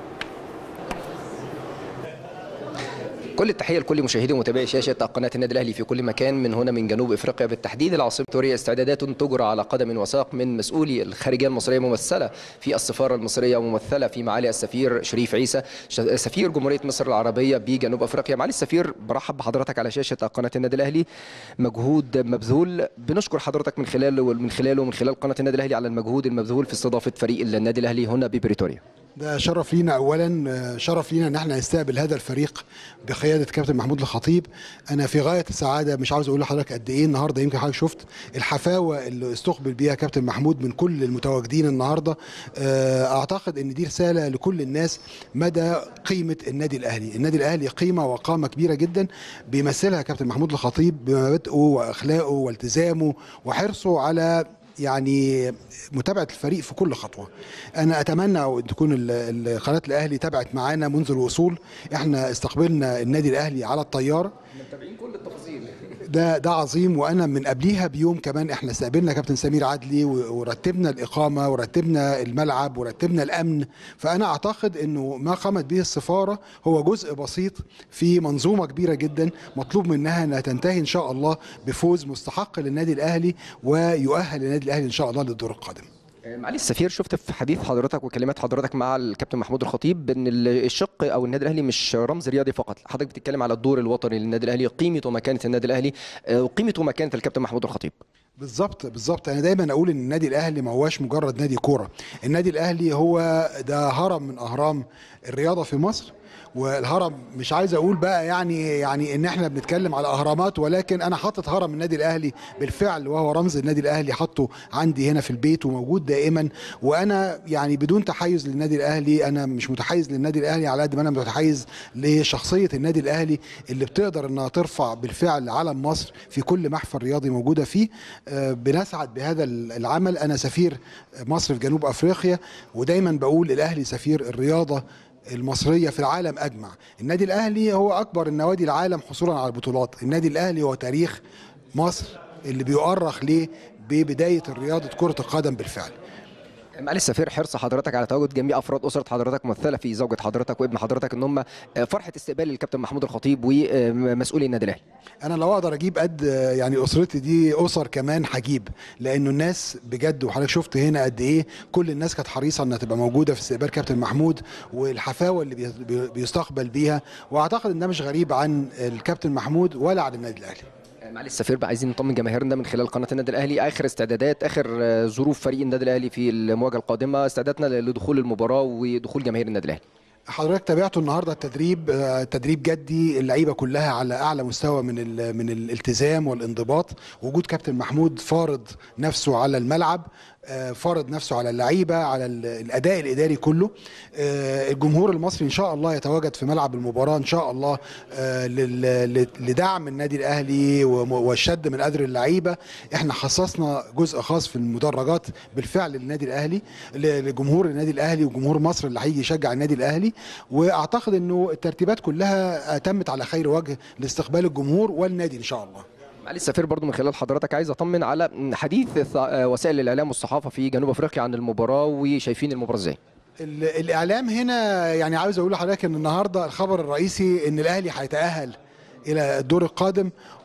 كل التحيه لكل مشاهدي ومتابعي شاشه قناه النادي الاهلي في كل مكان من هنا من جنوب افريقيا بالتحديد العاصمه التوريه استعدادات تجرى على قدم وساق من مسؤولي الخارجيه المصريه ممثله في السفاره المصريه وممثله في معالي السفير شريف عيسى ش- سفير جمهوريه مصر العربيه بجنوب افريقيا معالي السفير برحب بحضرتك على شاشه قناه النادي الاهلي مجهود مبذول بنشكر حضرتك من خلاله ومن خلاله ومن خلال قناه النادي الاهلي على المجهود المبذول في استضافه فريق النادي الاهلي هنا ببريتوريا ده شرف لينا اولا آه، شرف لينا ان احنا نستقبل هذا الفريق بقياده كابتن محمود الخطيب انا في غايه السعاده مش عاوز اقول لحضرتك قد ايه النهارده يمكن حضرتك شفت الحفاوه اللي استقبل بيها كابتن محمود من كل المتواجدين النهارده آه، اعتقد ان دي رساله لكل الناس مدى قيمه النادي الاهلي النادي الاهلي قيمه وقامه كبيره جدا بيمثلها كابتن محمود الخطيب بمبادئه واخلاقه والتزامه وحرصه على يعني متابعه الفريق في كل خطوه انا اتمنى ان تكون ال- ال- قناه الاهلي تابعت معانا منذ الوصول احنا استقبلنا النادي الاهلي على الطياره متابعين كل التفاصيل ده ده عظيم وانا من قبليها بيوم كمان احنا استقبلنا كابتن سمير عدلي و- ورتبنا الاقامه ورتبنا الملعب ورتبنا الامن فانا اعتقد انه ما قامت به السفاره هو جزء بسيط في منظومه كبيره جدا مطلوب منها انها تنتهي ان شاء الله بفوز مستحق للنادي الاهلي ويؤهل النادي الاهلي ان شاء الله للدور القادم معالي السفير شفت في حديث حضرتك وكلمات حضرتك مع الكابتن محمود الخطيب ان الشق او النادي الاهلي مش رمز رياضي فقط حضرتك بتتكلم على الدور الوطني للنادي الاهلي قيمه ومكانه النادي الاهلي آه، وقيمه ومكانه الكابتن محمود الخطيب بالظبط بالظبط انا دايما اقول ان النادي الاهلي ما هواش مجرد نادي كوره النادي الاهلي هو ده هرم من اهرام الرياضه في مصر والهرم مش عايز اقول بقى يعني يعني ان احنا بنتكلم على اهرامات ولكن انا حاطط هرم النادي الاهلي بالفعل وهو رمز النادي الاهلي حاطه عندي هنا في البيت وموجود دائما وانا يعني بدون تحيز للنادي الاهلي انا مش متحيز للنادي الاهلي على قد ما انا متحيز لشخصيه النادي الاهلي اللي بتقدر انها ترفع بالفعل علم مصر في كل محفل رياضي موجوده فيه آه، بنسعد بهذا العمل انا سفير مصر في جنوب افريقيا ودايما بقول الاهلي سفير الرياضه المصريه في العالم اجمع النادي الاهلي هو اكبر النوادي العالم حصولا على البطولات النادي الاهلي هو تاريخ مصر اللي بيؤرخ ليه ببدايه رياضه كره القدم بالفعل معالي السفير حرص حضرتك على تواجد جميع افراد اسره حضرتك ممثله في زوجة حضرتك وابن حضرتك ان هم فرحه استقبال الكابتن محمود الخطيب ومسؤولي النادي الاهلي انا لو اقدر اجيب قد يعني اسرتي دي اسر كمان هجيب لانه الناس بجد وحضرتك شفت هنا قد ايه كل الناس كانت حريصه انها تبقى موجوده في استقبال كابتن محمود والحفاوه اللي بي- بيستقبل بيها واعتقد ان ده مش غريب عن الكابتن محمود ولا عن النادي الاهلي معالي السفير بقى عايزين نطمن جماهيرنا من خلال قناه النادي الاهلي اخر استعدادات اخر آه، ظروف فريق النادي الاهلي في المواجهه القادمه استعدادنا لدخول المباراه ودخول جماهير النادي الاهلي حضرتك تابعتوا النهارده التدريب آه، تدريب جدي اللعيبه كلها على اعلى مستوى من ال- من الالتزام والانضباط وجود كابتن محمود فارض نفسه على الملعب آه، فارض نفسه على اللعيبه على ال- الاداء الاداري كله آه، الجمهور المصري ان شاء الله يتواجد في ملعب المباراه ان شاء الله آه، لل- ل- لدعم النادي الاهلي وم- والشد من قدر اللعيبه احنا خصصنا جزء خاص في المدرجات بالفعل للنادي الاهلي ل- لجمهور النادي الاهلي وجمهور مصر اللي هيجي يشجع النادي الاهلي واعتقد انه الترتيبات كلها تمت على خير وجه لاستقبال الجمهور والنادي ان شاء الله معالي السفير برضو من خلال حضرتك عايز اطمن على حديث الث- آه، وسائل الاعلام والصحافه في جنوب افريقيا عن المباراه وشايفين المباراه ازاي ال- الاعلام هنا يعني عاوز اقول لحضرتك ان النهارده الخبر الرئيسي ان الاهلي هيتاهل الى الدور القادم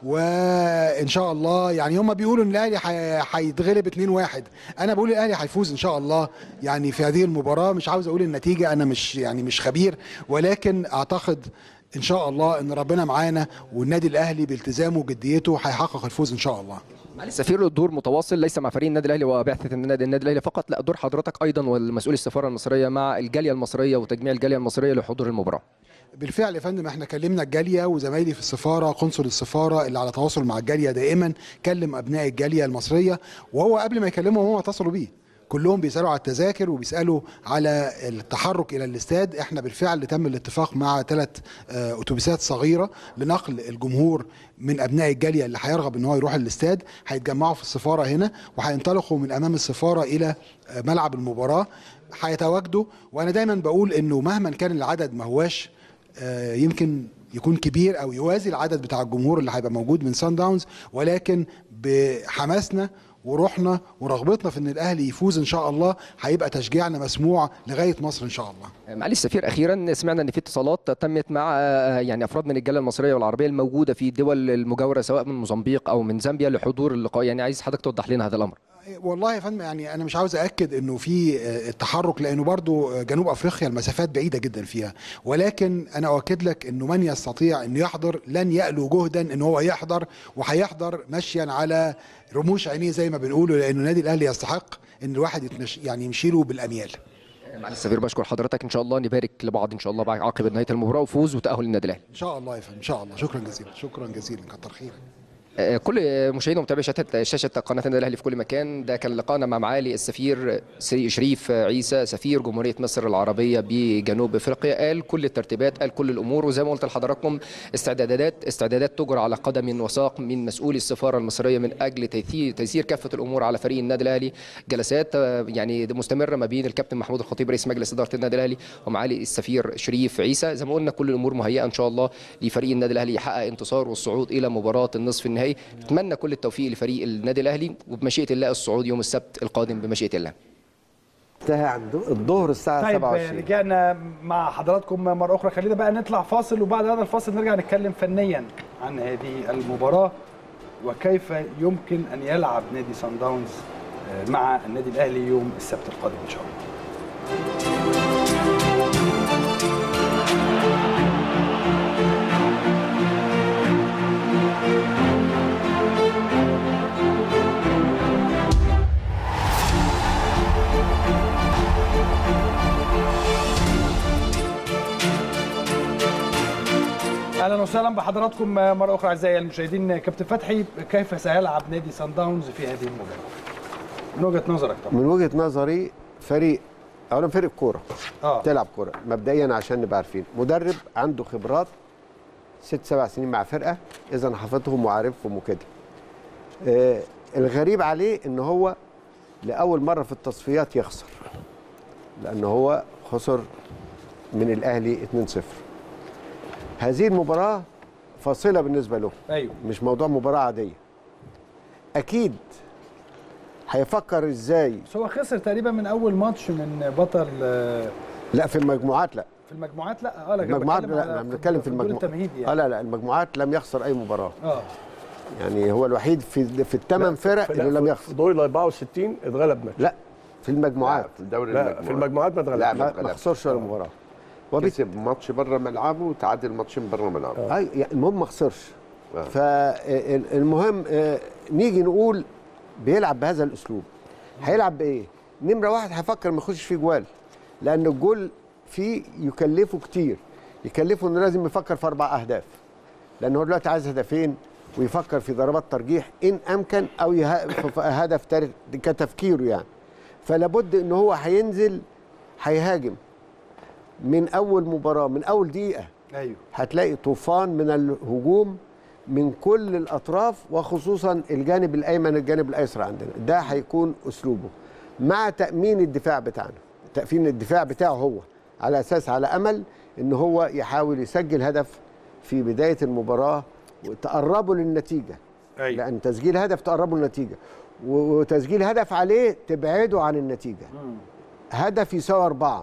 وان شاء الله يعني هم بيقولوا ان الاهلي هي- هيتغلب 2-1 انا بقول الاهلي هيفوز ان شاء الله يعني في هذه المباراه مش عاوز اقول النتيجه انا مش يعني مش خبير ولكن اعتقد ان شاء الله ان ربنا معانا والنادي الاهلي بالتزامه وجديته هيحقق الفوز ان شاء الله معالي السفير الدور متواصل ليس مع فريق النادي الاهلي وبعثه النادي النادي الاهلي فقط لا دور حضرتك ايضا والمسؤول السفاره المصريه مع الجاليه المصريه وتجميع الجاليه المصريه لحضور المباراه بالفعل يا فندم احنا كلمنا الجاليه وزمايلي في السفاره قنصل السفاره اللي على تواصل مع الجاليه دائما كلم ابناء الجاليه المصريه وهو قبل ما يكلمهم هم اتصلوا بيه كلهم بيسالوا على التذاكر وبيسالوا على التحرك الى الاستاد احنا بالفعل تم الاتفاق مع ثلاث اتوبيسات صغيره لنقل الجمهور من ابناء الجاليه اللي هيرغب ان هو يروح الاستاد هيتجمعوا في السفاره هنا وهينطلقوا من امام السفاره الى آه، ملعب المباراه هيتواجدوا وانا دايما بقول انه مهما كان العدد ما هواش آه، يمكن يكون كبير او يوازي العدد بتاع الجمهور اللي هيبقى موجود من سان داونز ولكن بحماسنا وروحنا ورغبتنا في ان الاهلي يفوز ان شاء الله هيبقى تشجيعنا مسموع لغايه مصر ان شاء الله معالي السفير اخيرا سمعنا ان في اتصالات تمت مع آه، يعني افراد من الجاليه المصريه والعربيه الموجوده في الدول المجاوره سواء من موزمبيق او من زامبيا لحضور اللقاء يعني عايز حضرتك توضح لنا هذا الامر والله يا فندم يعني انا مش عاوز اكد انه في آه، التحرك لانه برضو آه، جنوب افريقيا المسافات بعيده جدا فيها ولكن انا اؤكد لك انه من يستطيع انه يحضر لن يألو جهدا ان هو يحضر وهيحضر مشيا على رموش عينيه زي ما بنقوله لانه النادي الاهلي يستحق ان الواحد يتمش يعني يمشي له بالاميال معالي السفير بشكر حضرتك ان شاء الله نبارك لبعض ان شاء الله بعد عقب نهايه المباراه وفوز وتاهل النادي الاهلي ان شاء الله يا فندم ان شاء الله شكرا جزيلا شكرا جزيلا كتر خيرك آه، كل مشاهدي ومتابعي شاشة شاشة قناة النادي الأهلي في كل مكان ده كان لقاءنا مع معالي السفير سي- شريف عيسى سفير جمهورية مصر العربية بجنوب أفريقيا قال كل الترتيبات قال كل الأمور وزي ما قلت لحضراتكم استعدادات استعدادات تجرى على قدم وساق من مسؤولي السفارة المصرية من أجل تيسير تيسير كافة الأمور على فريق النادي الأهلي جلسات آه، يعني مستمرة ما بين الكابتن محمود الخطيب رئيس مجلس إدارة النادي الأهلي ومعالي السفير شريف عيسى زي ما قلنا كل الأمور مهيئة إن شاء الله لفريق النادي الأهلي يحقق انتصار والصعود إلى مباراة النصف النهائي نتمنى كل التوفيق لفريق النادي الأهلي وبمشيئة الله الصعود يوم السبت القادم بمشيئة الله انتهى عند الظهر الساعه طيب 27 رجعنا مع حضراتكم مرة أخرى خلينا بقى نطلع فاصل وبعد هذا الفاصل نرجع نتكلم فنيا عن هذه المباراة وكيف يمكن أن يلعب نادي سان داونز آه، مع النادي الأهلي يوم السبت القادم إن شاء الله اهلا وسهلا بحضراتكم مره اخرى اعزائي المشاهدين كابتن فتحي كيف سيلعب نادي سان داونز في هذه المباراه؟ من وجهه نظرك طبعا من وجهه نظري فريق اولا فريق كوره اه تلعب كوره مبدئيا عشان نبقى عارفين مدرب عنده خبرات ست سبع سنين مع فرقه اذا حافظهم وعارفهم وكده آه الغريب عليه ان هو لاول مره في التصفيات يخسر لان هو خسر من الاهلي 2-0 هذه المباراه فاصله بالنسبه له ايوه مش موضوع مباراه عاديه اكيد هيفكر ازاي بس هو خسر تقريبا من اول ماتش من بطل آه، لا في المجموعات لا في المجموعات لا اه لكن المجموعات بتكلم لا على احنا بنتكلم في دور المجموعات التمهيدي اه يعني لا لا المجموعات لم يخسر اي مباراه اه يعني هو الوحيد في في الثمان فرق لا، اللي لم في- يخسر في دور ال 64 اتغلب ماتش لا في المجموعات في الدوري لا في المجموعات ما لا، اتغلبش ما ما ما خسرش ولا مباراه وبالت- كسب ماتش بره ملعبه وتعادل ماتشين بره ملعبه اي يعني المهم ما خسرش آه. فالمهم نيجي نقول بيلعب بهذا الاسلوب هيلعب بايه؟ نمره واحد هيفكر ما يخش فيه جوال لان الجول فيه يكلفه كتير يكلفه انه لازم يفكر في اربع اهداف لان هو دلوقتي عايز هدفين ويفكر في ضربات ترجيح ان امكن او يه- في هدف تالت كتفكيره يعني فلابد ان هو هينزل هيهاجم من اول مباراه من اول دقيقه ايوه هتلاقي طوفان من الهجوم من كل الاطراف وخصوصا الجانب الايمن الجانب الايسر عندنا ده هيكون اسلوبه مع تامين الدفاع بتاعنا تامين الدفاع بتاعه هو على اساس على امل ان هو يحاول يسجل هدف في بدايه المباراه وتقربه للنتيجه ايوه لان تسجيل هدف تقربه للنتيجه و- وتسجيل هدف عليه تبعده عن النتيجه هدف يساوي أربعة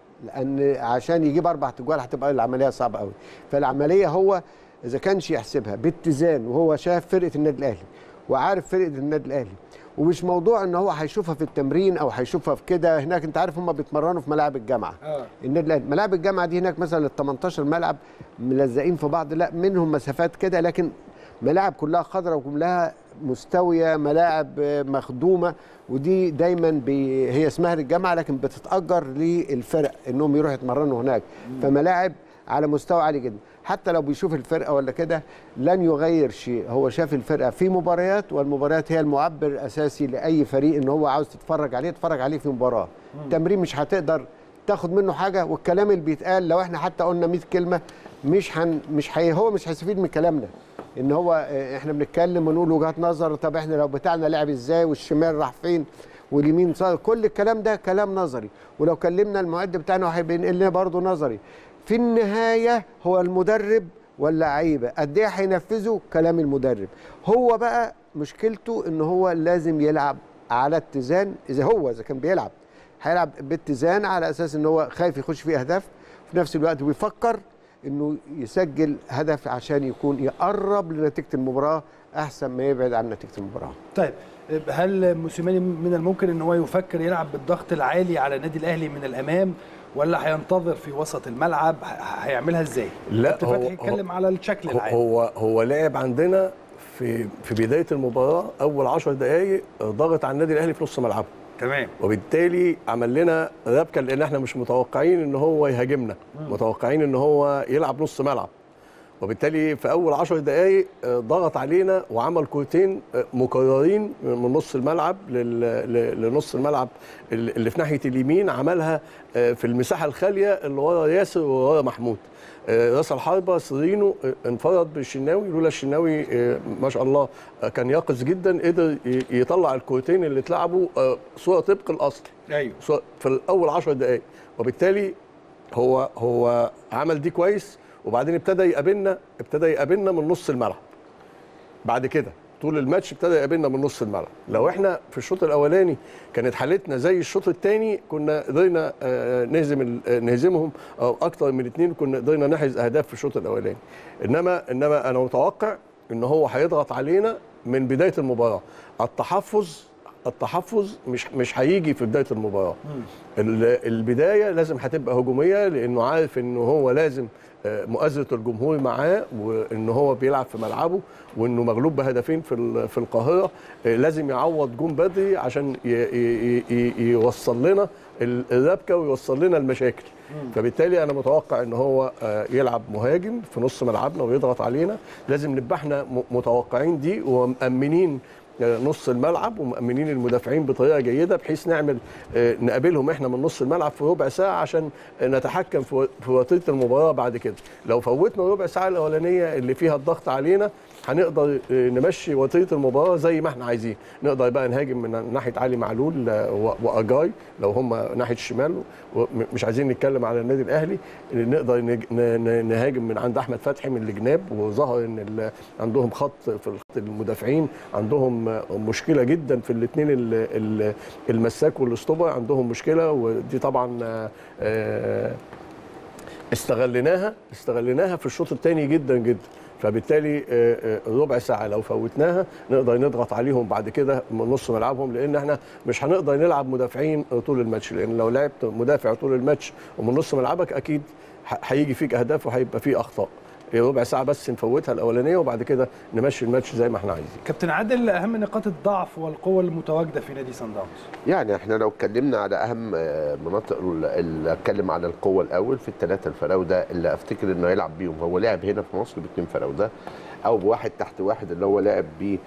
لأن عشان يجيب أربع تجوال هتبقى العملية صعبة قوي فالعملية هو إذا كانش يحسبها باتزان وهو شاف فرقة النادي الأهلي وعارف فرقة النادي الأهلي ومش موضوع ان هو هيشوفها في التمرين او هيشوفها في كده هناك انت عارف هم بيتمرنوا في ملاعب الجامعه اه النادي الاهلي ملاعب الجامعه دي هناك مثلا ال 18 ملعب ملزقين في بعض لا منهم مسافات كده لكن ملاعب كلها خضراء وكلها مستويه ملاعب آه، مخدومه ودي دايما بي هي اسمها الجامعه لكن بتتاجر للفرق انهم يروحوا يتمرنوا هناك فملاعب على مستوى عالي جدا حتى لو بيشوف الفرقه ولا كده لن يغير شيء هو شاف الفرقه في مباريات والمباريات هي المعبر الاساسي لاي فريق ان هو عاوز تتفرج عليه تتفرج عليه في مباراه التمرين مش هتقدر تاخد منه حاجه والكلام اللي بيتقال لو احنا حتى قلنا 100 كلمه مش هن مش هي هو مش هيستفيد من كلامنا ان هو آه، احنا بنتكلم ونقول وجهات نظر طب احنا لو بتاعنا لعب ازاي والشمال راح فين واليمين صار كل الكلام ده كلام نظري ولو كلمنا المعد بتاعنا هيبين لنا برضه نظري في النهايه هو المدرب واللعيبه قد ايه هينفذوا كلام المدرب هو بقى مشكلته ان هو لازم يلعب على اتزان اذا هو اذا كان بيلعب هيلعب باتزان على اساس ان هو خايف يخش فيه اهداف في نفس الوقت بيفكر انه يسجل هدف عشان يكون يقرب لنتيجه المباراه احسن ما يبعد عن نتيجه المباراه طيب هل موسيماني من الممكن ان هو يفكر يلعب بالضغط العالي على النادي الاهلي من الامام ولا هينتظر في وسط الملعب ه- هيعملها ازاي؟ لا، كابتن هو- فتحي اتكلم على الشكل هو- العام هو هو لعب عندنا في في بدايه المباراه اول 10 دقائق ضغط على النادي الاهلي في نص ملعبه تمام وبالتالي عمل لنا ربكه لان احنا مش متوقعين ان هو يهاجمنا متوقعين ان هو يلعب نص ملعب وبالتالي في اول 10 دقائق آه، ضغط علينا وعمل كورتين آه، مكررين من نص الملعب لل- ل- لنص الملعب اللي اللي في ناحيه اليمين عملها آه، في المساحه الخاليه اللي ورا ياسر وورا محمود آه، راس الحربه سرينو آه، انفرد بالشناوي لولا الشناوي آه، ما شاء الله آه، كان يقظ جدا قدر ي- يطلع الكورتين اللي اتلعبوا آه، صوره طبق الاصل ايوه سواء في الاول 10 دقائق وبالتالي هو هو عمل دي كويس وبعدين ابتدى يقابلنا ابتدى يقابلنا من نص الملعب بعد كده طول الماتش ابتدى يقابلنا من نص الملعب لو احنا في الشوط الاولاني كانت حالتنا زي الشوط الثاني كنا قدرنا آه، نهزم ال- آه، نهزمهم او اكتر من اثنين كنا قدرنا نحرز اهداف في الشوط الاولاني انما انما انا متوقع ان هو هيضغط علينا من بدايه المباراه التحفظ التحفظ مش مش هيجي في بدايه المباراه ال- البدايه لازم هتبقى هجوميه لانه عارف ان هو لازم آه، مؤازره الجمهور معاه وان هو بيلعب في ملعبه وانه مغلوب بهدفين في ال- في القاهره آه، لازم يعوض جون بدري عشان ي- ي- ي- يوصل لنا ال- الربكه ويوصل لنا المشاكل فبالتالي انا متوقع ان هو آه، يلعب مهاجم في نص ملعبنا ويضغط علينا لازم نبقى احنا م- متوقعين دي ومأمنين نص الملعب ومأمنين المدافعين بطريقه جيده بحيث نعمل آه، نقابلهم احنا من نص الملعب في ربع ساعه عشان نتحكم في في وتيره المباراه بعد كده لو فوتنا ربع ساعه الاولانيه اللي فيها الضغط علينا هنقدر آه، نمشي وتيره المباراه زي ما احنا عايزين نقدر بقى نهاجم من ناحيه علي معلول آه، و- واجاي لو هم ناحيه الشمال ومش عايزين نتكلم على النادي الاهلي نقدر نج- ن- ن- نهاجم من عند احمد فتحي من الجناب وظهر ان ال- عندهم خط في الخط المدافعين عندهم آه، مشكله جدا في الاثنين المساك والاستوبر عندهم مشكله ودي طبعا آه، آه، استغليناها استغليناها في الشوط الثاني جدا جدا فبالتالي آه، آه، ربع ساعه لو فوتناها نقدر نضغط عليهم بعد كده من نص ملعبهم لان احنا مش هنقدر نلعب مدافعين طول الماتش لان لو لعبت مدافع طول الماتش ومن نص ملعبك اكيد ه- هيجي فيك اهداف وهيبقى فيه اخطاء ربع ساعه بس نفوتها الاولانيه وبعد كده نمشي الماتش زي ما احنا عايزين كابتن عادل اهم نقاط الضعف والقوه المتواجده في نادي سان داونز يعني احنا لو اتكلمنا على اهم آه، مناطق ال- اللي اتكلم على القوه الاول في الثلاثه الفراوده اللي افتكر انه يلعب بيهم هو لعب هنا في مصر باثنين فراوده او بواحد تحت واحد اللي هو لعب بيه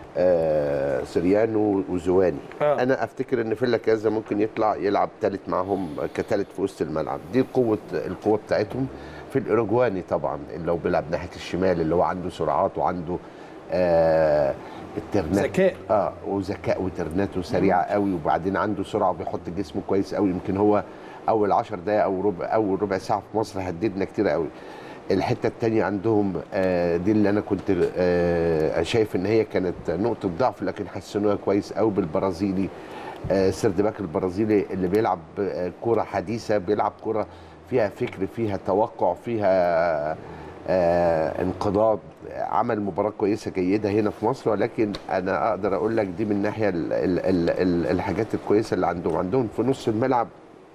آه، سريانو وزواني آه. انا افتكر ان فيلا كازا ممكن يطلع يلعب ثالث معاهم كثالث في وسط الملعب دي قوه القوه بتاعتهم في الاوروجواني طبعا اللي هو بيلعب ناحيه الشمال اللي هو عنده سرعات وعنده آه الترنات ذكاء. اه وذكاء وترناته سريعه قوي وبعدين عنده سرعه وبيحط جسمه كويس قوي يمكن هو اول 10 دقائق او ربع اول ربع ساعه في مصر هددنا كتير قوي الحته الثانيه عندهم آه دي اللي انا كنت آه شايف ان هي كانت نقطه ضعف لكن حسنوها كويس قوي بالبرازيلي آه سيرد باك البرازيلي اللي بيلعب آه كره حديثه بيلعب كره فيها فكر فيها توقع فيها آه انقضاض عمل مباراه كويسه جيده هنا في مصر ولكن انا اقدر اقول لك دي من الناحيه ال ال ال ال الحاجات الكويسه اللي عندهم عندهم في نص الملعب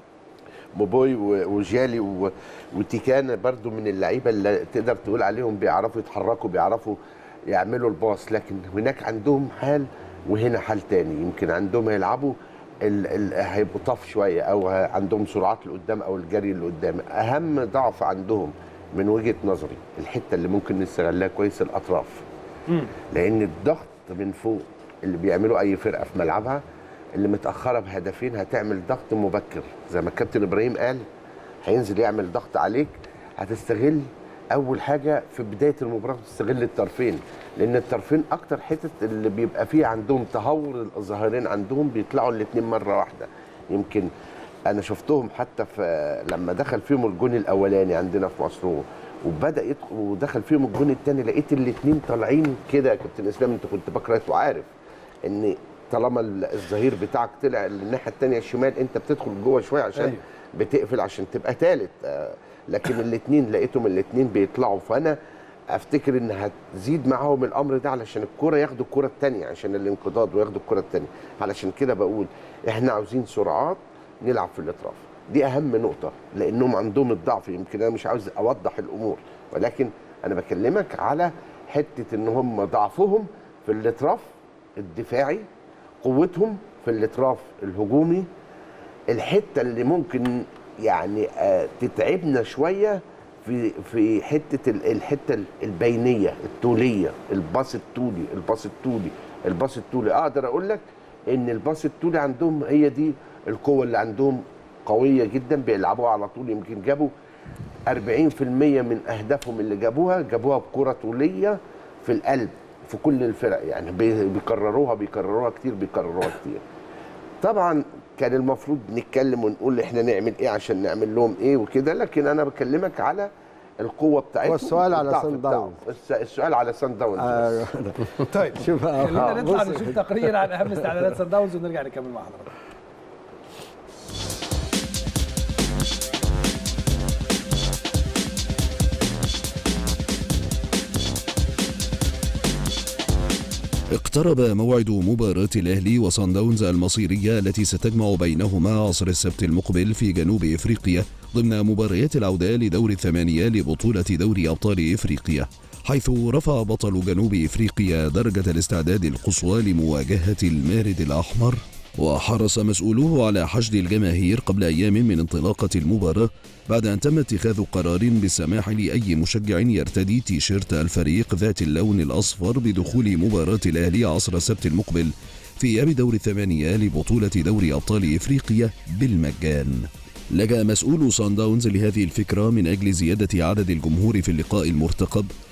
موبوي و- وجالي و- وتيكان برضو من اللعيبه اللي تقدر تقول عليهم بيعرفوا يتحركوا بيعرفوا يعملوا الباص لكن هناك عندهم حال وهنا حال تاني يمكن عندهم يلعبوا ال ال هيبقوا طف شويه او ه- عندهم سرعات لقدام او الجري اللي قدام اهم ضعف عندهم من وجهه نظري الحته اللي ممكن نستغلها كويس الاطراف لان الضغط من فوق اللي بيعمله اي فرقه في ملعبها اللي متاخره بهدفين هتعمل ضغط مبكر زي ما الكابتن ابراهيم قال هينزل يعمل ضغط عليك هتستغل اول حاجه في بدايه المباراه تستغل الطرفين لان الطرفين اكتر حتت اللي بيبقى فيه عندهم تهور الظاهرين عندهم بيطلعوا الاثنين مره واحده يمكن انا شفتهم حتى في لما دخل فيهم الجون الاولاني عندنا في مصر وبدا يدخل ودخل فيهم الجون الثاني لقيت الاثنين طالعين كده يا كابتن اسلام انت كنت بكره وعارف ان طالما الظهير بتاعك طلع الناحيه الثانيه الشمال انت بتدخل جوه شويه عشان أيوة. أيوه. بتقفل عشان تبقى ثالث لكن الاثنين لقيتهم الاثنين بيطلعوا فانا افتكر ان هتزيد معاهم الامر ده علشان الكره ياخدوا الكره الثانيه عشان الانقضاض وياخدوا الكره الثانيه علشان كده بقول احنا عاوزين سرعات نلعب في الاطراف دي اهم نقطه لانهم عندهم الضعف يمكن انا مش عاوز اوضح الامور ولكن انا بكلمك على حته ان هم ضعفهم في الاطراف الدفاعي قوتهم في الاطراف الهجومي الحته اللي ممكن يعني آه، تتعبنا شويه في في حته ال- الحته البينيه الطوليه الباص الطولي الباص الطولي الباص الطولي اقدر اقول لك ان الباص الطولي عندهم هي دي القوه اللي عندهم قويه جدا بيلعبوها على طول يمكن جابوا 40% من اهدافهم اللي جابوها جابوها بكره طوليه في القلب في كل الفرق يعني بي- بيكرروها بيكرروها كتير بيكرروها كتير طبعا كان المفروض نتكلم ونقول احنا نعمل ايه عشان نعمل لهم ايه وكده لكن انا بكلمك على القوه بتاعتهم والسؤال على والضعف سان بتاعهم. داونز. الس- السؤال على سان داونز آه، طيب شوف آه، خلينا نطلع بص- نشوف تقرير عن اهم استعدادات سان داونز ونرجع نكمل مع حضرتك اقترب موعد مباراة الأهلي وصن داونز المصيرية التي ستجمع بينهما عصر السبت المقبل في جنوب إفريقيا ضمن مباريات العودة لدور الثمانية لبطولة دوري أبطال إفريقيا حيث رفع بطل جنوب إفريقيا درجة الاستعداد القصوى لمواجهة المارد الأحمر وحرص مسؤولوه على حشد الجماهير قبل أيام من انطلاقة المباراة بعد أن تم اتخاذ قرار بالسماح لأي مشجع يرتدي تيشيرت الفريق ذات اللون الأصفر بدخول مباراة الأهلي عصر السبت المقبل في إياب دور الثمانية لبطولة دوري أبطال إفريقيا بالمجان لجأ مسؤول صن داونز لهذه الفكرة من أجل زيادة عدد الجمهور في اللقاء المرتقب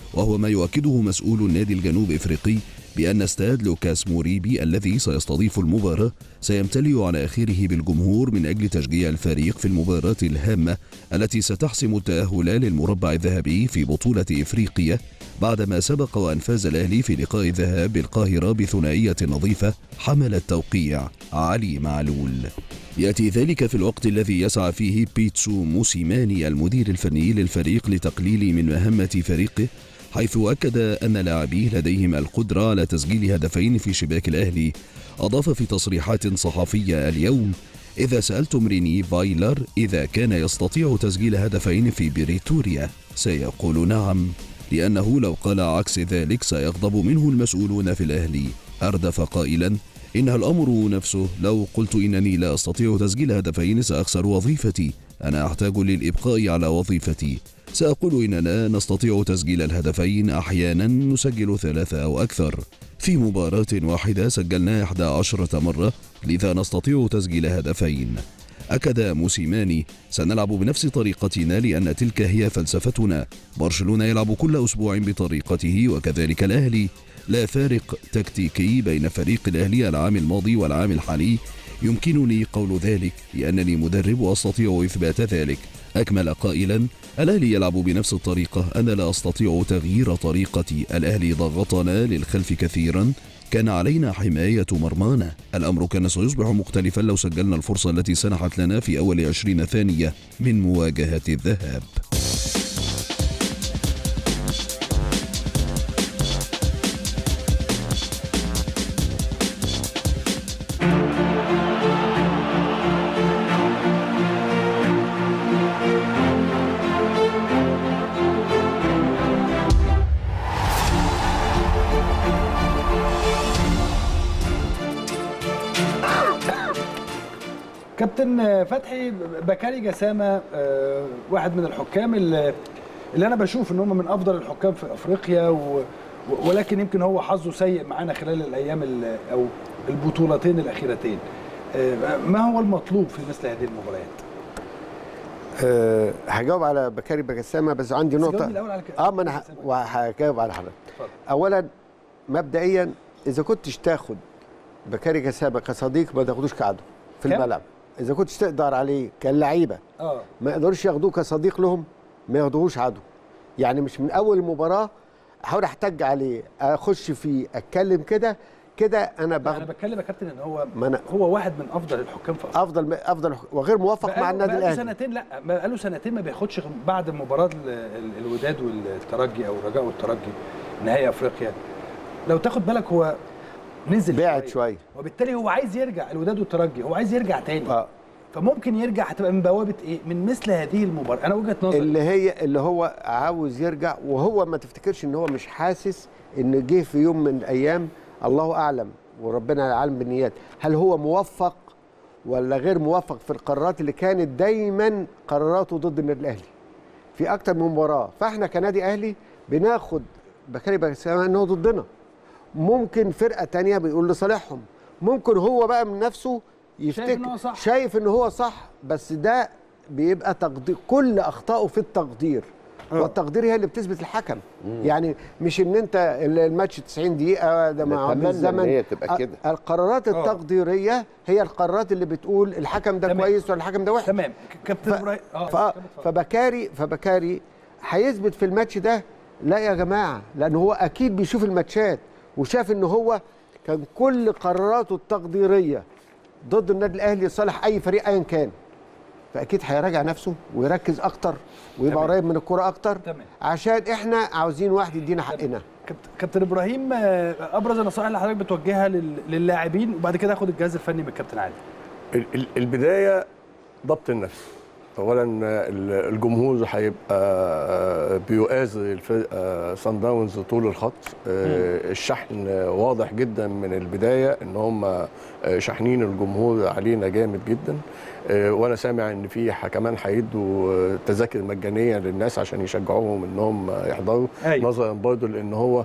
وهو ما يؤكده مسؤول النادي الجنوب افريقي بان استاد لوكاس موريبي الذي سيستضيف المباراه سيمتلئ على اخره بالجمهور من اجل تشجيع الفريق في المباراه الهامه التي ستحسم التاهل للمربع الذهبي في بطوله افريقيا بعدما سبق وان فاز الاهلي في لقاء الذهاب بالقاهره بثنائيه نظيفه حمل التوقيع علي معلول ياتي ذلك في الوقت الذي يسعى فيه بيتسو موسيماني المدير الفني للفريق لتقليل من مهمه فريقه حيث أكد أن لاعبيه لديهم القدرة على تسجيل هدفين في شباك الأهلي أضاف في تصريحات صحفية اليوم إذا سألتم ريني فايلر إذا كان يستطيع تسجيل هدفين في بريتوريا سيقول نعم لأنه لو قال عكس ذلك سيغضب منه المسؤولون في الأهلي أردف قائلا إنها الأمر نفسه لو قلت إنني لا أستطيع تسجيل هدفين سأخسر وظيفتي أنا أحتاج للإبقاء على وظيفتي سأقول إننا نستطيع تسجيل الهدفين أحيانا نسجل ثلاثة أو أكثر في مباراة واحدة سجلنا 11 مرة لذا نستطيع تسجيل هدفين أكد موسيماني سنلعب بنفس طريقتنا لأن تلك هي فلسفتنا برشلونة يلعب كل أسبوع بطريقته وكذلك الأهلي لا فارق تكتيكي بين فريق الأهلي العام الماضي والعام الحالي يمكنني قول ذلك لأنني مدرب وأستطيع إثبات ذلك أكمل قائلا الأهلي يلعب بنفس الطريقة أنا لا أستطيع تغيير طريقتي الأهلي ضغطنا للخلف كثيرا كان علينا حماية مرمانا الأمر كان سيصبح مختلفا لو سجلنا الفرصة التي سنحت لنا في أول عشرين ثانية من مواجهة الذهاب كابتن فتحي بكاري جسامه آه، واحد من الحكام اللي, اللي انا بشوف ان هم من افضل الحكام في افريقيا و ولكن يمكن هو حظه سيء معانا خلال الايام ال- او البطولتين الاخيرتين آه، ما هو المطلوب في مثل هذه المباريات؟ أه هجاوب على بكاري بجسامه بس عندي بس نقطه جاوبني الأول على ك- اه ما انا ه- بجسامة. وهجاوب على حضرتك اتفضل. اولا مبدئيا اذا كنتش تاخد بكاري جسامه كصديق ما تاخدوش كعدو في كم؟ الملعب اذا كنتش تقدر عليه كاللعيبه اه ما يقدروش ياخدوه كصديق لهم ما ياخدوهوش عدو يعني مش من اول المباراه احاول احتج عليه اخش فيه اتكلم كده كده انا انا باخد بتكلم يا كابتن ان هو ما أنا- هو واحد من افضل الحكام في افريقيا افضل افضل وغير موفق مع بقاله- النادي بقاله الاهلي سنتين لا بقاله سنتين ما بياخدش غير بعد مباراه ال- ال- الوداد والترجي او الرجاء والترجي نهائي افريقيا لو تاخد بالك هو نزل بعد شويه وبالتالي هو عايز يرجع الوداد والترجي هو عايز يرجع تاني اه فممكن يرجع هتبقى من بوابه ايه من مثل هذه المباراه انا وجهه نظري اللي هي اللي هو عاوز يرجع وهو ما تفتكرش ان هو مش حاسس ان جه في يوم من الايام الله اعلم وربنا عالم بالنيات هل هو موفق ولا غير موفق في القرارات اللي كانت دايما قراراته ضد النادي الاهلي في اكتر من مباراه فاحنا كنادي اهلي بناخد بكاري بسامه انه ضدنا ممكن فرقه تانية بيقول لصالحهم ممكن هو بقى من نفسه يفتكر إن هو صح. شايف ان هو صح بس ده بيبقى تقدير كل اخطائه في التقدير آه. والتقدير هي اللي بتثبت الحكم يعني مش ان انت الماتش 90 دقيقه ده مع نتمنى إن الزمن هي تبقى كده. القرارات آه. التقديريه هي القرارات اللي بتقول الحكم ده تمام. كويس ولا الحكم ده وحش تمام ك- كابتن ف... ابراهيم اه ف... كمل اتفضل. فبكاري فبكاري هيثبت في الماتش ده لا يا جماعه لان هو اكيد بيشوف الماتشات وشاف ان هو كان كل قراراته التقديريه ضد النادي الاهلي لصالح اي فريق ايا كان فاكيد هيراجع نفسه ويركز اكتر ويبقى تمام. قريب من الكوره اكتر تمام. عشان احنا عاوزين واحد يدينا حقنا كابت- كابتن ابراهيم آه، ابرز النصائح اللي حضرتك بتوجهها لل- للاعبين وبعد كده اخد الجهاز الفني من الكابتن عادل ال- ال- البدايه ضبط النفس اولا ال- الجمهور هيبقى بيؤازر الفرقه سان داونز طول الخط آه، الشحن واضح جدا من البدايه ان هم شاحنين الجمهور علينا جامد جدا آه، وانا سامع ان في ح- كمان هيدوا تذاكر مجانيه للناس عشان يشجعوهم انهم يحضروا أيوة. نظرا برضو لان هو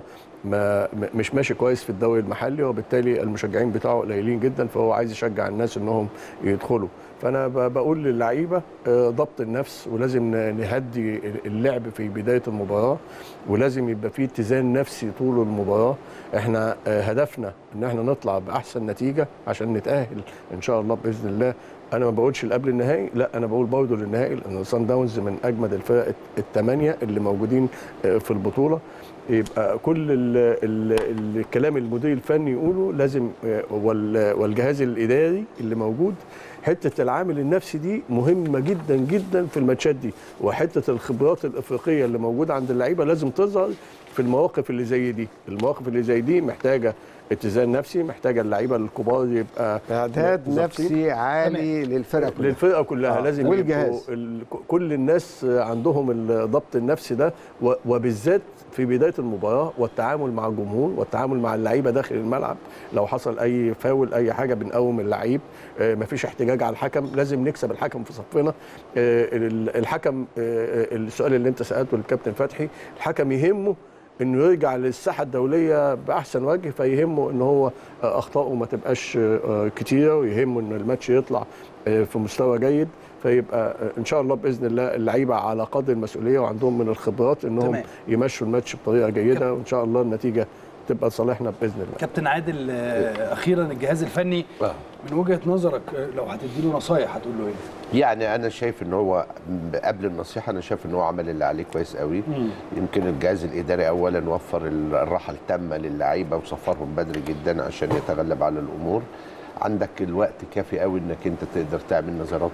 ما م- مش ماشي كويس في الدوري المحلي وبالتالي المشجعين بتاعه قليلين جدا فهو عايز يشجع الناس انهم يدخلوا فانا ب- بقول للعيبه آه، ضبط النفس ولازم ن- نهدي اللعب في بدايه المباراه ولازم يبقى في اتزان نفسي طول المباراه احنا آه، هدفنا ان احنا نطلع باحسن نتيجه عشان نتاهل ان شاء الله باذن الله انا ما بقولش قبل النهائي لا انا بقول برضه للنهائي لان سان داونز من اجمد الفرق الثمانيه اللي موجودين آه، في البطوله يبقى كل ال ال الكلام المدير الفني يقوله لازم آه، وال- والجهاز الاداري اللي موجود حته العامل النفسي دي مهمه جدا جدا في الماتشات دي وحته الخبرات الافريقيه اللي موجوده عند اللعيبه لازم تظهر في المواقف اللي زي دي المواقف اللي زي دي محتاجه اتزان نفسي محتاجه اللعيبه الكبار يبقى اعداد ظابطين. نفسي عالي للفرقه كلها للفرقه كلها آه. لازم والجهاز. يبقوا ال- كل الناس عندهم الضبط النفسي ده و- وبالذات في بدايه المباراه والتعامل مع الجمهور والتعامل مع اللعيبه داخل الملعب لو حصل اي فاول اي حاجه بنقوم اللعيب آه، مفيش احتجاج على الحكم لازم نكسب الحكم في صفنا آه، ال- الحكم آه، آه، السؤال اللي انت سالته للكابتن فتحي الحكم يهمه انه يرجع للساحه الدوليه باحسن وجه فيهمه ان هو آه، اخطائه ما تبقاش آه، كتيره ويهمه ان الماتش يطلع آه، في مستوى جيد فيبقى آه، ان شاء الله باذن الله اللعيبه على قدر المسؤوليه وعندهم من الخبرات انهم تمام. يمشوا الماتش بطريقه جيده وان شاء الله النتيجه تبقى لصالحنا باذن الله كابتن عادل آه، اخيرا الجهاز الفني آه. من وجهه نظرك آه، لو هتديله نصايح هتقول له ايه؟ يعني انا شايف ان هو قبل النصيحه انا شايف ان هو عمل اللي عليه كويس قوي يمكن الجهاز الاداري اولا وفر الراحه التامه للعيبه وسفرهم بدري جدا عشان يتغلب على الامور عندك الوقت كافي قوي انك انت تقدر تعمل نظرات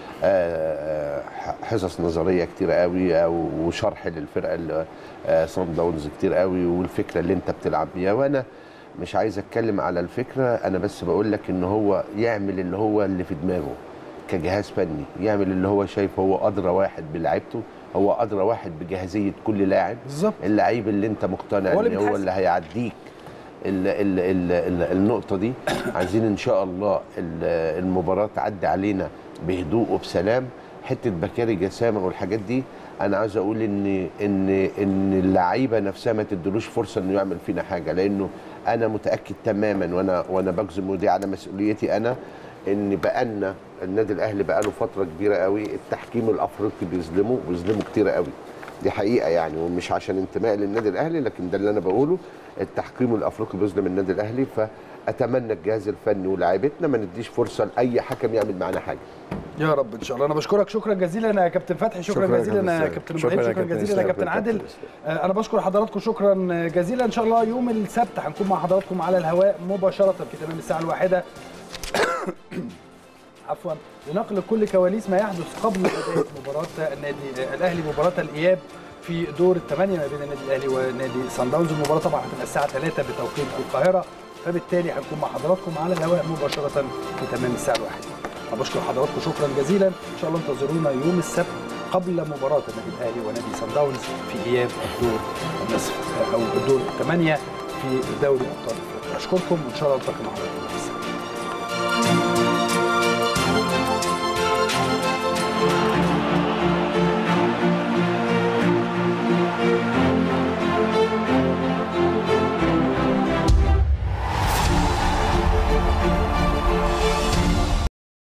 آه، آه، حصص نظريه كتير قوي او وشرح للفرقه اللي صن داونز كتير قوي والفكره اللي انت بتلعب بيها وانا مش عايز اتكلم على الفكره انا بس بقول لك ان هو يعمل اللي هو اللي في دماغه كجهاز فني يعمل اللي هو شايف هو ادرى واحد بلعيبته هو ادرى واحد بجاهزيه كل لاعب بالظبط اللعيب اللي انت مقتنع هو اللي ان هو بيتحاسب. اللي هيعديك ال ال ال ال النقطه دي عايزين ان شاء الله ال- المباراه تعدي علينا بهدوء وبسلام حته بكاري جسامه والحاجات دي انا عايز اقول ان ان ان اللعيبه نفسها ما تدلوش فرصه انه يعمل فينا حاجه لانه انا متاكد تماما وانا وانا بجزم ودي على مسؤوليتي انا ان بقالنا النادي الاهلي بقاله فتره كبيره قوي التحكيم الافريقي بيظلمه بيظلمه كتير قوي دي حقيقه يعني ومش عشان انتماء للنادي الاهلي لكن ده اللي انا بقوله التحكيم الافريقي بيظلم النادي الاهلي فاتمنى الجهاز الفني ولاعيبتنا ما نديش فرصه لاي حكم يعمل معانا حاجه يا رب ان شاء الله انا بشكرك شكرا جزيلا يا كابتن فتحي شكرا, شكرا يا جزيلا يا كابتن كابتن شكرا ابراهيم يا شكرا كابتن جزيلا يا إسلام. كابتن عادل آه، انا بشكر حضراتكم شكرا جزيلا ان شاء الله يوم السبت هنكون مع حضراتكم على الهواء مباشره في تمام الساعه الواحده عفوا لنقل كل كواليس ما يحدث قبل بدايه مباراه النادي آه، الاهلي مباراه الاياب في دور الثمانيه ما بين النادي الاهلي ونادي سان داونز المباراه طبعا هتبقى الساعه 3 بتوقيت القاهره فبالتالي هنكون مع حضراتكم على الهواء مباشره في تمام الساعه الواحده أنا بشكر حضراتكم شكرا جزيلا ان شاء الله انتظرونا يوم السبت قبل مباراه النادي الاهلي ونادي سان داونز في اياب الدور النصف او الدور الثمانيه في دوري ابطال افريقيا اشكركم وان شاء الله نلتقي مع حضراتكم في السبت